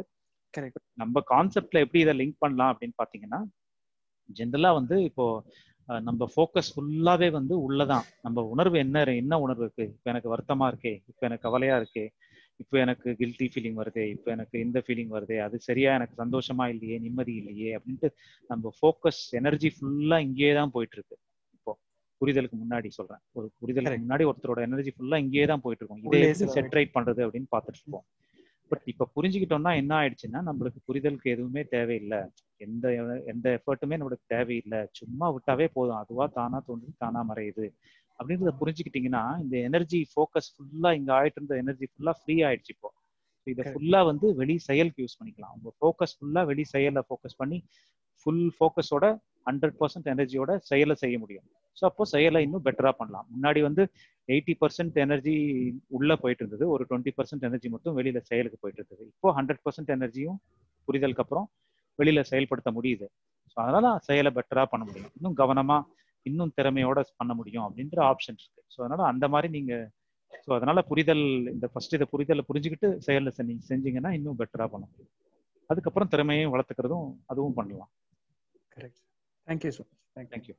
நம்ம கான்செப்ட்ல எப்படி இதை லிங்க் பண்ணலாம் அப்படின்னு பாத்தீங்கன்னா ஜென்ரலா வந்து இப்போ நம்ம ஃபோக்கஸ் ஃபுல்லாவே வந்து உள்ளதான் நம்ம உணர்வு என்ன என்ன உணர்வு இருக்கு இப்போ எனக்கு வருத்தமா இருக்கே இப்போ எனக்கு கவலையா இருக்கே இப்போ எனக்கு கில்ட்டி ஃபீலிங் வருதே இப்போ எனக்கு இந்த ஃபீலிங் வருதே அது சரியா எனக்கு சந்தோஷமா இல்லையே நிம்மதி இல்லையே அப்படின்ட்டு நம்ம ஃபோக்கஸ் எனர்ஜி ஃபுல்லா இங்கேயே தான் போயிட்டு இருக்கு இப்போ புரிதலுக்கு முன்னாடி சொல்றேன் ஒரு புரிதலுக்கு முன்னாடி ஒருத்தரோட எனர்ஜி ஃபுல்லா இங்கேயே தான் போயிட்டு இருக்கும் இதே எப்படி செட்ரைட் பண்றது அப்படின்னு பார்த்துட்டு இருப்போம் பட் இப்ப புரிஞ்சுக்கிட்டோம்னா என்ன ஆயிடுச்சுன்னா நம்மளுக்கு புரிதலுக்கு எதுவுமே தேவையில்லை எந்த எந்த எஃபர்ட்டுமே நம்மளுக்கு தேவையில்லை சும்மா விட்டாவே போதும் அதுவா தானா தோன்றி தானா மறையுது அப்படின்றத புரிஞ்சுக்கிட்டீங்கன்னா இந்த எனர்ஜி ஃபோக்கஸ் ஃபுல்லா இங்க ஆயிட்டு இருந்த எனர்ஜி ஃபுல்லா ஃப்ரீ ஆயிடுச்சு இப்போ இதை ஃபுல்லா வந்து வெளி செயலுக்கு யூஸ் பண்ணிக்கலாம் உங்க ஃபோக்கஸ் ஃபுல்லா வெளி செயலை ஃபோக்கஸ் பண்ணி ஃபுல் ஃபோக்கஸோட ஹண்ட்ரட் பர்சன்ட் எனர்ஜியோட செயலை செய்ய முடியும் ஸோ அப்போ செயலை இன்னும் பெட்டரா பண்ணலாம் முன்னாடி வந்து எயிட்டி பர்சன்ட் எனர்ஜி உள்ள போயிட்டு இருந்தது ஒரு டுவெண்ட்டி பர்சன்ட் எனர்ஜி மட்டும் வெளியில செயலுக்கு போயிட்டு இருந்தது இப்போ ஹண்ட்ரட் பர்சன்ட் எனர்ஜியும் புரிதலுக்கு அப்புறம் வெளியில செயல்படுத்த முடியுது ஸோ அதனால செயலை பெட்டரா பண்ண முடியும் இன்னும் கவனமா இன்னும் திறமையோட பண்ண முடியும் அப்படின்ற ஆப்ஷன் இருக்கு ஸோ அதனால அந்த மாதிரி நீங்க ஸோ அதனால புரிதல் இந்த ஃபர்ஸ்ட் இதை புரிதலை புரிஞ்சுக்கிட்டு செயலில் நீங்க செஞ்சீங்கன்னா இன்னும் பெட்டரா பண்ண முடியும் அதுக்கப்புறம் திறமையையும் வளர்த்துக்கிறதும் அதுவும் பண்ணலாம் correct thank you sir thank you thank you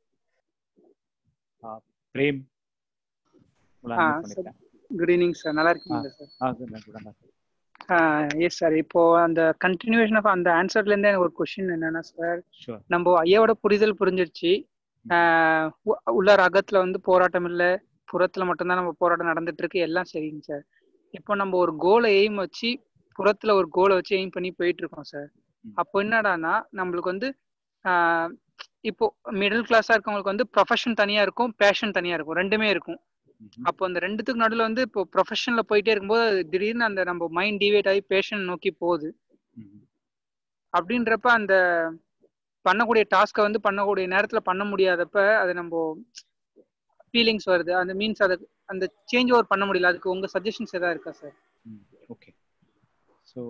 Prem ஆ சார் குட் ஈவினிங் சார் நல்லா இருக்கீங்களா சார் எஸ் சார் இப்போ அந்த கண்டினியூஷன் ஆஃப் அந்த ஆன்சர்ல இருந்து எனக்கு ஒரு கொஸ்டின் என்னன்னா சார் நம்ம ஐயாவோட புரிதல் புரிஞ்சிருச்சு உள்ளார் அகத்துல வந்து போராட்டம் இல்லை புறத்துல மட்டும்தான் நம்ம போராட்டம் நடந்துட்டு இருக்கு எல்லாம் சரிங்க சார் இப்போ நம்ம ஒரு கோலை எய்ம் வச்சு புறத்துல ஒரு கோலை வச்சு எய்ம் பண்ணி போயிட்டு இருக்கோம் சார் அப்போ என்னடானா நம்மளுக்கு வந்து இப்போ மிடில் கிளாஸா இருக்கவங்களுக்கு வந்து ப்ரொஃபஷன் தனியா இருக்கும் பேஷன் தனியா இருக்கும் ரெண்டுமே இருக்கும் அப்போ அந்த ரெண்டுத்துக்கு நடுவில் வந்து இப்போ ப்ரொஃபஷன்ல போயிட்டே இருக்கும்போது திடீர்னு அந்த நம்ம மைண்ட் டிவேட் ஆகி பேஷன் நோக்கி போகுது அப்படின்றப்ப அந்த பண்ணக்கூடிய டாஸ்க்கை வந்து பண்ணக்கூடிய நேரத்துல பண்ண முடியாதப்ப அது நம்ம ஃபீலிங்ஸ் வருது அந்த மீன்ஸ் அதை அந்த சேஞ்ச் ஓவர் பண்ண முடியல அதுக்கு உங்க சஜஷன்ஸ் ஏதாவது இருக்கா சார் ஓகே ஸோ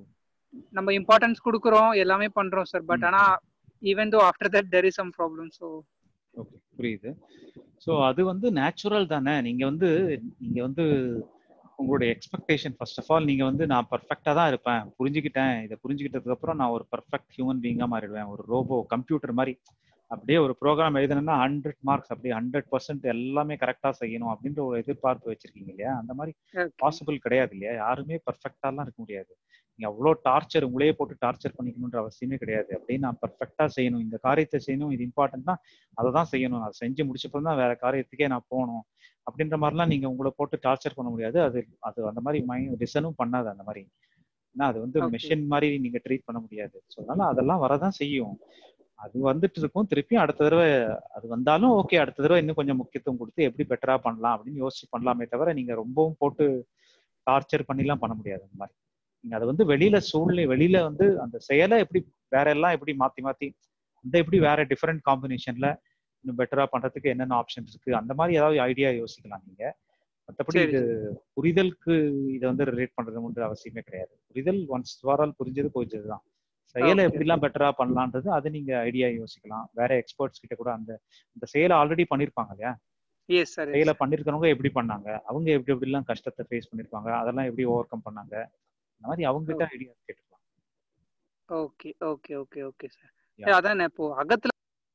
நம்ம இம்பார்ட்டன்ஸ் கொடுக்குறோம் எல்லாமே பண்றோம் சார் பட் ஆனா even though after that there is some problem so okay புரியுது ஸோ அது வந்து நேச்சுரல் தானே நீங்க வந்து நீங்க வந்து உங்களுடைய எக்ஸ்பெக்டேஷன் ஃபர்ஸ்ட் ஆஃப் ஆல் நீங்க வந்து நான் பர்ஃபெக்டா தான் இருப்பேன் புரிஞ்சுக்கிட்டேன் இதை புரிஞ்சுக்கிட்டதுக்கு அப்புறம் நான் ஒரு பர்ஃபெக்ட் ஹியூமன் பீங்கா மாறிடுவேன் ஒரு ரோபோ கம்ப்யூட்டர் மாதிரி அப்படியே ஒரு ப்ரோக்ராம் எழுதணும்னா ஹண்ட்ரட் மார்க்ஸ் அப்படியே ஹண்ட்ரட் பர்சன்ட் எல்லாமே கரெக்டா செய்யணும் அப்படின்ற ஒரு எதிர்பார்ப்பு வச்சிருக்கீங்க இல்லையா அந்த மாதிரி பாசிபிள் கிடையாது இல்லையா யாருமே பர்ஃபெக்டாலாம் இருக்க முடியாது நீங்க அவ்வளோ டார்ச்சர் உங்களையே போட்டு டார்ச்சர் பண்ணிக்கணுன்ற அவசியமே கிடையாது அப்படியே நான் பர்ஃபெக்டா செய்யணும் இந்த காரியத்தை செய்யணும் இது இம்பார்ட்டன்ட்னா அதை தான் செய்யணும் அதை செஞ்சு முடிச்சப்பறம் தான் வேற காரியத்துக்கே நான் போகணும் அப்படின்ற மாதிரிலாம் நீங்க உங்களை போட்டு டார்ச்சர் பண்ண முடியாது அது அது அந்த மாதிரி மைண்ட் ரிசனும் பண்ணாது அந்த மாதிரி ஏன்னா அது வந்து மிஷின் மாதிரி நீங்க ட்ரீட் பண்ண முடியாது ஸோ அதனால அதெல்லாம் வரதான் செய்யும் அது வந்துட்டு இருக்கும் திருப்பியும் அடுத்த தடவை அது வந்தாலும் ஓகே அடுத்த தடவை இன்னும் கொஞ்சம் முக்கியத்துவம் கொடுத்து எப்படி பெட்டரா பண்ணலாம் அப்படின்னு யோசிச்சு பண்ணலாமே தவிர நீங்க ரொம்பவும் போட்டு டார்ச்சர் பண்ணிலாம் பண்ண முடியாது அந்த மாதிரி நீங்க அதை வந்து வெளியில சூழ்நிலை வெளியில வந்து அந்த செயலை எப்படி வேற எல்லாம் எப்படி மாத்தி மாத்தி அந்த எப்படி வேற டிஃப்ரெண்ட் காம்பினேஷன்ல இன்னும் பெட்டரா பண்றதுக்கு என்னென்ன ஆப்ஷன் இருக்கு அந்த மாதிரி ஏதாவது ஐடியா யோசிக்கலாம் நீங்க மற்றபடி இது புரிதலுக்கு இதை வந்து ரிலேட் பண்றது அவசியமே கிடையாது புரிதல் ஒன்ஸ் வாரால் புரிஞ்சது போயிச்சதுதான் செயலை எப்படிலாம் பெட்டரா பண்ணலான்றது அது நீங்க ஐடியா யோசிக்கலாம் வேற எக்ஸ்பர்ட்ஸ் கிட்ட கூட அந்த இந்த செயலை ஆல்ரெடி பண்ணிருப்பாங்க இல்லையா செயலை பண்ணிருக்கிறவங்க எப்படி பண்ணாங்க அவங்க எப்படி எப்படி எல்லாம் கஷ்டத்தை ஃபேஸ் பண்ணிருப்பாங்க அதெல்லாம் எப்படி ஓவர் கம் பண்ணாங்க அந்த மாதிரி அவங்க கிட்ட ஐடியா கேட்டுக்கலாம் okay okay okay okay sir அதான் இப்போ அகத்துல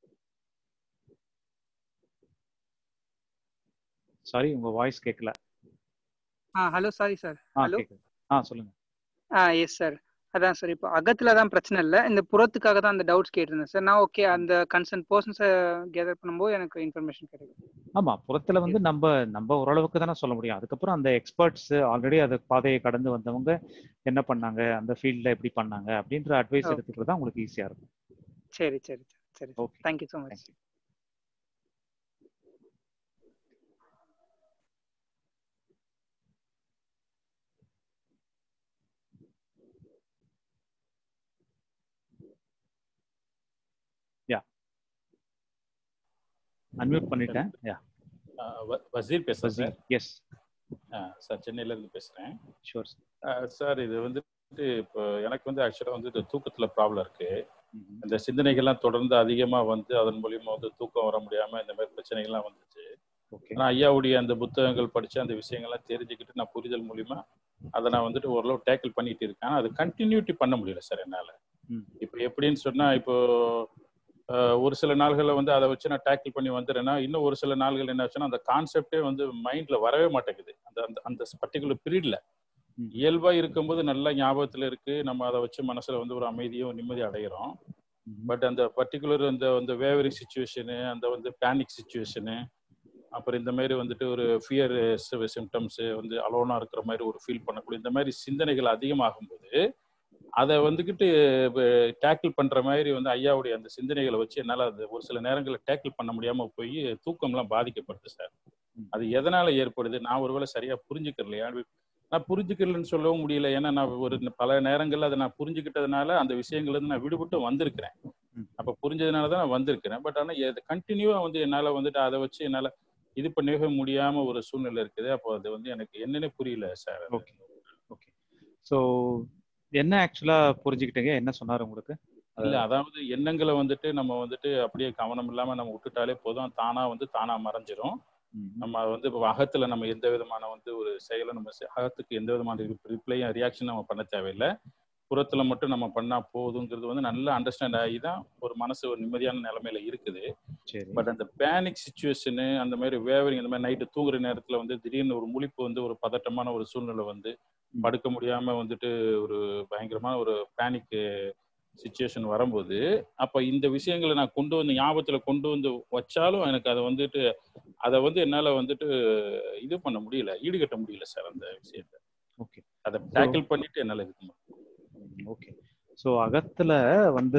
சாரி உங்க வாய்ஸ் கேட்கல ஆ ஹலோ சாரி சார் ஹலோ ஆ சொல்லுங்க ஆ எஸ் சார் அதான் சார் இப்போ அகத்துல தான் பிரச்சனை இல்லை இந்த புறத்துக்காக தான் அந்த டவுட்ஸ் கேட்டிருந்தேன் சார் நான் ஓகே அந்த கன்சர்ன் பர்சன்ஸை கேதர் பண்ணும்போது எனக்கு இன்ஃபர்மேஷன் கிடைக்கும் ஆமா புறத்துல வந்து நம்ம நம்ம ஓரளவுக்கு தானே சொல்ல முடியும் அதுக்கப்புறம் அந்த எக்ஸ்பர்ட்ஸ் ஆல்ரெடி அது பாதையை கடந்து வந்தவங்க என்ன பண்ணாங்க அந்த ஃபீல்ட்ல எப்படி பண்ணாங்க அப்படின்ற அட்வைஸ் எடுத்துக்கிறது தான் உங்களுக்கு ஈஸியா இருக்கும் சரி சரி சரி okay thank you so much unmute பண்ணிட்டேன் யா வசீர் பேசுறேன் சார் எஸ் சார் சென்னையில இருந்து பேசுறேன் ஷூர் சார் இது வந்துட்டு இப்போ எனக்கு வந்து ஆக்சுவலா வந்து இந்த தூக்கத்துல ப்ராப்ளம் இருக்கு இந்த சிந்தனைகள்லாம் தொடர்ந்து அதிகமா வந்து அதன் மூலியமா வந்து தூக்கம் வர முடியாம இந்த மாதிரி பிரச்சனைகள்லாம் வந்துச்சு நான் ஐயாவுடைய அந்த புத்தகங்கள் படிச்சு அந்த விஷயங்கள்லாம் தெரிஞ்சுக்கிட்டு நான் புரிதல் மூலியமா அதை நான் வந்துட்டு ஓரளவு டேக்கிள் பண்ணிட்டு இருக்கேன் அது கண்டினியூட்டி பண்ண முடியல சார் என்னால இப்போ எப்படின்னு சொன்னா இப்போ ஒரு சில நாள்களில் வந்து அதை வச்சு நான் டேக்கிள் பண்ணி வந்துடுறேன்னா இன்னும் ஒரு சில நாள்கள் என்ன ஆச்சுன்னா அந்த கான்செப்டே வந்து மைண்ட்ல வரவே மாட்டேங்குது அந்த அந்த அந்த பர்டிகுலர் பீரியட்ல இயல்பா இருக்கும்போது நல்ல ஞாபகத்துல இருக்கு நம்ம அதை வச்சு மனசுல வந்து ஒரு அமைதியும் நிம்மதி அடைகிறோம் பட் அந்த பர்டிகுலர் அந்த அந்த வேவரி சுச்சுவேஷனு அந்த வந்து பேனிக் சுச்சுவேஷனு அப்புறம் இந்த மாதிரி வந்துட்டு ஒரு ஃபியர் சிம்டம்ஸ் வந்து அலோனா இருக்கிற மாதிரி ஒரு ஃபீல் பண்ணக்கூடிய இந்த மாதிரி சிந்தனைகள் அதிகமாகும் போது அதை வந்துக்கிட்டு டேக்கிள் பண்ற மாதிரி வந்து ஐயாவுடைய அந்த சிந்தனைகளை வச்சு என்னால் அது ஒரு சில நேரங்களில் டேக்கிள் பண்ண முடியாம போய் தூக்கம்லாம் பாதிக்கப்படுது சார் அது எதனால ஏற்படுது நான் ஒருவேளை சரியா புரிஞ்சுக்கிறலையா நான் புரிஞ்சுக்கலன்னு சொல்லவும் முடியல ஏன்னா நான் ஒரு பல நேரங்கள்ல அதை நான் புரிஞ்சுக்கிட்டதுனால அந்த விஷயங்கள்ல இருந்து நான் விடுபட்டு வந்திருக்கிறேன் அப்ப புரிஞ்சதுனால தான் நான் வந்திருக்கிறேன் பட் ஆனா கண்டினியூவா வந்து என்னால வந்துட்டு அதை வச்சு என்னால இது பண்ணவே முடியாம ஒரு சூழ்நிலை இருக்குது அப்போ அது வந்து எனக்கு என்னன்னு புரியல சார் ஓகே ஓகே ஸோ என்ன ஆக்சுவலா புரிஞ்சுக்கிட்டீங்க என்ன சொன்னாரு உங்களுக்கு இல்ல அதாவது எண்ணங்களை வந்துட்டு நம்ம வந்துட்டு அப்படியே கவனம் இல்லாம நம்ம விட்டுட்டாலே போதும் தானா வந்து தானா மறைஞ்சிரும் நம்ம வந்து இப்போ அகத்துல நம்ம எந்த விதமான வந்து ஒரு செயலை நம்ம அகத்துக்கு எந்த விதமான ரிப்ளையும் ரியாக்ஷன் நம்ம பண்ண தேவையில்லை புறத்துல மட்டும் நம்ம பண்ணா போதுங்கிறது வந்து நல்லா அண்டர்ஸ்டாண்ட் ஆகி தான் ஒரு மனசு ஒரு நிம்மதியான நிலைமையில இருக்குது பட் அந்த பேனிக் சுச்சுவேஷனு அந்த மாதிரி வேவரிங் இந்த மாதிரி நைட்டு தூங்குற நேரத்துல வந்து திடீர்னு ஒரு முழிப்பு வந்து ஒரு பதட்டமான ஒரு சூழ்நிலை வந்து படுக்க முடியாம வந்துட்டு ஒரு பயங்கரமான ஒரு பேனிக் சுச்சுவேஷன் வரும்போது அப்ப இந்த விஷயங்களை நான் கொண்டு வந்து ஞாபகத்துல கொண்டு வந்து வச்சாலும் எனக்கு அதை வந்துட்டு அதை வந்து என்னால வந்துட்டு இது பண்ண முடியல ஈடுகட்ட முடியல சார் அந்த விஷயத்த ஓகே அதை டேக்கிள் பண்ணிட்டு என்னால இது ஓகே ஸோ அகத்துல வந்து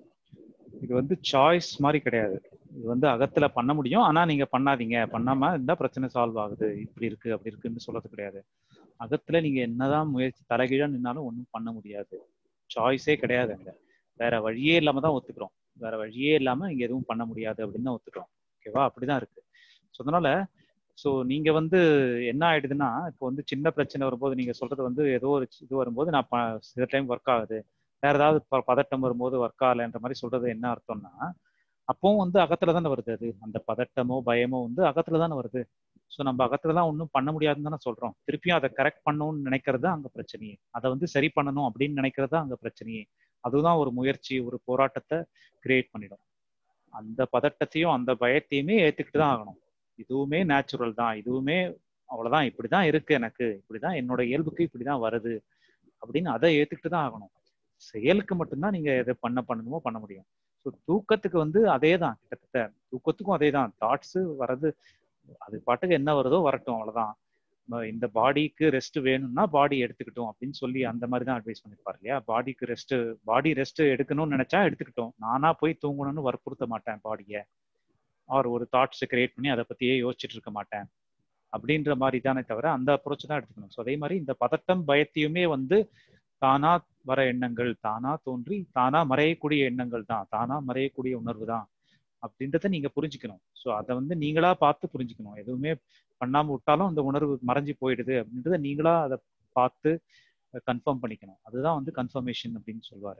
இது வந்து சாய்ஸ் மாதிரி கிடையாது இது வந்து அகத்துல பண்ண முடியும் ஆனா நீங்க பண்ணாதீங்க பண்ணாம இருந்தா பிரச்சனை சால்வ் ஆகுது இப்படி இருக்கு அப்படி இருக்குன்னு சொல்றது கிடையாது அகத்துல நீங்க என்னதான் முயற்சி தலைகீழா நின்னாலும் ஒன்றும் பண்ண முடியாது சாய்ஸே கிடையாது அங்க வேற வழியே இல்லாம தான் ஒத்துக்கிறோம் வேற வழியே இல்லாம இங்க எதுவும் பண்ண முடியாது அப்படின்னு தான் ஒத்துக்கிறோம் ஓகேவா அப்படிதான் இருக்கு ஸோ அதனால ஸோ நீங்க வந்து என்ன ஆயிடுதுன்னா இப்போ வந்து சின்ன பிரச்சனை வரும்போது நீங்க சொல்றது வந்து ஏதோ ஒரு இது வரும்போது நான் சில டைம் ஒர்க் ஆகுது வேற ஏதாவது பதட்டம் வரும்போது ஒர்க் ஆகலைன்ற மாதிரி சொல்றது என்ன அர்த்தம்னா அப்பவும் வந்து அகத்துல தானே வருது அது அந்த பதட்டமோ பயமோ வந்து அகத்துல தானே வருது ஸோ நம்ம அகத்துல தான் ஒன்றும் பண்ண முடியாதுன்னு தானே சொல்றோம் திருப்பியும் அதை கரெக்ட் பண்ணணும்னு நினைக்கிறது அங்க பிரச்சனையே அதை வந்து சரி பண்ணணும் அப்படின்னு நினைக்கிறது அங்க பிரச்சனையே அதுதான் ஒரு முயற்சி ஒரு போராட்டத்தை கிரியேட் பண்ணிடும் அந்த பதட்டத்தையும் அந்த பயத்தையுமே ஏத்துக்கிட்டு தான் ஆகணும் இதுவுமே நேச்சுரல் தான் இதுவுமே அவ்வளவுதான் இப்படிதான் இருக்கு எனக்கு இப்படிதான் என்னோட இயல்புக்கு இப்படிதான் வருது அப்படின்னு அதை ஏத்துக்கிட்டு தான் ஆகணும் செயலுக்கு மட்டும்தான் நீங்க எதை பண்ண பண்ணணுமோ பண்ண முடியும் ஸோ தூக்கத்துக்கு வந்து அதே தான் கிட்டத்தட்ட தூக்கத்துக்கும் அதே தான் தாட்ஸ் வர்றது அது பாட்டுக்கு என்ன வருதோ வரட்டும் அவ்வளவுதான் இந்த பாடிக்கு ரெஸ்ட் வேணும்னா பாடி எடுத்துக்கிட்டோம் அப்படின்னு சொல்லி அந்த மாதிரி தான் அட்வைஸ் பண்ணிருப்பாரு இல்லையா பாடிக்கு ரெஸ்ட் பாடி ரெஸ்ட் எடுக்கணும்னு நினைச்சா எடுத்துக்கிட்டோம் நானா போய் தூங்கணும்னு வற்புறுத்த மாட்டேன் பாடியை ஆர் ஒரு தாட்ஸ் கிரியேட் பண்ணி அதை பத்தியே யோசிச்சுட்டு இருக்க மாட்டேன் அப்படின்ற மாதிரி தானே தவிர அந்த அப்ரோச் தான் எடுத்துக்கணும் ஸோ அதே மாதிரி இந்த பதட்டம் பயத்தையுமே வந்து தானா வர எண்ணங்கள் தானா தோன்றி தானா மறையக்கூடிய எண்ணங்கள் தான் தானா மறையக்கூடிய உணர்வு தான் அப்படின்றத நீங்க புரிஞ்சுக்கணும் ஸோ அதை வந்து நீங்களா பார்த்து புரிஞ்சுக்கணும் எதுவுமே பண்ணாம விட்டாலும் அந்த உணர்வு மறைஞ்சு போயிடுது அப்படின்றத நீங்களா அதை பார்த்து கன்ஃபார்ம் பண்ணிக்கணும் அதுதான் வந்து கன்ஃபர்மேஷன் அப்படின்னு சொல்லுவாரு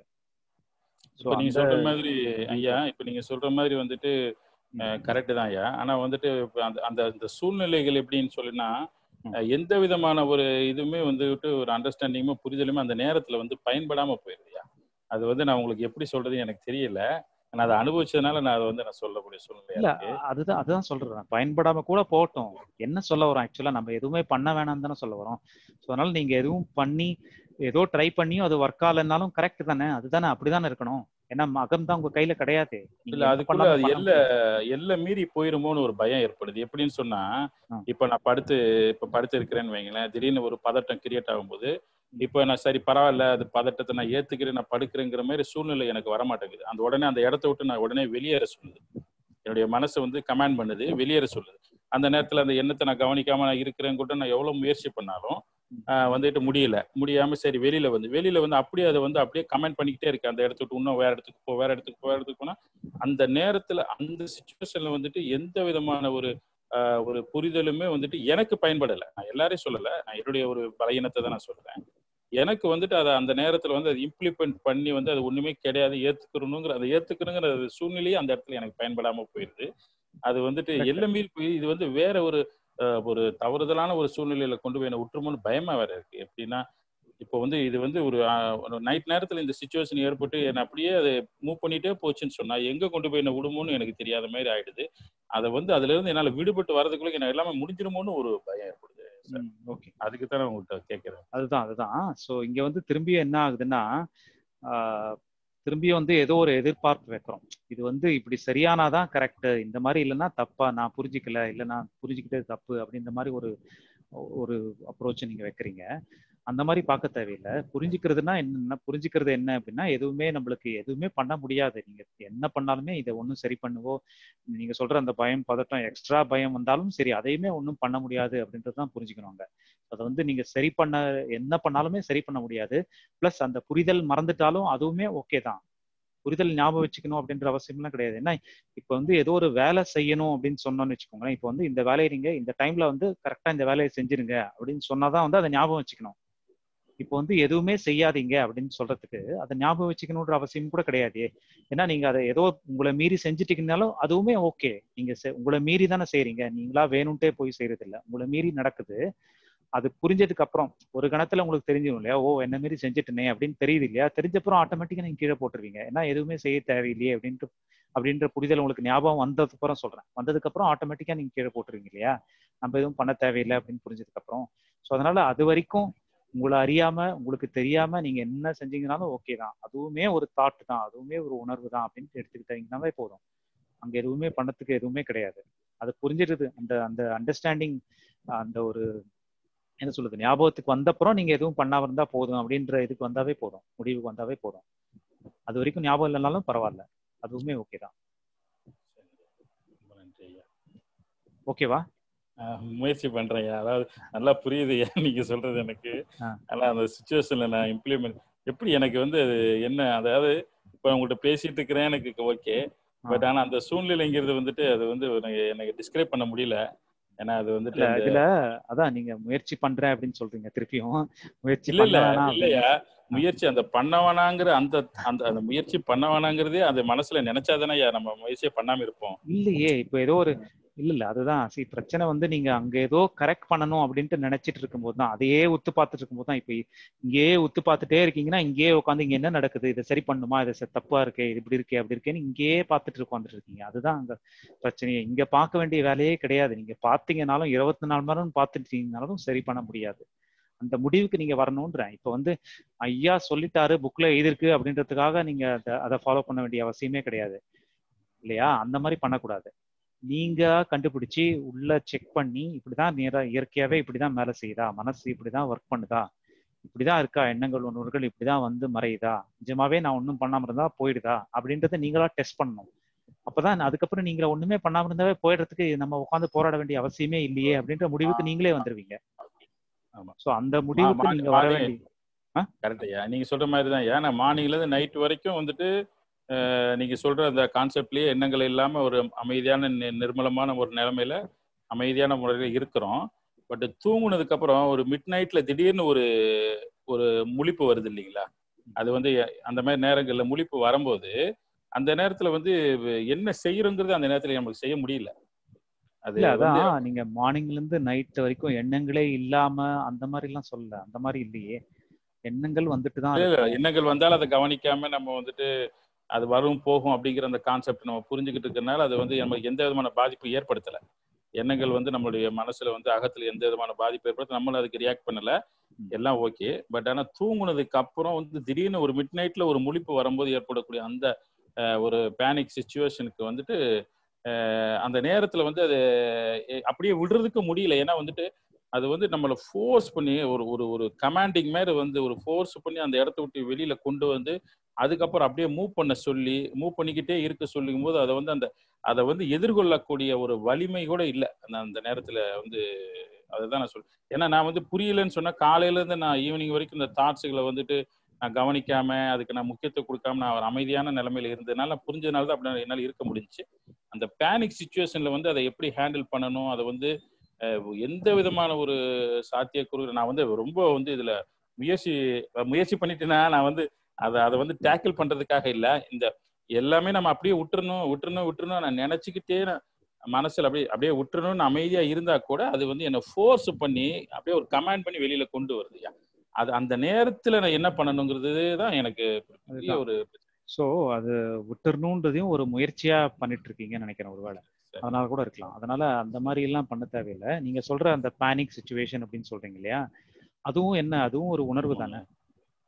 இப்போ நீங்க சொல்ற மாதிரி ஐயா இப்போ நீங்க சொல்ற மாதிரி வந்துட்டு கரெக்டு தான் ஐயா ஆனா வந்துட்டு அந்த அந்த அந்த சூழ்நிலைகள் எப்படின்னு சொல்லினா எந்த விதமான ஒரு இதுவுமே வந்துட்டு ஒரு அண்டர்ஸ்டாண்டிங்குமே புரிதலுமே அந்த நேரத்துல வந்து பயன்படாம போயிருதுயா அது வந்து நான் உங்களுக்கு எப்படி சொல்றது எனக்கு தெரியல நான் அதை அனுபவிச்சதுனால நான் அதை வந்து நான் சொல்லக்கூடிய சூழ்நிலை இல்ல அதுதான் அதுதான் சொல்றேன் பயன்படாம கூட போகட்டும் என்ன சொல்ல வரோம் ஆக்சுவலா நம்ம எதுவுமே பண்ண வேணாம் தானே சொல்ல வரோம் ஸோ அதனால நீங்க எதுவும் பண்ணி ஏதோ ட்ரை பண்ணியும் அது ஒர்க் ஆகலைன்னாலும் கரெக்ட் தானே அதுதானே அப்படிதானே இருக்கணும் ஏன்னா மகம் தான் உங்க கையில கிடையாது இல்ல அதுக்குள்ள அது எல்ல எல்ல மீறி போயிருமோன்னு ஒரு பயம் ஏற்படுது எப்படின்னு சொன்னா இப்ப நான் படுத்து இப்ப படுத்து இருக்கிறேன்னு வைங்களேன் திடீர்னு ஒரு பதட்டம் கிரியேட் ஆகும்போது இப்போ நான் சரி பரவாயில்ல அது பதட்டத்தை நான் ஏத்துக்கிறேன் நான் படுக்கிறேங்கிற மாதிரி சூழ்நிலை எனக்கு வர மாட்டேங்குது அந்த உடனே அந்த இடத்த விட்டு நான் உடனே வெளியேற சொல்லுது என்னுடைய மனசை வந்து கமாண்ட் பண்ணுது வெளியேற சொல்லுது அந்த நேரத்துல அந்த எண்ணத்தை நான் கவனிக்காம நான் இருக்கிறேன் கூட நான் எவ்வளவு முயற்சி பண்ணாலும் வந்துட்டு முடியல முடியாம சரி வெளியில வந்து வெளியில வந்து அப்படியே அதை வந்து அப்படியே கமெண்ட் பண்ணிக்கிட்டே இருக்கு அந்த இடத்துக்கு விட்டு இன்னும் வேற இடத்துக்கு போ வேற இடத்துக்கு போ வேற இடத்துக்கு போனா அந்த நேரத்துல அந்த சுச்சுவேஷன்ல வந்துட்டு எந்த விதமான ஒரு ஒரு புரிதலுமே வந்துட்டு எனக்கு பயன்படலை நான் எல்லாரையும் சொல்லலை நான் என்னுடைய ஒரு பலகீனத்தை தான் நான் சொல்றேன் எனக்கு வந்துட்டு அதை அந்த நேரத்துல வந்து அதை இம்ப்ளிமெண்ட் பண்ணி வந்து அது ஒண்ணுமே கிடையாது ஏத்துக்கணுங்கிற அதை ஏத்துக்கணுங்கிற சூழ்நிலையே அந்த இடத்துல எனக்கு பயன்படாம போயிருது அது வந்துட்டு எல்லாமே போய் இது வந்து வேற ஒரு ஒரு தவறுதலான ஒரு சூழ்நிலையில கொண்டு போய் என்ன உற்றுமோன்னு பயமா வேற இருக்கு எப்படின்னா இப்போ வந்து இது வந்து ஒரு நைட் நேரத்துல இந்த சுச்சுவேஷன் ஏற்பட்டு என்ன அப்படியே அதை மூவ் பண்ணிட்டே போச்சுன்னு சொன்னா எங்க கொண்டு போய் என்ன விடுமோன்னு எனக்கு தெரியாத மாதிரி ஆயிடுது அதை வந்து அதுல இருந்து என்னால விடுபட்டு வரதுக்குள்ள என்ன எல்லாமே முடிஞ்சிருமோன்னு ஒரு பயம் ஏற்படுது ஓகே அதுக்கு தான் உங்கள்கிட்ட கேட்கிறேன் அதுதான் அதுதான் ஸோ இங்க வந்து திரும்பி என்ன ஆகுதுன்னா திரும்பியும் வந்து ஏதோ ஒரு எதிர்பார்ப்பு வைக்கிறோம் இது வந்து இப்படி சரியானாதான் கரெக்ட் இந்த மாதிரி இல்லைன்னா தப்பா நான் புரிஞ்சிக்கல இல்லை நான் புரிஞ்சுக்கிட்டது தப்பு அப்படின்ற மாதிரி ஒரு ஒரு அப்ரோச் நீங்க வைக்கிறீங்க அந்த மாதிரி பார்க்க தேவையில்லை புரிஞ்சுக்கிறதுனா என்ன புரிஞ்சுக்கிறது என்ன அப்படின்னா எதுவுமே நம்மளுக்கு எதுவுமே பண்ண முடியாது நீங்க என்ன பண்ணாலுமே இதை ஒன்றும் சரி பண்ணுவோ நீங்க சொல்ற அந்த பயம் பதட்டம் எக்ஸ்ட்ரா பயம் வந்தாலும் சரி அதையுமே ஒன்றும் பண்ண முடியாது அப்படின்றது தான் புரிஞ்சுக்கணுங்க அதை வந்து நீங்க சரி பண்ண என்ன பண்ணாலுமே சரி பண்ண முடியாது பிளஸ் அந்த புரிதல் மறந்துட்டாலும் அதுவுமே ஓகே தான் புரிதல் ஞாபகம் வச்சுக்கணும் அப்படின்ற அவசியம்லாம் கிடையாது ஏன்னா இப்போ வந்து ஏதோ ஒரு வேலை செய்யணும் அப்படின்னு சொன்னோம்னு வச்சுக்கோங்களேன் இப்போ வந்து இந்த வேலையை நீங்க இந்த டைம்ல வந்து கரெக்டா இந்த வேலையை செஞ்சிருங்க அப்படின்னு சொன்னாதான் வந்து அதை ஞாபகம் வச்சுக்கணும் இப்போ வந்து எதுவுமே செய்யாதீங்க அப்படின்னு சொல்றதுக்கு அதை ஞாபகம் வச்சுக்கணுன்ற அவசியம் கூட கிடையாது ஏன்னா நீங்க அதை ஏதோ உங்களை மீறி செஞ்சுட்டீங்கனாலும் அதுவுமே ஓகே நீங்க உங்களை மீறி தானே செய்றீங்க நீங்களா வேணும்ட்டே போய் செய்யறது இல்லை உங்களை மீறி நடக்குது அது புரிஞ்சதுக்கு அப்புறம் ஒரு கணத்துல உங்களுக்கு தெரிஞ்சிடும் இல்லையா ஓ என்ன மாரி செஞ்சுட்டனே அப்படின்னு தெரியுது இல்லையா தெரிஞ்சப்புறம் ஆட்டோமேட்டிக்கா நீங்க கீழே போட்டுருவீங்க ஏன்னா எதுவுமே செய்ய தேவையில்லையே அப்படின்ட்டு அப்படின்ற புரிதல் உங்களுக்கு ஞாபகம் வந்ததுக்கு அப்புறம் சொல்றேன் வந்ததுக்கு அப்புறம் ஆட்டோமேட்டிக்கா நீங்க கீழே போட்டுருவீங்க இல்லையா நம்ம எதுவும் பண்ண தேவையில்லை அப்படின்னு புரிஞ்சதுக்கு அப்புறம் ஸோ அதனால அது வரைக்கும் உங்களை அறியாம உங்களுக்கு தெரியாம நீங்க என்ன செஞ்சீங்கனாலும் ஓகே தான் அதுவுமே ஒரு தாட் தான் அதுவுமே ஒரு உணர்வு தான் அப்படின்னு எடுத்துக்கிட்டீங்கன்னாவே போதும் அங்க எதுவுமே பண்ணத்துக்கு எதுவுமே கிடையாது அது புரிஞ்சிடுது அந்த அந்த அண்டர்ஸ்டாண்டிங் அந்த ஒரு என்ன சொல்லுது ஞாபகத்துக்கு வந்தப்புறம் நீங்க எதுவும் பண்ணாம இருந்தா போதும் அப்படின்ற இதுக்கு வந்தாவே போதும் முடிவுக்கு வந்தாவே போதும் அது வரைக்கும் ஞாபகம் இல்லைனாலும் பரவாயில்ல அதுவுமே ஓகே தான் ஓகேவா முயற்சி பண்றேன் அதாவது நல்லா புரியுது நீங்க சொல்றது எனக்கு ஆனா அந்த சுச்சுவேஷன்ல நான் இம்ப்ளிமெண்ட் எப்படி எனக்கு வந்து அது என்ன அதாவது இப்ப உங்கள்கிட்ட பேசிட்டு இருக்கிறேன் எனக்கு ஓகே பட் ஆனா அந்த சூழ்நிலைங்கிறது வந்துட்டு அது வந்து எனக்கு டிஸ்கிரைப் பண்ண முடியல ஏன்னா அது வந்துட்டு இதுல அதான் நீங்க முயற்சி பண்றேன் அப்படின்னு சொல்றீங்க திருப்பியும் முயற்சி இல்ல இல்ல இல்லையா முயற்சி அந்த பண்ணவனாங்கிற அந்த அந்த அந்த முயற்சி பண்ணவனாங்கிறதே அது மனசுல நினைச்சாதானே நம்ம முயற்சியை பண்ணாம இருப்போம் இல்லையே இப்ப ஏதோ ஒரு இல்ல இல்ல அதுதான் சி பிரச்சனை வந்து நீங்க அங்க ஏதோ கரெக்ட் பண்ணணும் அப்படின்ட்டு நினைச்சிட்டு இருக்கும்போது தான் அதையே உத்து பார்த்துட்டு இருக்கும்போது தான் இப்ப இங்கேயே உத்து பார்த்துட்டே இருக்கீங்கன்னா இங்கேயே உட்காந்து இங்க என்ன நடக்குது இதை சரி பண்ணுமா இது தப்பா இருக்கே இது இப்படி இருக்கே அப்படி இருக்கேன்னு இங்கேயே பார்த்துட்டு உட்காந்துட்டு இருக்கீங்க அதுதான் அங்க பிரச்சனையே இங்க பார்க்க வேண்டிய வேலையே கிடையாது நீங்க பாத்தீங்கன்னாலும் இருபத்தி நாலு மணி நேரம் பார்த்துட்டீங்கனாலும் சரி பண்ண முடியாது அந்த முடிவுக்கு நீங்க வரணும்ன்றேன் இப்ப வந்து ஐயா சொல்லிட்டாரு புக்ல எழுதிருக்கு அப்படின்றதுக்காக நீங்க அதை ஃபாலோ பண்ண வேண்டிய அவசியமே கிடையாது இல்லையா அந்த மாதிரி பண்ணக்கூடாது நீங்க கண்டுபிடிச்சு உள்ள செக் பண்ணி இப்படிதான் நேரா இயற்கையாவே இப்படிதான் மேல செய்யுதா மனசு இப்படிதான் ஒர்க் பண்ணுதா இப்படிதான் இருக்கா எண்ணங்கள் உணர்வுகள் இப்படிதான் வந்து மறையுதா நிஜமாவே நான் ஒன்றும் பண்ணாம இருந்தா போயிடுதா அப்படின்றத நீங்களா டெஸ்ட் பண்ணணும் அப்பதான் அதுக்கப்புறம் நீங்க ஒண்ணுமே பண்ணாம இருந்தாவே போயிடுறதுக்கு நம்ம உட்காந்து போராட வேண்டிய அவசியமே இல்லையே அப்படின்ற முடிவுக்கு நீங்களே வந்துருவீங்க சோ அந்த முடிவுக்கு நீங்க வர வேண்டிய கரெக்ட் ஐயா நீங்க சொல்ற மாதிரி தான் ஏன்னா மார்னிங்ல இருந்து நைட் வரைக்கும் வந்துட்டு நீங்க சொல்ற அந்த கான்செப்ட்லயே எண்ணங்கள் இல்லாம ஒரு அமைதியான நிர்மலமான ஒரு நிலைமையில அமைதியான முறையில் இருக்கிறோம் பட் தூங்குனதுக்கு அப்புறம் ஒரு மிட் நைட்ல திடீர்னு ஒரு ஒரு முழிப்பு வருது இல்லைங்களா அது வந்து அந்த மாதிரி நேரங்கள்ல முழிப்பு வரும்போது அந்த நேரத்துல வந்து என்ன செய்யறோங்கிறது அந்த நேரத்துல நமக்கு செய்ய முடியல அது அதான் நீங்க மார்னிங்ல இருந்து நைட் வரைக்கும் எண்ணங்களே இல்லாம அந்த மாதிரி எல்லாம் சொல்லல அந்த மாதிரி இல்லையே எண்ணங்கள் வந்துட்டு தான் எண்ணங்கள் வந்தாலும் அதை கவனிக்காம நம்ம வந்துட்டு அது வரும் போகும் அப்படிங்கிற அந்த கான்செப்ட் நம்ம புரிஞ்சுக்கிட்டு இருக்கிறனால அது வந்து நமக்கு எந்த விதமான பாதிப்பு ஏற்படுத்தலை எண்ணங்கள் வந்து நம்மளுடைய மனசுல வந்து அகத்துல எந்த விதமான பாதிப்பு ஏற்படுத்த நம்மளும் அதுக்கு ரியாக்ட் பண்ணல எல்லாம் ஓகே பட் ஆனா தூங்குனதுக்கு அப்புறம் வந்து திடீர்னு ஒரு மிட் நைட்ல ஒரு முழிப்பு வரும்போது ஏற்படக்கூடிய அந்த ஒரு பேனிக் சுச்சுவேஷனுக்கு வந்துட்டு அந்த நேரத்துல வந்து அது அப்படியே விடுறதுக்கு முடியல ஏன்னா வந்துட்டு அது வந்து நம்மளை ஃபோர்ஸ் பண்ணி ஒரு ஒரு ஒரு கமாண்டிங் மாதிரி வந்து ஒரு ஃபோர்ஸ் பண்ணி அந்த இடத்த விட்டு வெளியில கொண்டு வந்து அதுக்கப்புறம் அப்படியே மூவ் பண்ண சொல்லி மூவ் பண்ணிக்கிட்டே இருக்க சொல்லும் போது அதை வந்து அந்த அதை வந்து எதிர்கொள்ளக்கூடிய ஒரு வலிமை கூட இல்லை அந்த அந்த நேரத்துல வந்து அதுதான் நான் சொல்றேன் ஏன்னா நான் வந்து புரியலன்னு சொன்னா காலையில இருந்து நான் ஈவினிங் வரைக்கும் இந்த தாட்ஸுகளை வந்துட்டு நான் கவனிக்காம அதுக்கு நான் முக்கியத்துவம் கொடுக்காம நான் ஒரு அமைதியான நிலைமையில இருந்ததுனால புரிஞ்சதுனால தான் அப்படி என்னால் இருக்க முடிஞ்சுச்சு அந்த பேனிக் சுச்சுவேஷன்ல வந்து அதை எப்படி ஹேண்டில் பண்ணணும் அதை வந்து எந்த விதமான ஒரு சாத்தியக்கூறு நான் வந்து ரொம்ப வந்து இதுல முயற்சி முயற்சி பண்ணிட்டேன்னா நான் வந்து அதை அதை வந்து டேக்கிள் பண்றதுக்காக இல்ல இந்த எல்லாமே நம்ம அப்படியே விட்டுறணும் விட்டுறணும் விட்டுறணும் நான் நினைச்சுக்கிட்டே மனசுல அப்படியே அப்படியே விட்டுறணும்னு அமைதியா இருந்தா கூட அது வந்து என்னை ஃபோர்ஸ் பண்ணி அப்படியே ஒரு கமாண்ட் பண்ணி வெளியில கொண்டு வருது அது அந்த நேரத்துல நான் என்ன பண்ணணுங்கிறது தான் எனக்கு ஒரு ஸோ அது விட்டுறணுன்றதையும் ஒரு முயற்சியா பண்ணிட்டு இருக்கீங்கன்னு நினைக்கிறேன் ஒருவேளை அதனால கூட இருக்கலாம் அதனால அந்த மாதிரி எல்லாம் பண்ண தேவையில்லை நீங்க சொல்ற அந்த பேனிக் சுச்சுவேஷன் அப்படின்னு சொல்றீங்க இல்லையா அதுவும் என்ன அதுவும் ஒரு உணர்வு தானே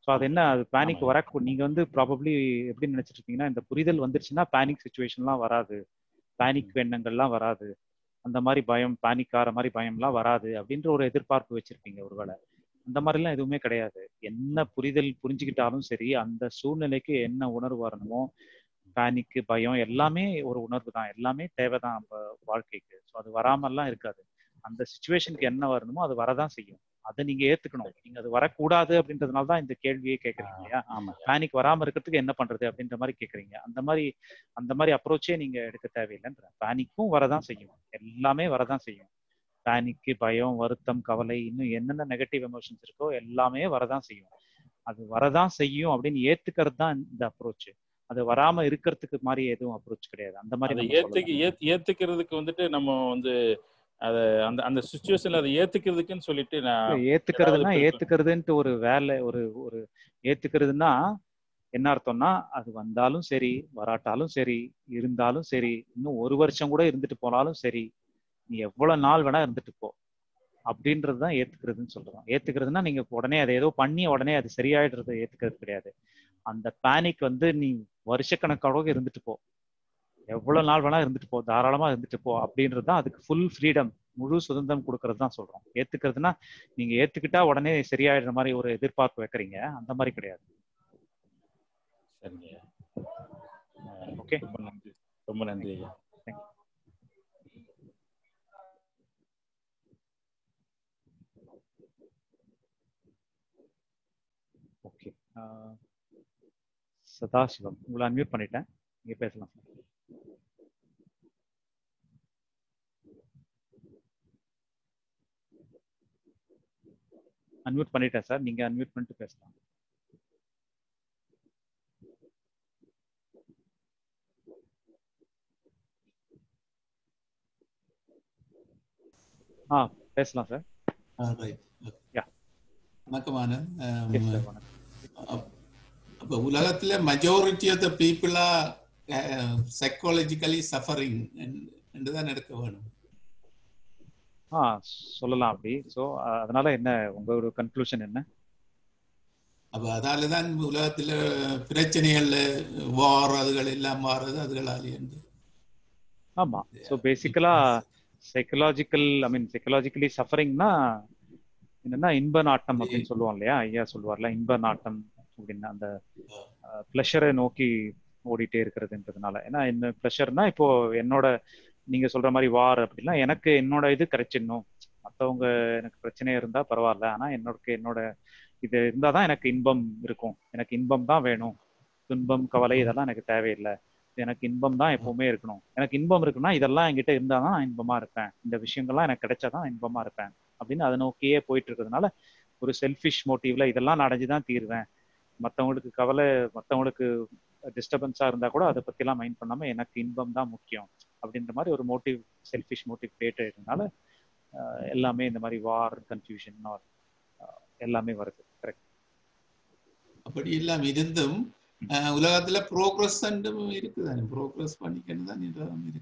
ஸோ அது என்ன அது பேனிக் வர நீங்க வந்து ப்ராபப்ளி எப்படி நினைச்சிட்டு இருக்கீங்கன்னா இந்த புரிதல் வந்துருச்சுன்னா பேனிக் சுச்சுவேஷன்லாம் வராது பேனிக் எண்ணங்கள்லாம் வராது அந்த மாதிரி பயம் பேனிக் ஆகிற மாதிரி பயம்லாம் வராது அப்படின்ற ஒரு எதிர்பார்ப்பு வச்சிருப்பீங்க ஒருவேளை அந்த மாதிரிலாம் எதுவுமே கிடையாது என்ன புரிதல் புரிஞ்சுக்கிட்டாலும் சரி அந்த சூழ்நிலைக்கு என்ன உணர்வு வரணுமோ பேனிக்கு பயம் எல்லாமே ஒரு உணர்வு தான் எல்லாமே தேவைதான் நம்ம வாழ்க்கைக்கு ஸோ அது வராமல்லாம் இருக்காது அந்த சுச்சுவேஷனுக்கு என்ன வரணுமோ அது வரதான் செய்யும் அதை நீங்க ஏத்துக்கணும் நீங்க அது வரக்கூடாது அப்படின்றதுனால தான் இந்த கேள்வியே கேட்கறீங்க இல்லையா பேனிக் வராம இருக்கிறதுக்கு என்ன பண்றது அப்படின்ற மாதிரி கேக்குறீங்க அந்த மாதிரி அந்த மாதிரி அப்ரோச்சே நீங்க எடுக்க தேவையில்லைன்ற பேனிக்கும் வரதான் செய்யும் எல்லாமே வரதான் செய்யும் பேனிக்கு பயம் வருத்தம் கவலை இன்னும் என்னென்ன நெகட்டிவ் எமோஷன்ஸ் இருக்கோ எல்லாமே வரதான் செய்யும் அது வரதான் செய்யும் அப்படின்னு ஏத்துக்கிறது தான் இந்த அப்ரோச் அது வராம இருக்கிறதுக்கு மாதிரி எதுவும் அப்ரோச் கிடையாது அந்த மாதிரி அதை நம்ம ஏத்துக்கு சொல்லலாம். ஏத்- ஏத்துக்கிறதுக்கு வந்துட்டு நம்ம வந்து அத அந்த அந்த சுச்சுவேஷன்ல அதை ஏத்துக்கிறதுக்குன்னு சொல்லிட்டு நான் இல்ல, ஏத்துக்கிறதுனா ஏதாவது இப்ப- ஏத்துக்கிறதுன்ட்டு ஒரு வேலை ஒரு ஒரு ஏத்துக்கிறதுனா என்ன அர்த்தம்னா அது வந்தாலும் சரி வராட்டாலும் சரி இருந்தாலும் சரி இன்னும் ஒரு வருஷம் கூட இருந்துட்டு போனாலும் சரி நீ எவ்வளவு நாள் வேணா இருந்துட்டு போ அப்படின்றது தான் ஏத்துக்கிறதுன்னு சொல்றோம் ஏத்துக்கிறதுனா நீங்க உடனே அதை ஏதோ பண்ணி உடனே அது சரியாயிடுறது ஏத்துக்கிறது கிடையாது அந்த பேனிக் வந்து நீ வருஷக்கணக்காக இருந்துட்டு போ எவ்வளவு நாள் வேணா இருந்துட்டு போ தாராளமா இருந்துட்டு போ அப்படின்றது தான் அதுக்கு ஃபுல் ஃப்ரீடம் முழு சுதந்திரம் கொடுக்கறது தான் சொல்றோம் ஏத்துக்கிறதுனா நீங்க ஏத்துக்கிட்டா உடனே சரியாயிடுற மாதிரி ஒரு எதிர்பார்ப்பு வைக்கிறீங்க அந்த மாதிரி கிடையாது சரிங்க ஓகே ரொம்ப நன்றி ரொம்ப நன்றி ஐயா ஓகே சதாசிவம் உங்களை அன்மியூட் பண்ணிட்டேன் நீங்க பேசலாம் அன்மியூட் பண்ணிட்டேன் சார் நீங்க அன்மியூட் பண்ணிட்டு பேசலாம் ஆ பேசலாம் சார் ரைட் யா வணக்கம் ஆனந்த் Um, எஸ் சார் வணக்கம் அப்- அப்ப உலகத்துல மெஜாரிட்டி ஆஃப் த பீப்புளா சைக்காலஜிக்கலி சஃபரிங் என்றுதான் எடுக்க வேணும் ஆ சொல்லலாம் அப்படி ஸோ அதனால என்ன உங்களோட கன்க்ளூஷன் என்ன அப்ப அதாலதான் உலகத்துல பிரச்சனைகள் வார் அதுகள் எல்லாம் மாறுறது அதுகளாலே என்று ஆமா ஸோ பேசிக்கலா சைக்கலாஜிக்கல் ஐ மீன் சைக்கலாஜிக்கலி சஃபரிங்னா என்னன்னா இன்ப நாட்டம் அப்படின்னு சொல்லுவோம் இல்லையா ஐயா சொல்லுவார்ல இன்ப நாட்டம் அப்படின்னு அந்த ப்ளஷரை நோக்கி ஓடிட்டே இருக்கிறதுன்றதுனால ஏன்னா என்ன ப்ளஷர்னா இப்போ என்னோட நீங்க சொல்ற மாதிரி வார் அப்படின்னா எனக்கு என்னோட இது கிடைச்சிடணும் மற்றவங்க எனக்கு பிரச்சனை இருந்தா பரவாயில்ல ஆனா என்னோட என்னோட இது இருந்தாதான் எனக்கு இன்பம் இருக்கும் எனக்கு இன்பம் தான் வேணும் துன்பம் கவலை இதெல்லாம் எனக்கு தேவையில்லை எனக்கு இன்பம் தான் எப்பவுமே இருக்கணும் எனக்கு இன்பம் இருக்குன்னா இதெல்லாம் என்கிட்ட இருந்தா தான் நான் இன்பமா இருப்பேன் இந்த விஷயங்கள்லாம் எனக்கு கிடைச்சாதான் இன்பமா இருப்பேன் அப்படின்னு அதை நோக்கியே போயிட்டு இருக்கிறதுனால ஒரு செல்ஃபிஷ் மோட்டிவ்ல இதெல்லாம் நான் அடைஞ்சுதான் தீருவேன் மற்றவங்களுக்கு கவலை மற்றவங்களுக்கு டிஸ்டர்பன்ஸா இருந்தா கூட அதை பத்திலாம் மைண்ட் பண்ணாம எனக்கு இன்பம் தான் முக்கியம் அப்படின்ற மாதிரி ஒரு மோட்டிவ் செல்ஃபிஷ் மோட்டிவ் கிரியேட் ஆயிருந்தனால எல்லாமே இந்த மாதிரி வார் கன்ஃபியூஷன் ஆர் எல்லாமே வருது கரெக்ட் அப்படி எல்லாம் இருந்தும் அஹ், உலகத்துல ப்ரோக்ரஸ் இருக்குதானே ப்ரோக்ரஸ் பண்ணிக்கணும் தான் இருக்கு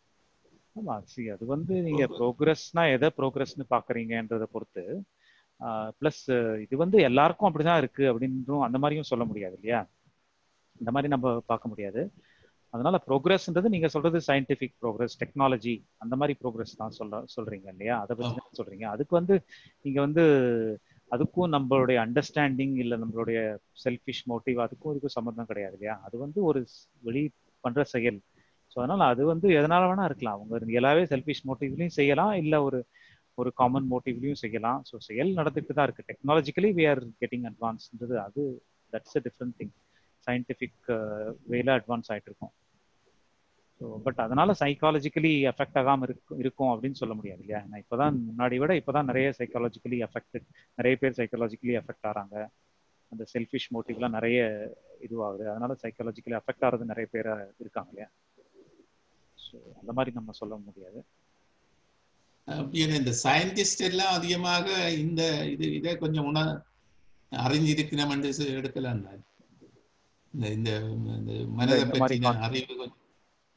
ஆமா சி அது வந்து நீங்க ப்ரோக்ரஸ்னா எதை ப்ரோக்ரஸ்னு பாக்குறீங்கன்றதை பொறுத்து ப்ளஸ் இது வந்து எல்லாருக்கும் அப்படிதான் இருக்கு அப்படின்றும் அந்த மாதிரியும் சொல்ல முடியாது இல்லையா இந்த மாதிரி நம்ம பார்க்க முடியாது அதனால ப்ரோக்ரஸ்ன்றது நீங்க சொல்றது சயின்டிபிக் ப்ரோக்ரஸ் டெக்னாலஜி அந்த மாதிரி ப்ரோக்ரஸ் தான் சொல்ல சொல்றீங்க இல்லையா அதை பத்தி தான் சொல்றீங்க அதுக்கு வந்து நீங்க வந்து அதுக்கும் நம்மளுடைய அண்டர்ஸ்டாண்டிங் இல்லை நம்மளுடைய செல்ஃபிஷ் மோட்டிவ் அதுக்கும் இதுக்கும் சம்மந்தம் கிடையாது இல்லையா அது வந்து ஒரு வெளி பண்ற செயல் ஸோ அதனால அது வந்து எதனால வேணா இருக்கலாம் அவங்க ரியலாவே செல்ஃபிஷ் மோட்டிவ்லையும் செய்யலாம் இல்லை ஒரு ஒரு காமன் மோட்டிவ்லையும் செய்யலாம் ஸோ செயல் நடந்துட்டு தான் இருக்கு டெக்னாலஜிக்கலி வி ஆர் கெட்டிங் அட்வான்ஸ்ன்றது அது that's a different thing scientific வேல அட்வான்ஸ் ஆயிட்டு இருக்கோம் ஸோ பட் அதனால சைக்காலஜிக்கலி எஃபெக்ட் ஆகாம இருக்கும் இருக்கும் அப்படின்னு சொல்ல முடியாது இல்லையா நான் இப்போதான் முன்னாடி விட இப்போதான் நிறைய சைக்காலஜிக்கலி எஃபெக்டட் நிறைய பேர் சைக்காலஜிக்கலி எஃபெக்ட் ஆறாங்க அந்த செல்ஃபிஷ் மோட்டிவ்லாம் நிறைய இதுவாகுது அதனால சைக்காலஜிக்கலி எஃபெக்ட் ஆகிறது நிறைய பேர் இருக்காங்க இல்லையா ஸோ அந்த மாதிரி நம்ம சொல்ல முடியாது அப்படியே இந்த சயின்டிஸ்ட் எல்லாம் அதிகமாக இந்த இது இதை கொஞ்சம் உண அறிஞ்சிருக்கணும் என்று எடுக்கலாம் தான். இந்த இந்த இந்த மனதை இந்த மாதிரி பற்றின அறிவு கொஞ்சம்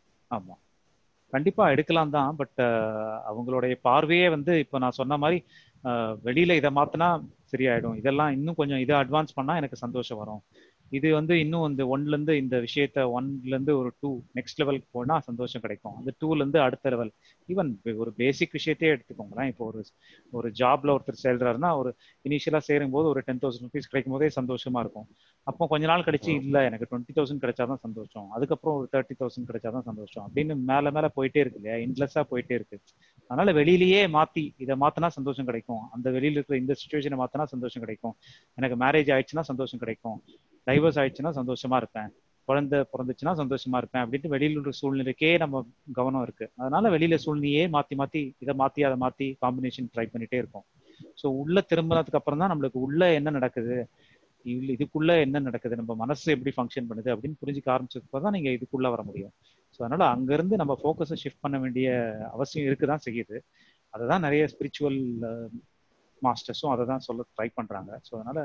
ஆமா கண்டிப்பா எடுக்கலாம் தான் பட் அவங்களுடைய பார்வையே வந்து இப்போ நான் சொன்ன மாதிரி ஆஹ் வெளியில இதை மாத்தினா சரியாயிடும் இதெல்லாம் இன்னும் கொஞ்சம் இதை அட்வான்ஸ் பண்ணா எனக்கு சந்தோஷம் வரும் இது வந்து இன்னும் இந்த ஒன்ல இருந்து இந்த விஷயத்த ஒன்ல இருந்து ஒரு டூ நெக்ஸ்ட் லெவலுக்கு போனா சந்தோஷம் கிடைக்கும் அந்த டூல இருந்து அடுத்த லெவல் ஈவன் ஒரு பேசிக் விஷயத்தையே எடுத்துக்கோங்களேன் இப்போ ஒரு ஒரு ஜாப்ல ஒருத்தர் சேர்றாருன்னா ஒரு இனிஷியலா சேரும் போது ஒரு டென் தௌசண்ட் ருபீஸ் கிடைக்கும் போதே சந்தோஷமா இருக்கும் அப்போ கொஞ்ச நாள் கழிச்சு இல்ல எனக்கு டுவெண்ட்டி தௌசண்ட் கிடைச்சாதான் சந்தோஷம் அதுக்கப்புறம் ஒரு தேர்ட்டி தௌசண்ட் கிடைச்சாதான் சந்தோஷம் அப்படின்னு மேல மேல போயிட்டே இருக்கு இல்லையா இன்ட்ரெஸ்டா போயிட்டே இருக்கு அதனால வெளியிலேயே மாத்தி இதை மாத்தினா சந்தோஷம் கிடைக்கும் அந்த வெளியில இருக்கிற இந்த சுச்சுவேஷனை மாத்தினா சந்தோஷம் கிடைக்கும் எனக்கு மேரேஜ் ஆயிடுச்சுன்னா சந்தோஷம் கிடைக்கும் டைவர்ஸ் ஆயிடுச்சுன்னா சந்தோஷமா இருப்பேன் குழந்தை பிறந்துச்சுன்னா சந்தோஷமா இருப்பேன் அப்படின்ட்டு வெளியில உள்ள சூழ்நிலைக்கே நம்ம கவனம் இருக்கு அதனால வெளியில சூழ்நிலையே மாத்தி மாத்தி இதை மாத்தி அதை மாத்தி காம்பினேஷன் ட்ரை பண்ணிட்டே இருக்கோம் ஸோ உள்ள திரும்பினதுக்கு அப்புறம் தான் நம்மளுக்கு உள்ள என்ன நடக்குது இல்ல இதுக்குள்ள என்ன நடக்குது நம்ம மனசு எப்படி ஃபங்க்ஷன் பண்ணுது அப்படின்னு புரிஞ்சுக்க ஆரம்பிச்சதுக்கு தான் நீங்க இதுக்குள்ள வர முடியும் ஸோ அதனால அங்க இருந்து நம்ம ஃபோக்கஸை ஷிஃப்ட் பண்ண வேண்டிய அவசியம் இருக்குதான் செய்யுது அதை தான் நிறைய ஸ்பிரிச்சுவல் மாஸ்டர்ஸும் அதை தான் சொல்ல ட்ரை பண்றாங்க ஸோ அதனால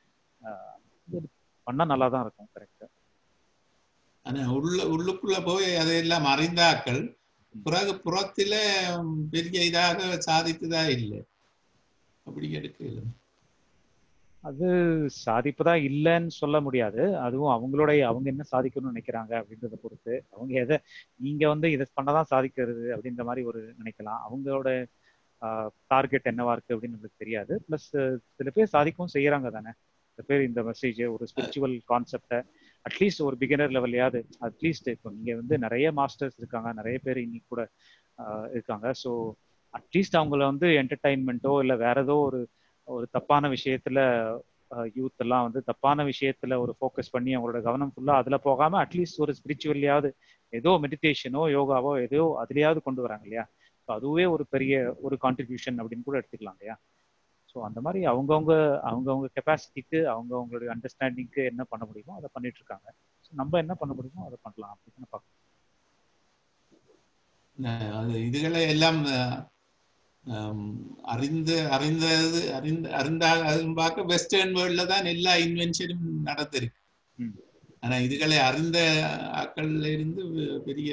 பண்ணா நல்லா தான் இருக்கும் கரெக்ட் ஆனா உள்ள உள்ளுக்குள்ள போய் அதையெல்லாம் அறிந்தாக்கள் பிறகு புறத்தில பெரிய இதாக சாதித்ததா இல்லை அப்படி எடுக்கல அது சாதிப்புதான் இல்லைன்னு சொல்ல முடியாது அதுவும் அவங்களுடைய அவங்க என்ன சாதிக்கணும்னு நினைக்கிறாங்க அப்படின்றத பொறுத்து அவங்க எதை நீங்க வந்து இதை பண்ணதான் சாதிக்கிறது அப்படின்ற மாதிரி ஒரு நினைக்கலாம் அவங்களோட டார்கெட் என்னவா இருக்கு அப்படின்னு நம்மளுக்கு தெரியாது பிளஸ் சில பேர் சாதிக்கவும் செய்யறாங்க தானே சில பேர் இந்த மெசேஜ் ஒரு ஸ்பிரிச்சுவல் கான்செப்டை அட்லீஸ்ட் ஒரு பிகினர் லெவல்லையாவது அட்லீஸ்ட் இப்போ நீங்க வந்து நிறைய மாஸ்டர்ஸ் இருக்காங்க நிறைய பேர் இன்னைக்கு கூட இருக்காங்க ஸோ அட்லீஸ்ட் அவங்கள வந்து என்டர்டைன்மெண்ட்டோ இல்லை வேற ஏதோ ஒரு ஒரு தப்பான விஷயத்துல யூத் எல்லாம் வந்து தப்பான விஷயத்துல ஒரு ஃபோக்கஸ் பண்ணி அவங்களோட கவனம் ஃபுல்லா அதுல போகாம அட்லீஸ்ட் ஒரு ஸ்பிரிச்சுவல்லையாவது ஏதோ மெடிடேஷனோ யோகாவோ ஏதோ அதுலயாவது கொண்டு வராங்க இல்லையா ஸோ அதுவே ஒரு பெரிய ஒரு கான்ட்ரிபியூஷன் அப்படின்னு கூட எடுத்துக்கலாம் இல்லையா ஸோ அந்த மாதிரி அவங்கவுங்க அவங்கவுங்க கெப்பாசிட்டிக்கு அவங்கவுங்களுடைய அண்டர்ஸ்டாண்டிங்க்கு என்ன பண்ண முடியுமோ அதை பண்ணிட்டு இருக்காங்க ஸோ நம்ம என்ன பண்ண முடியுமோ அதை பண்ணலாம் அப்படின்னு பார்க்கணும் இதுகளை எல்லாம் அறிந்து அறிந்தது அறிந்து அறிந்தாக பார்க்க வெஸ்டர்ன் வேர்ல்ட்ல தான் எல்லா இன்வென்ஷனும் நடந்திருக்கு ஆனா இதுகளை அறிந்த ஆக்கள்ல இருந்து பெரிய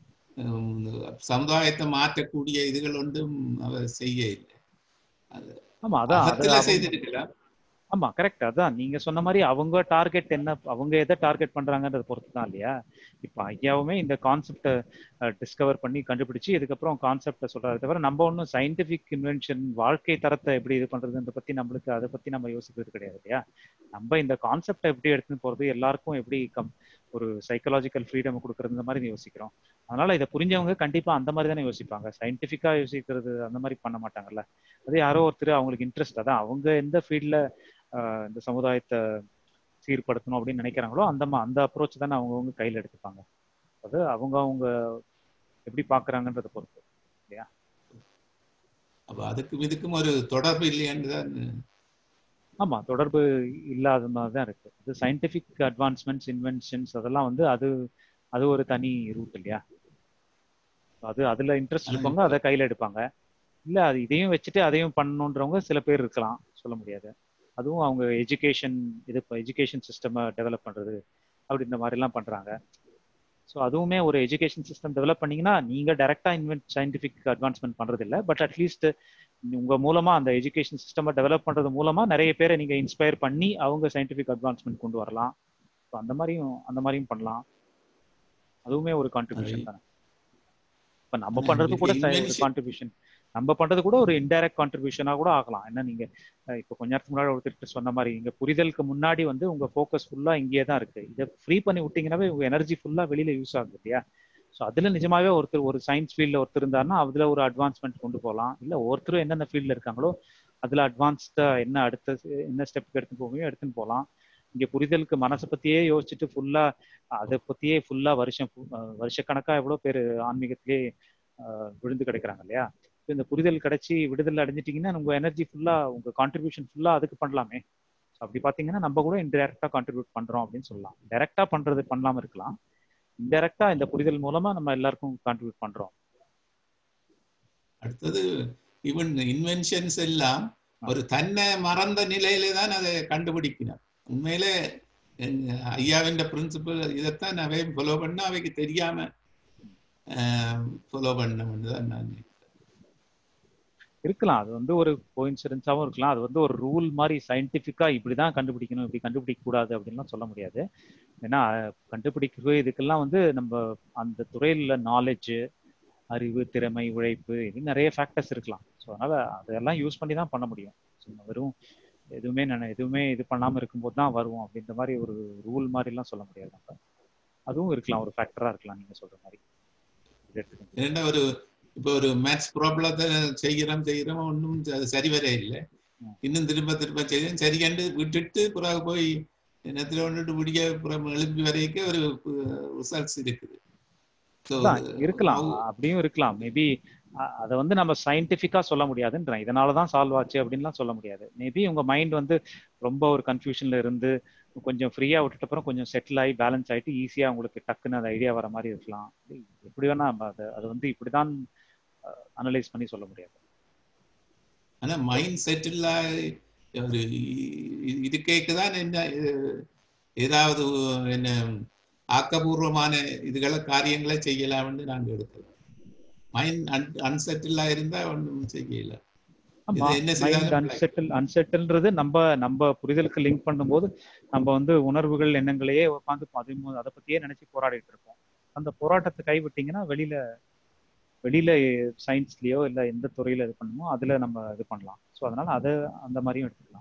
சமுதாயத்தை மாற்றக்கூடிய இதுகள் ஒன்றும் அவர் செய்ய இல்லை அது ஆமா அதான் செய்திருக்கலாம் ஆமா கரெக்ட் அதான் நீங்க சொன்ன மாதிரி அவங்க டார்கெட் என்ன அவங்க எதை டார்கெட் பண்றாங்கன்றத பொறுத்து தான் இல்லையா இப்ப ஐயாவுமே இந்த கான்செப்டை டிஸ்கவர் பண்ணி கண்டுபிடிச்சு இதுக்கப்புறம் கான்செப்டை சொல்றாரு தவிர நம்ம ஒன்றும் சயின்டிபிக் இன்வென்ஷன் வாழ்க்கை தரத்தை எப்படி இது பண்றதுன்ற பத்தி நம்மளுக்கு அதை பத்தி நம்ம யோசிக்கிறது கிடையாது இல்லையா நம்ம இந்த கான்செப்டை எப்படி எடுத்துன்னு போறது எல்லாருக்கும் எப்படி கம் ஒரு சைக்கலாஜிக்கல் ஃப்ரீடம் கொடுக்கறது இந்த மாதிரி யோசிக்கிறோம் அதனால இதை புரிஞ்சவங்க கண்டிப்பா அந்த மாதிரி தானே யோசிப்பாங்க சயின்டிஃபிக்கா யோசிக்கிறது அந்த மாதிரி பண்ண மாட்டாங்கல்ல அது யாரோ ஒருத்தர் அவங்களுக்கு இன்ட்ரெஸ்ட் அதான் அவங்க எந்த ஃபீல்ட்ல இந்த சமுதாயத்தை சீர்படுத்தணும் அப்படின்னு நினைக்கிறாங்களோ அந்த அந்த அப்ரோச் தானே அவங்கவுங்க கையில் எடுத்துப்பாங்க அது அவங்க அவங்க எப்படி பாக்குறாங்கன்றத பொறுத்து இல்லையா அப்ப அதுக்கும் இதுக்கும் ஒரு தொடர்பு இல்லையான்னு தான் ஆமா தொடர்பு இல்லாத மாதிரி தான் இருக்கு அது சயின்டிபிக் அட்வான்ஸ்மெண்ட்ஸ் இன்வென்ஷன்ஸ் அதெல்லாம் வந்து அது அது ஒரு தனி ரூட் இல்லையா அது அதுல இன்ட்ரெஸ்ட் இருப்பாங்க அதை கையில எடுப்பாங்க இல்ல அது இதையும் வச்சுட்டு அதையும் பண்ணணுன்றவங்க சில பேர் இருக்கலாம் சொல்ல முடியாது அதுவும் அவங்க எஜுகேஷன் இது எஜுகேஷன் சிஸ்டம் டெவலப் பண்றது அப்படின்ற மாதிரி எல்லாம் பண்றாங்க ஸோ அதுவுமே ஒரு எஜுகேஷன் சிஸ்டம் டெவலப் பண்ணீங்கன்னா நீங்க டைரக்டா இன்வென்ட் சயின்டிபிக் அட்வான்ஸ்மெண்ட் பண்றது இல்லை பட் அட்லீஸ்ட் உங்க மூலமா அந்த எஜுகேஷன் சிஸ்டம் டெவலப் பண்றது மூலமா நிறைய பேரை நீங்க இன்ஸ்பயர் பண்ணி அவங்க சயின்டிபிக் அட்வான்ஸ்மெண்ட் கொண்டு வரலாம் ஸோ அந்த மாதிரியும் அந்த மாதிரியும் பண்ணலாம் அதுவுமே ஒரு கான்ட்ரிபியூஷன் தானே இப்ப நம்ம பண்றது கூட ஒரு கான்ட்ரிபியூஷன் நம்ம பண்றது கூட ஒரு இன்டைரக்ட் கான்ட்ரிபியூஷனா கூட ஆகலாம் என்ன நீங்க இப்போ கொஞ்ச நேரத்துக்கு முன்னாடி ஒருத்தர் சொன்ன மாதிரி இங்க புரிதலுக்கு முன்னாடி வந்து உங்க ஃபோக்கஸ் ஃபுல்லா இங்கேயே தான் இருக்கு இதை ஃப்ரீ பண்ணி விட்டீங்கன்னாவே உங்க எனர்ஜி ஃபுல்லா வெளியில யூஸ் ஆகுது இல்லையா ஸோ அதுல நிஜமாவே ஒருத்தர் ஒரு சயின்ஸ் ஃபீல்ட்ல ஒருத்தர் இருந்தாருன்னா அதுல ஒரு அட்வான்ஸ்மெண்ட் கொண்டு போகலாம் இல்ல ஒருத்தரும் என்னென்ன ஃபீல்ட்ல இருக்காங்களோ அதுல அட்வான்ஸ்டா என்ன அடுத்த என்ன ஸ்டெப்புக்கு எடுத்துன்னு போகணும் எடுத்துன்னு போகலாம் இங்க புரிதலுக்கு மனசை பத்தியே யோசிச்சுட்டு ஃபுல்லா அதை பத்தியே ஃபுல்லா வருஷம் வருஷக்கணக்கா எவ்வளவு பேர் ஆன்மீகத்திலே விழுந்து கிடைக்கிறாங்க இல்லையா இந்த புரிதல் கிடைச்சி விடுதலை அடைஞ்சிட்டீங்கன்னா உங்க எனர்ஜி ஃபுல்லா உங்க கான்ட்ரிபியூஷன் ஃபுல்லா அதுக்கு பண்ணலாமே அப்படி பாத்தீங்கன்னா நம்ம கூட இன்டெரக்டா கான்ட்ரிபியூட் பண்றோம் அப்படின்னு சொல்லலாம் டைரக்டா பண்றது பண்ணலாம இருக்கலாம் இன்டெரக்டா இந்த புரிதல் மூலமா நம்ம எல்லாருக்கும் கான்ட்ரிபியூட் பண்றோம் அடுத்தது ஈவன் இன்வென்ஷன்ஸ் எல்லாம் ஒரு தன்னை மறந்த நிலையில தான் அதை கண்டுபிடிக்கணும் உண்மையிலே ஐயாவின் பிரின்சிபல் இதைத்தான் அவை ஃபாலோ பண்ண அவைக்கு தெரியாம ஃபாலோ பண்ண தான் நான் இருக்கலாம் அது வந்து ஒரு கோயின்சிடன்ஸாகவும் இருக்கலாம் அது வந்து ஒரு ரூல் மாதிரி சயின்டிஃபிக்காக இப்படி தான் கண்டுபிடிக்கணும் இப்படி கண்டுபிடிக்க கூடாது அப்படின்லாம் சொல்ல முடியாது ஏன்னா கண்டுபிடிக்கவே இதுக்கெல்லாம் வந்து நம்ம அந்த துறையில் நாலேஜ் அறிவு திறமை உழைப்பு இது நிறைய ஃபேக்டர்ஸ் இருக்கலாம் ஸோ அதனால அதெல்லாம் யூஸ் பண்ணி தான் பண்ண முடியும் ஸோ வெறும் எதுவுமே நான் எதுவுமே இது பண்ணாமல் இருக்கும்போது தான் வருவோம் அப்படின்ற மாதிரி ஒரு ரூல் மாதிரிலாம் சொல்ல முடியாது நம்ம அதுவும் இருக்கலாம் ஒரு ஃபேக்டராக இருக்கலாம் நீங்கள் சொல்கிற மாதிரி என்ன ஒரு இப்போ ஒரு மேத்ஸ் ப்ராப்ளத்தை செய்கிறோம் செய்கிறோம் ஒன்றும் அது சரி வர இல்லை இன்னும் திரும்ப திரும்ப செய்யும் சரி கண்டு விட்டுட்டு பிறகு போய் நேரத்தில் ஒன்றுட்டு பிடிக்க புறம் எழுப்பி வரைக்கும் ஒரு ரிசல்ட்ஸ் இருக்குது இருக்கலாம் அப்படியும் இருக்கலாம் மேபி அதை வந்து நம்ம சயின்டிஃபிக்கா சொல்ல முடியாதுன்றேன் இதனால தான் சால்வ் ஆச்சு அப்படின்லாம் சொல்ல முடியாது மேபி உங்க மைண்ட் வந்து ரொம்ப ஒரு கன்ஃபியூஷன்ல இருந்து கொஞ்சம் ஃப்ரீயா விட்டுட்டு அப்புறம் கொஞ்சம் செட்டில் ஆகி பேலன்ஸ் ஆயிட்டு ஈஸியா உங்களுக்கு டக்குன்னு அந்த ஐடியா வர மாதிரி இருக்கலாம் எப்படி வேணா நம்ம அதை அதை வந்து இப்படிதான் அனலைஸ் பண்ணி சொல்ல முடியாது ஆனா மைண்ட் செட்டில் ஒரு இது கேக்குதான் என்ன ஏதாவது என்ன ஆக்கபூர்வமான இதுகளை காரியங்களை செய்யலாம்னு நாங்க எடுக்கிறோம் மைண்ட் அன்செட்டிலா இருந்தா ஒன்றும் செய்யல அன்செட்டில் அன்செட்டில்ன்றது நம்ம நம்ம புரிதலுக்கு லிங்க் பண்ணும்போது நம்ம வந்து உணர்வுகள் எண்ணங்களையே உட்காந்து பதிமூணு அதை பத்தியே நினைச்சு போராடிட்டு இருக்கோம் அந்த போராட்டத்தை கைவிட்டீங்கன்னா வெளியில வெளியில சயின்ஸ்லயோ இல்ல எந்த துறையில இது பண்ணுமோ அதுல நம்ம இது பண்ணலாம் ஸோ அதனால அதை அந்த மாதிரியும் எடுத்துக்கலாம்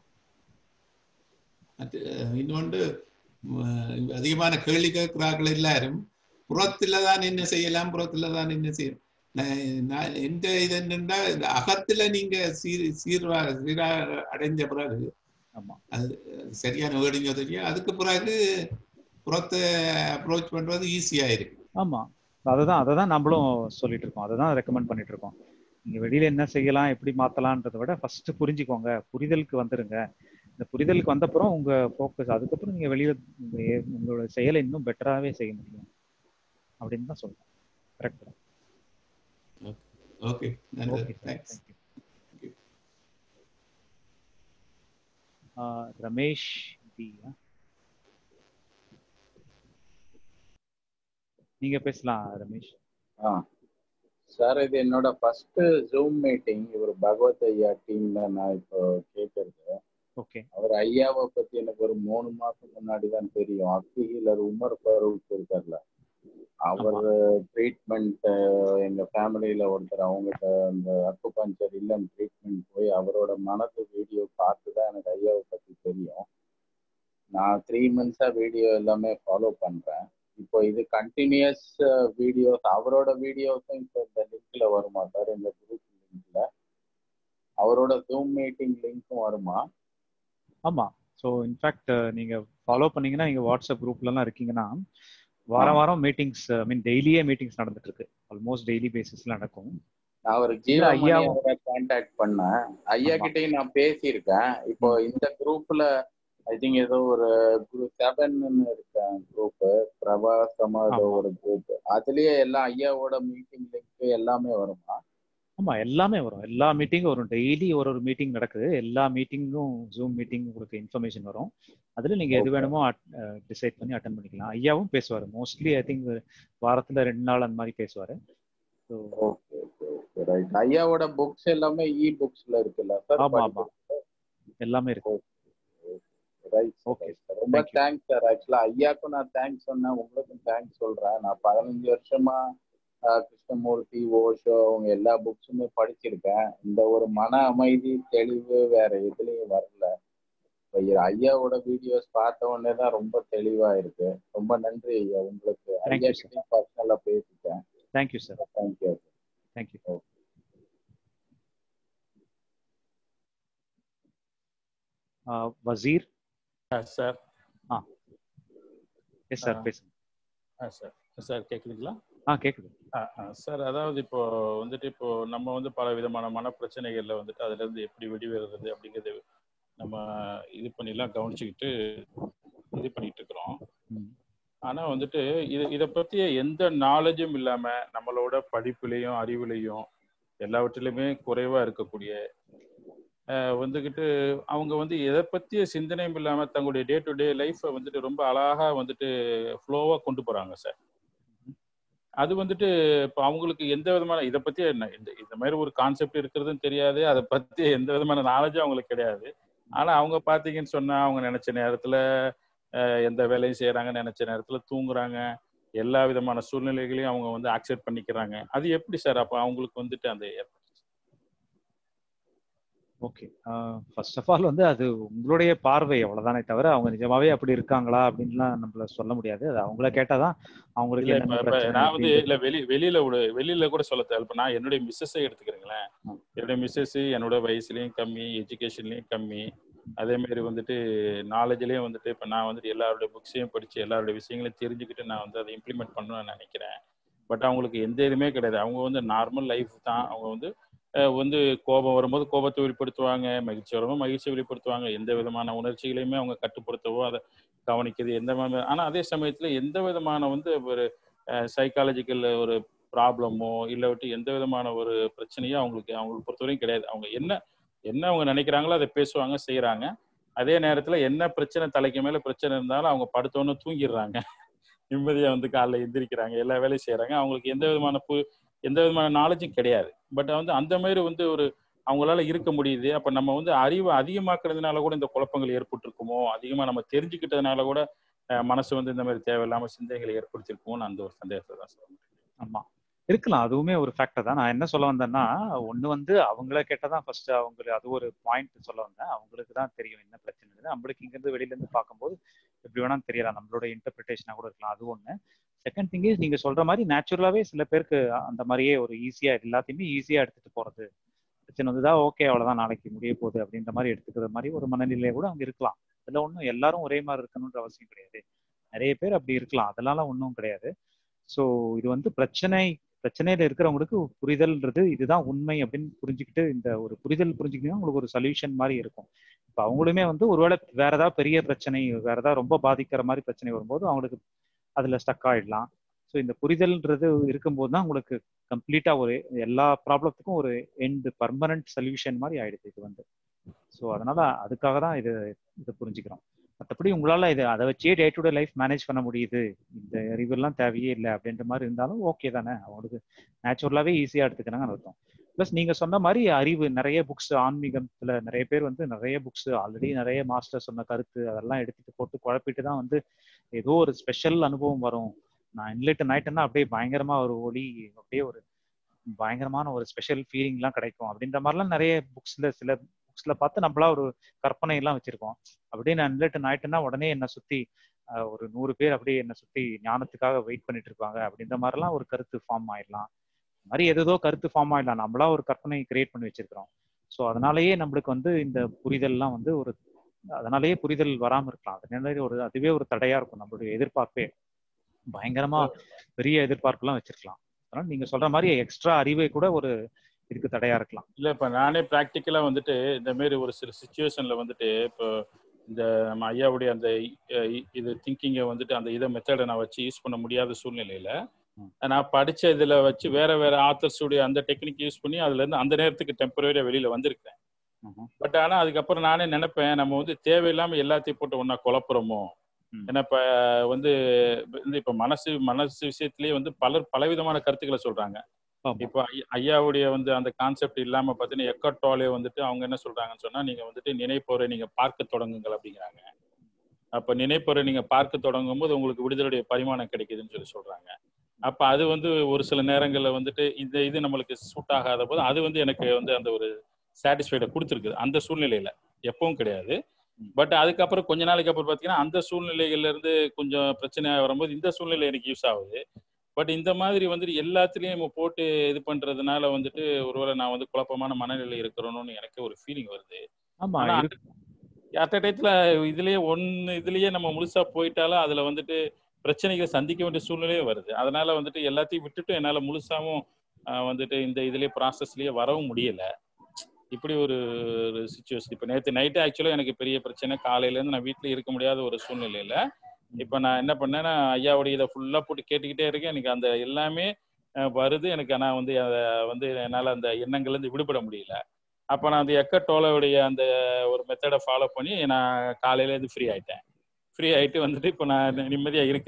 அது இன்னொன்று அதிகமான கேள்வி கேட்கிறார்கள் எல்லாரும் புறத்துல தான் என்ன செய்யலாம் புறத்துல தான் என்ன செய்யலாம் எந்த இது என்னன்னா இந்த அகத்துல நீங்க சீர் சீர்வா சீரா அடைஞ்ச பிறகு அது சரியான வேடிங்க தெரியும் அதுக்கு பிறகு புறத்தை அப்ரோச் பண்றது ஈஸியா இருக்கு ஆமா அதை தான் அதை தான் நம்மளும் சொல்லிட்டு இருக்கோம் அதை தான் ரெக்கமெண்ட் பண்ணிட்டு இருக்கோம் நீங்க வெளியில என்ன செய்யலாம் எப்படி மாத்தலான்றதை விட ஃபர்ஸ்ட் புரிஞ்சுக்கோங்க புரிதலுக்கு வந்துருங்க இந்த புரிதலுக்கு வந்தப்புறம் உங்க ஃபோக்கஸ் அதுக்கப்புறம் நீங்க வெளியில உங்களோட செயலை இன்னும் பெட்டராகவே செய்ய முடியும் அப்படின்னு தான் சொல்றேன் correct okay thanks Ramesh B நீங்க பேசலாம் ரமேஷ் ஆ சார் இது என்னோட ஃபர்ஸ்ட் ஜூம் மீட்டிங் இவர் பகவத் ஐயா டீம்ல நான் இப்போ கேட்கறது ஓகே அவர் ஐயாவை பத்தி எனக்கு ஒரு மூணு மாசம் முன்னாடி தான் தெரியும் அக்கு ஹீலர் உமர் ஃபரூக் இருக்கார்ல அவர் ட்ரீட்மெண்ட் எங்க ஃபேமிலியில ஒருத்தர் அவங்ககிட்ட அந்த அக்கு பஞ்சர் இல்லம் ட்ரீட்மெண்ட் போய் அவரோட மனது வீடியோ பார்த்து தான் எனக்கு ஐயாவை பத்தி தெரியும் நான் த்ரீ மந்த்ஸா வீடியோ எல்லாமே ஃபாலோ பண்றேன் இப்போ இது கண்டினியூஸ் வீடியோஸ் அவரோட வீடியோஸும் இப்போ இந்த லிங்க்ல வருமா சார் இந்த குரூப் லிங்க்ல அவரோட ஜூம் மீட்டிங் லிங்க்கும் வருமா ஆமா ஸோ இன்ஃபேக்ட் நீங்க ஃபாலோ பண்ணீங்கன்னா நீங்க வாட்ஸ்அப் குரூப்லலாம் இருக்கீங்கன்னா வாரம் வாரம் மீட்டிங்ஸ் ஐ மீன் டெய்லியே மீட்டிங்ஸ் நடந்துட்டு இருக்கு ஆல்மோஸ்ட் டெய்லி பேசிஸ்ல நடக்கும் நான் ஒரு ஜீவாமணியோட கான்டாக்ட் பண்ணேன் ஐயா கிட்டயும் நான் பேசியிருக்கேன் இப்போ இந்த குரூப்ல ஐ திங்க் ஏதோ ஒரு குரூப் செவன்னு இருக்கேன் குரூப் பிரபாசமா ஏதோ ஒரு குரூப் அதுலயே எல்லாம் ஐயாவோட மீட்டிங் லிங்க் எல்லாமே வருமா ஆமா எல்லாமே வரும் எல்லா மீட்டிங்கும் வரும் டெய்லி ஒரு ஒரு மீட்டிங் நடக்குது எல்லா மீட்டிங்கும் ஜூம் மீட்டிங் உங்களுக்கு இன்ஃபர்மேஷன் வரும் அதுல நீங்க எது வேணுமோ டிசைட் பண்ணி அட்டன் பண்ணிக்கலாம் ஐயாவும் பேசுவாரு மோஸ்ட்லி ஐ திங்க் வாரத்துல ரெண்டு நாள் அந்த மாதிரி பேசுவாரு ஓகே ஓகே ரைட் ஐயாவோட புக்ஸ் எல்லாமே இ புக்ஸ்ல இருக்குல்ல சார் ஆமா ஆமா எல்லாமே இருக்கு ரைட் ஓகே ரொம்ப தேங்க்ஸ் சார் ஆக்சுவலா ஐயாக்கும் நான் தேங்க்ஸ் சொன்னேன் உங்களுக்கும் தேங்க்ஸ் சொல்றேன் நான் பதினஞ்சு வருஷமா கிருஷ்ணமூர்த்தி ஓஷோ அவங்க எல்லா புக்ஸுமே படிச்சிருக்கேன் இந்த ஒரு மன அமைதி தெளிவு வேற எதுலயும் வரல ஐயாவோட வீடியோஸ் பார்த்த உடனே தான் ரொம்ப தெளிவா இருக்கு ரொம்ப நன்றி ஐயா உங்களுக்கு ஐயா கிட்ட பர்சனலா பேசிட்டேன் thank you sir thank you thank you Wazir sir ஆ எஸ் சார் பேசுங்க ஆ சார் சார் கேட்குதுங்களா ஆ கேட்குது சார் அதாவது இப்போ வந்துட்டு இப்போ நம்ம வந்து பல விதமான மன பிரச்சனைகள்ல வந்துட்டு அதுல இருந்து எப்படி வெளிவருறது அப்படிங்கிறது நம்ம இது பண்ணிலாம் கவனிச்சுக்கிட்டு இது பண்ணிட்டு இருக்கிறோம் ஆனா வந்துட்டு இது இதை பத்திய எந்த நாலேஜும் இல்லாம நம்மளோட படிப்புலையும் அறிவுலையும் எல்லாவற்றிலுமே குறைவா இருக்கக்கூடிய வந்துக்கிட்டு அவங்க வந்து எதை பற்றிய சிந்தனையும் இல்லாமல் தங்களுடைய டே டு டே லைஃப்பை வந்துட்டு ரொம்ப அழகாக வந்துட்டு ஃப்ளோவாக கொண்டு போகிறாங்க சார் அது வந்துட்டு இப்போ அவங்களுக்கு எந்த விதமான இதை பத்தி என்ன இந்த இந்த மாதிரி ஒரு கான்செப்ட் இருக்கிறதும் தெரியாது அதை பத்தி எந்த விதமான நாலேஜும் அவங்களுக்கு கிடையாது ஆனா அவங்க பாத்தீங்கன்னு சொன்னா அவங்க நினைச்ச நேரத்துல அஹ், எந்த வேலையும் செய்யறாங்க நினைச்ச நேரத்துல தூங்குறாங்க எல்லா விதமான சூழ்நிலைகளையும் அவங்க வந்து அக்செப்ட் பண்ணிக்கிறாங்க அது எப்படி சார் அப்ப அவங்களுக்கு வந்துட்டு அந்த ஓகே ஃபர்ஸ்ட் ஆஃப் ஆல் வந்து அது உங்களுடைய பார்வை அவ்வளவுதானே தவிர அவங்க நிஜமாவே அப்படி இருக்காங்களா அப்படின்லாம் நம்மள சொல்ல முடியாது அது அவங்கள கேட்டாதான் அவங்களுக்கு இல்ல இப்ப என்னென்ன இப்ப பிரச்சனை நான் வந்து அப்படின்றது இல்ல வெளி வெளியில விட வெளியில கூட சொல்ல தேவை இப்ப நான் என்னுடைய மிஸ்ஸஸை எடுத்துக்கிறீங்களேன் என்னுடைய மிஸ்ஸஸ் என்னோட வயசுலயும் கம்மி எஜுகேஷன்லயும் கம்மி அதே மாதிரி வந்துட்டு நாலேஜ்லயும் வந்துட்டு இப்ப நான் வந்துட்டு எல்லாருடைய புக்ஸையும் படிச்சு எல்லாருடைய விஷயங்களையும் தெரிஞ்சுக்கிட்டு நான் வந்து அதை இம்ப்ளிமெண்ட் பண்ணணும்னு நினைக்கிறேன் பட் அவங்களுக்கு எந்த இதுவுமே கிடையாது அவங்க வந்து நார்மல் லைஃப் தான் அவங்க வந்து அஹ், வந்து கோபம் வரும்போது கோபத்தை வெளிப்படுத்துவாங்க மகிழ்ச்சி வரும்போது மகிழ்ச்சி வெளிப்படுத்துவாங்க எந்த விதமான உணர்ச்சிகளையுமே அவங்க கட்டுப்படுத்தவோ அதை கவனிக்கிறது எந்த மாதிரி ஆனா அதே சமயத்துல எந்த விதமான வந்து ஒரு சைக்காலஜிக்கல் ஒரு ப்ராப்ளமோ இல்லாட்டி எந்த விதமான ஒரு பிரச்சனையோ அவங்களுக்கு அவங்களுக்கு பொறுத்தவரைக்கும் கிடையாது அவங்க என்ன என்ன அவங்க நினைக்கிறாங்களோ அதை பேசுவாங்க செய்யறாங்க அதே நேரத்துல என்ன பிரச்சனை தலைக்கு மேல பிரச்சனை இருந்தாலும் அவங்க படுத்தோன்னு தூங்கிடுறாங்க நிம்மதியா வந்து காலைல எந்திரிக்கிறாங்க எல்லா வேலையும் செய்யறாங்க அவங்களுக்கு எந்த விதமான பு எந்த விதமான நாலேஜும் கிடையாது பட் வந்து அந்த மாதிரி வந்து ஒரு அவங்களால இருக்க முடியுது அப்ப நம்ம வந்து அறிவை அதிகமாக்குறதுனால கூட இந்த குழப்பங்கள் ஏற்பட்டிருக்குமோ அதிகமா நம்ம தெரிஞ்சுக்கிட்டதுனால கூட அஹ், மனசு வந்து இந்த மாதிரி தேவையில்லாம சிந்தனைகளை ஏற்படுத்தியிருக்குமோன்னு அந்த ஒரு சந்தேகத்தை தான் சொல்ல முடியும் ஆமா இருக்கலாம் அதுவுமே ஒரு ஃபேக்டர் தான் நான் என்ன சொல்ல வந்தேன்னா ஒண்ணு வந்து அவங்கள கேட்டதான் ஃபர்ஸ்ட் அவங்க அது ஒரு பாயிண்ட் சொல்ல வந்தேன் அவங்களுக்கு தான் தெரியும் என்ன பிரச்சனை நம்மளுக்கு இங்க இருந்து வெளியில இருந்து பார்க்கும்போது எப்படி வேணா தெரியலாம் நம்மளோட இன்டர்பிரிட்டேஷனா கூட இருக்கலாம் அது ஒண்ணு செகண்ட் திங் இஸ் நீங்க சொல்ற மாதிரி நேச்சுரலாவே சில பேருக்கு அந்த மாதிரியே ஒரு ஈஸியா எல்லாத்தையுமே ஈஸியா எடுத்துட்டு போறது பிரச்சனை வந்துதா ஓகே அவ்வளவுதான் நாளைக்கு முடிய போகுது அப்படின்ற மாதிரி எடுத்துக்கிற மாதிரி ஒரு மனநிலையை கூட அவங்க இருக்கலாம் அதுல ஒன்றும் எல்லாரும் ஒரே மாதிரி இருக்கணும்ன்ற அவசியம் கிடையாது நிறைய பேர் அப்படி இருக்கலாம் அதெல்லாம் ஒன்றும் கிடையாது ஸோ இது வந்து பிரச்சனை பிரச்சனையில இருக்கிறவங்களுக்கு புரிதல்ன்றது இதுதான் உண்மை அப்படின்னு புரிஞ்சுக்கிட்டு இந்த ஒரு புரிதல் புரிஞ்சுக்கிட்டீங்கன்னா உங்களுக்கு ஒரு சொல்யூஷன் மாதிரி இருக்கும் இப்போ அவங்களுமே வந்து ஒருவேளை வேற ஏதாவது பெரிய பிரச்சனை வேற ஏதாவது ரொம்ப பாதிக்கிற மாதிரி பிரச்சனை வரும்போது அவங்களுக்கு அதுல ஸ்டக் ஆயிடலாம் ஸோ இந்த புரிதல்ன்றது இருக்கும்போது தான் உங்களுக்கு கம்ப்ளீட்டா ஒரு எல்லா ப்ராப்ளத்துக்கும் ஒரு எண்ட் பர்மனன்ட் சொல்யூஷன் மாதிரி ஆயிடுது இது வந்து ஸோ அதனால அதுக்காக தான் இது இதை புரிஞ்சுக்கிறோம் மற்றபடி உங்களால இது அதை வச்சே day to day life manage பண்ண முடியுது இந்த அறிவெல்லாம் தேவையே இல்லை அப்படின்ற மாதிரி இருந்தாலும் ஓகே தானே அவங்களுக்கு நேச்சுரலாவே ஈஸியா எடுத்துக்கிறாங்கன்னு அர்த்தம் ப்ளஸ் நீங்க சொன்ன மாதிரி அறிவு நிறைய புக்ஸ் ஆன்மீகத்துல நிறைய பேர் வந்து நிறைய புக்ஸ் ஆல்ரெடி நிறைய மாஸ்டர் சொன்ன கருத்து அதெல்லாம் எடுத்துட்டு போட்டு குழப்பிட்டு தான் வந்து ஏதோ ஒரு ஸ்பெஷல் அனுபவம் வரும் நான் இன்லெட் நைட்டுன்னா அப்படியே பயங்கரமா ஒரு ஒளி அப்படியே ஒரு பயங்கரமான ஒரு ஸ்பெஷல் ஃபீலிங்லாம் கிடைக்கும் அப்படின்ற மாதிரிலாம் நிறைய புக்ஸ்ல சில புக்ஸ்ல பார்த்து நம்மளா ஒரு கற்பனை எல்லாம் வச்சிருக்கோம் அப்படியே நான் இன்லெட் நைட்டுன்னா உடனே என்னை சுத்தி அஹ், ஒரு நூறு பேர் அப்படியே என்னை சுத்தி ஞானத்துக்காக வெயிட் பண்ணிட்டு இருப்பாங்க அப்படின்ற மாதிரிலாம் ஒரு கருத்து ஃபார்ம் ஆயிடலாம் இந்த மாதிரி ஏதோ கருத்து ஃபார்ம் ஆயிடலாம் நம்மளா ஒரு கற்பனை கிரியேட் பண்ணி வச்சிருக்கிறோம் ஸோ அதனாலயே நம்மளுக்கு வந்து இந்த புரிதல்லாம் வந்து ஒரு அதனாலயே புரிதல் வராம இருக்கலாம் அதனால ஒரு அதுவே ஒரு தடையா இருக்கும் நம்மளுடைய எதிர்பார்ப்பே பயங்கரமா பெரிய எதிர்பார்ப்புலாம் வச்சிருக்கலாம் அதனால நீங்க சொல்ற மாதிரி எக்ஸ்ட்ரா அறிவே கூட ஒரு இதுக்கு தடையா இருக்கலாம் இல்ல இப்ப நானே ப்ராக்டிக்கலா வந்துட்டு இந்த மாதிரி ஒரு சில சுச்சுவேஷன்ல வந்துட்டு இப்போ இந்த நம்ம ஐயாவுடைய அந்த அஹ், இ- இது திங்கிங்கை வந்துட்டு அந்த இதை மெத்தடை நான் வச்சு யூஸ் பண்ண முடியாத சூழ்நிலையில நான் படிச்ச இதுல வச்சு வேற வேற ஆத்தர்ஸுடைய அந்த டெக்னிக் யூஸ் பண்ணி அதுல இருந்து அந்த நேரத்துக்கு டெம்பரரியா வெளியில வந்திருக்கேன் பட் ஆனா அதுக்கப்புறம் நானே நினைப்பேன் நம்ம வந்து தேவையில்லாம எல்லாத்தையும் போட்டு ஒன்னா குழப்புறோமோ ஏன்னா இப்ப வந்து வந்து இப்ப மனசு மனசு விஷயத்திலேயே வந்து பலர் பலவிதமான கருத்துக்களை சொல்றாங்க இப்போ ஐ- ஐயாவுடைய வந்து அந்த கான்செப்ட் இல்லாம பாத்தீங்கன்னா எக்கட்டாலே வந்துட்டு அவங்க என்ன சொல்றாங்கன்னு சொன்னா நீங்க வந்துட்டு நினைப்போரை நீங்க பார்க்க தொடங்குங்கள் அப்படிங்கிறாங்க அப்ப நினைப்போரை நீங்க பார்க்க தொடங்கும் போது உங்களுக்கு விடுதலுடைய பரிமாணம் கிடைக்குதுன்னு சொல்லி சொல்றாங்க அப்ப அது வந்து ஒரு சில நேரங்கள்ல வந்துட்டு இந்த இது நம்மளுக்கு சூட் ஆகாத போது அது வந்து எனக்கு வந்து அந்த ஒரு சாட்டிஸ்ஃபைடை கொடுத்துருக்குது அந்த சூழ்நிலையில எப்பவும் கிடையாது பட் அதுக்கப்புறம் கொஞ்ச நாளைக்கு அப்புறம் பாத்தீங்கன்னா அந்த சூழ்நிலைகள்ல இருந்து கொஞ்சம் பிரச்சனையாக வரும்போது இந்த சூழ்நிலை எனக்கு யூஸ் ஆகுது பட் இந்த மாதிரி வந்துட்டு எல்லாத்துலயும் நம்ம போட்டு இது பண்றதுனால வந்துட்டு ஒருவேளை நான் வந்து குழப்பமான மனநிலை இருக்கிறோன்னு எனக்கு ஒரு ஃபீலிங் வருது ஆமா ஆனா இருக்கு. அட் டயத்துல இதுலயே ஒன்னு இதுலயே நம்ம முழுசா போயிட்டாலும் அதுல வந்துட்டு பிரச்சனைகளை சந்திக்க வேண்டிய சூழ்நிலையே வருது அதனால வந்துட்டு எல்லாத்தையும் விட்டுட்டு என்னால முழுசாவும் ஆஹ், வந்துட்டு இந்த இதுலயே ப்ராசஸ்லயே வரவும் முடியல இப்படி ஒரு ஒரு சுச்சுவேஷன் இப்போ நேற்று நைட்டு ஆக்சுவலாக எனக்கு பெரிய பிரச்சனை காலையில இருந்து நான் வீட்டில் இருக்க முடியாத ஒரு சூழ்நிலையில இப்போ நான் என்ன பண்ணேன்னா ஐயாவுடைய இதை ஃபுல்லாக போட்டு கேட்டுக்கிட்டே இருக்கேன் எனக்கு அந்த எல்லாமே அஹ், வருது எனக்கு ஆனால் வந்து அதை வந்து என்னால் அந்த எண்ணங்கள்லேருந்து விடுபட முடியல அப்போ நான் அந்த எக்கட்டோலோடைய அந்த ஒரு மெத்தடை ஃபாலோ பண்ணி நான் காலையிலேருந்து ஃப்ரீ ஆயிட்டேன் ஃப்ரீ ஆயிட்டு வந்துட்டு இப்போ நான் நிம்மதியாக இருக்கிறேன்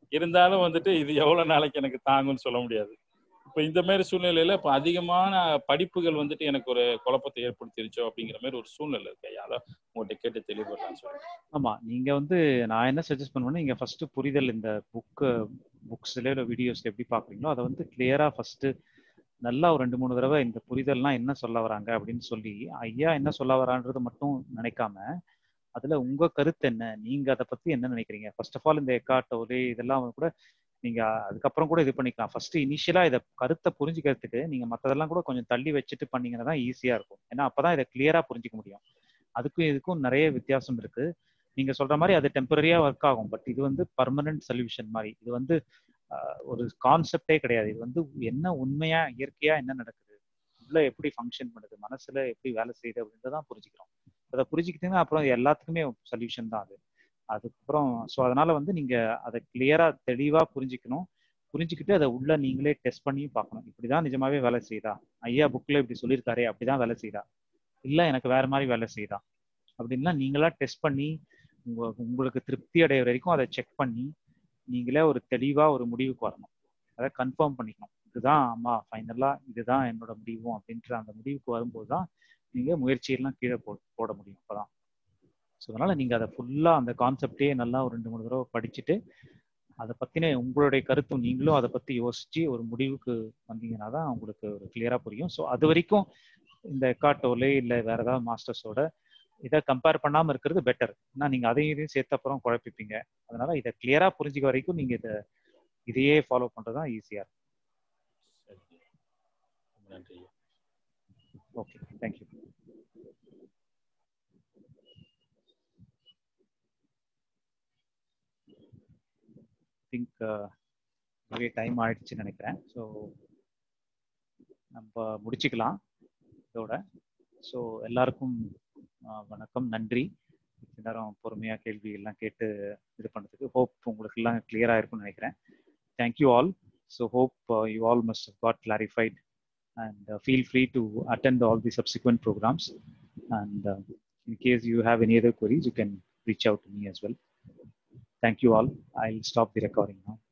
இருந்தாலும் வந்துட்டு இது எவ்வளவு நாளைக்கு எனக்கு தாங்கும்னு சொல்ல முடியாது இப்போ இந்த மாதிரி சூழ்நிலையில இப்போ அதிகமான படிப்புகள் வந்துட்டு எனக்கு ஒரு குழப்பத்தை ஏற்படுத்திருச்சோ அப்படிங்கிற மாதிரி ஒரு சூழ்நிலை இருக்கு ஐயா அதான் உங்கள்கிட்ட கேட்டு தெளிவுபடலாம்னு சொல்றேன் ஆமா நீங்க வந்து நான் என்ன சஜஸ்ட் பண்ணுவேன்னா நீங்க ஃபர்ஸ்ட் புரிதல் இந்த புக்கு புக்ஸ்ல இல்லை வீடியோஸ்ல எப்படி பாக்குறீங்களோ அதை வந்து கிளியரா ஃபர்ஸ்ட் நல்லா ஒரு ரெண்டு மூணு தடவை இந்த புரிதல்னா என்ன சொல்ல வராங்க அப்படின்னு சொல்லி ஐயா என்ன சொல்ல வரான்றது மட்டும் நினைக்காம அதுல உங்க கருத்து என்ன நீங்க அதை பத்தி என்ன நினைக்கிறீங்க ஃபர்ஸ்ட் ஆஃப் ஆல் இந்த எக்காட்டோலே இதெல்லாம் கூட நீங்க அதுக்கப்புறம் கூட இது பண்ணிக்கலாம் ஃபர்ஸ்ட் இனிஷியலா இதை கருத்தை புரிஞ்சுக்கிறதுக்கு நீங்க மத்ததெல்லாம் கூட கொஞ்சம் தள்ளி வச்சுட்டு பண்ணீங்கன்னா தான் ஈஸியா இருக்கும் ஏன்னா அப்பதான் இதை கிளியரா புரிஞ்சுக்க முடியும் அதுக்கும் இதுக்கும் நிறைய வித்தியாசம் இருக்கு நீங்க சொல்ற மாதிரி அது டெம்பரரியா ஒர்க் ஆகும் பட் இது வந்து பர்மனன்ட் சொல்யூஷன் மாதிரி இது வந்து ஒரு கான்செப்டே கிடையாது இது வந்து என்ன உண்மையா இயற்கையா என்ன நடக்குது உள்ள எப்படி ஃபங்க்ஷன் பண்ணுது மனசுல எப்படி வேலை செய்யுது அப்படின்றதான் புரிஞ்சுக்கிறோம் அதை புரிஞ்சுக்கிட்டீங்கன்னா அப்புறம் எல்லாத்துக்குமே சொல்யூஷன் தான் அது அதுக்கப்புறம் ஸோ அதனால வந்து நீங்க அதை கிளியரா தெளிவா புரிஞ்சுக்கணும் புரிஞ்சுக்கிட்டு அதை உள்ள நீங்களே டெஸ்ட் பண்ணியும் பார்க்கணும் இப்படிதான் நிஜமாவே வேலை செய்யுதா ஐயா புக்ல இப்படி சொல்லியிருக்காரு அப்படிதான் வேலை செய்யுதா இல்ல எனக்கு வேற மாதிரி வேலை செய்யுதா அப்படின்னா நீங்களா டெஸ்ட் பண்ணி உங்க உங்களுக்கு திருப்தி அடைகிற வரைக்கும் அதை செக் பண்ணி நீங்களே ஒரு தெளிவா ஒரு முடிவுக்கு வரணும் அதை கன்ஃபார்ம் பண்ணிக்கணும் இதுதான் அம்மா ஃபைனலா இதுதான் என்னோட முடிவும் அப்படின்ற அந்த முடிவுக்கு வரும்போது தான் நீங்க முயற்சியெல்லாம் கீழே போ போட முடியும் அப்பதான் ஸோ அதனால நீங்க அதை ஃபுல்லா அந்த கான்செப்டே நல்லா ஒரு ரெண்டு மூணு தடவை படிச்சுட்டு அதை பத்தின உங்களுடைய கருத்தும் நீங்களும் அதை பத்தி யோசிச்சு ஒரு முடிவுக்கு வந்தீங்கன்னா தான் உங்களுக்கு ஒரு கிளியரா புரியும் ஸோ அது வரைக்கும் இந்த எக்காட்டோலே இல்லை வேற ஏதாவது மாஸ்டர்ஸோட இதை கம்பேர் பண்ணாம இருக்கிறது பெட்டர் ஏன்னா நீங்க அதையும் இதையும் சேர்த்த அப்புறம் குழப்பிப்பீங்க அதனால இதை கிளியரா புரிஞ்சுக்க வரைக்கும் நீங்க இதை இதையே ஃபாலோ பண்றது தான் ஈஸியா இருக்கும் நன்றி ஓகே தேங்க்யூ திங்க் நிறைய டைம் ஆயிடுச்சுன்னு நினைக்கிறேன் ஸோ நம்ம முடிச்சுக்கலாம் இதோட ஸோ எல்லாருக்கும் வணக்கம் நன்றி நேரம் பொறுமையாக கேள்வி எல்லாம் கேட்டு இது பண்ணதுக்கு ஹோப் உங்களுக்கு எல்லாம் கிளியராக இருக்கும்னு நினைக்கிறேன் thank you all so hope you all must got clarified and uh, feel free to attend all the subsequent programs. And uh, in case you have any other queries, you can reach out to me as well. Thank you all. I'll stop the recording now.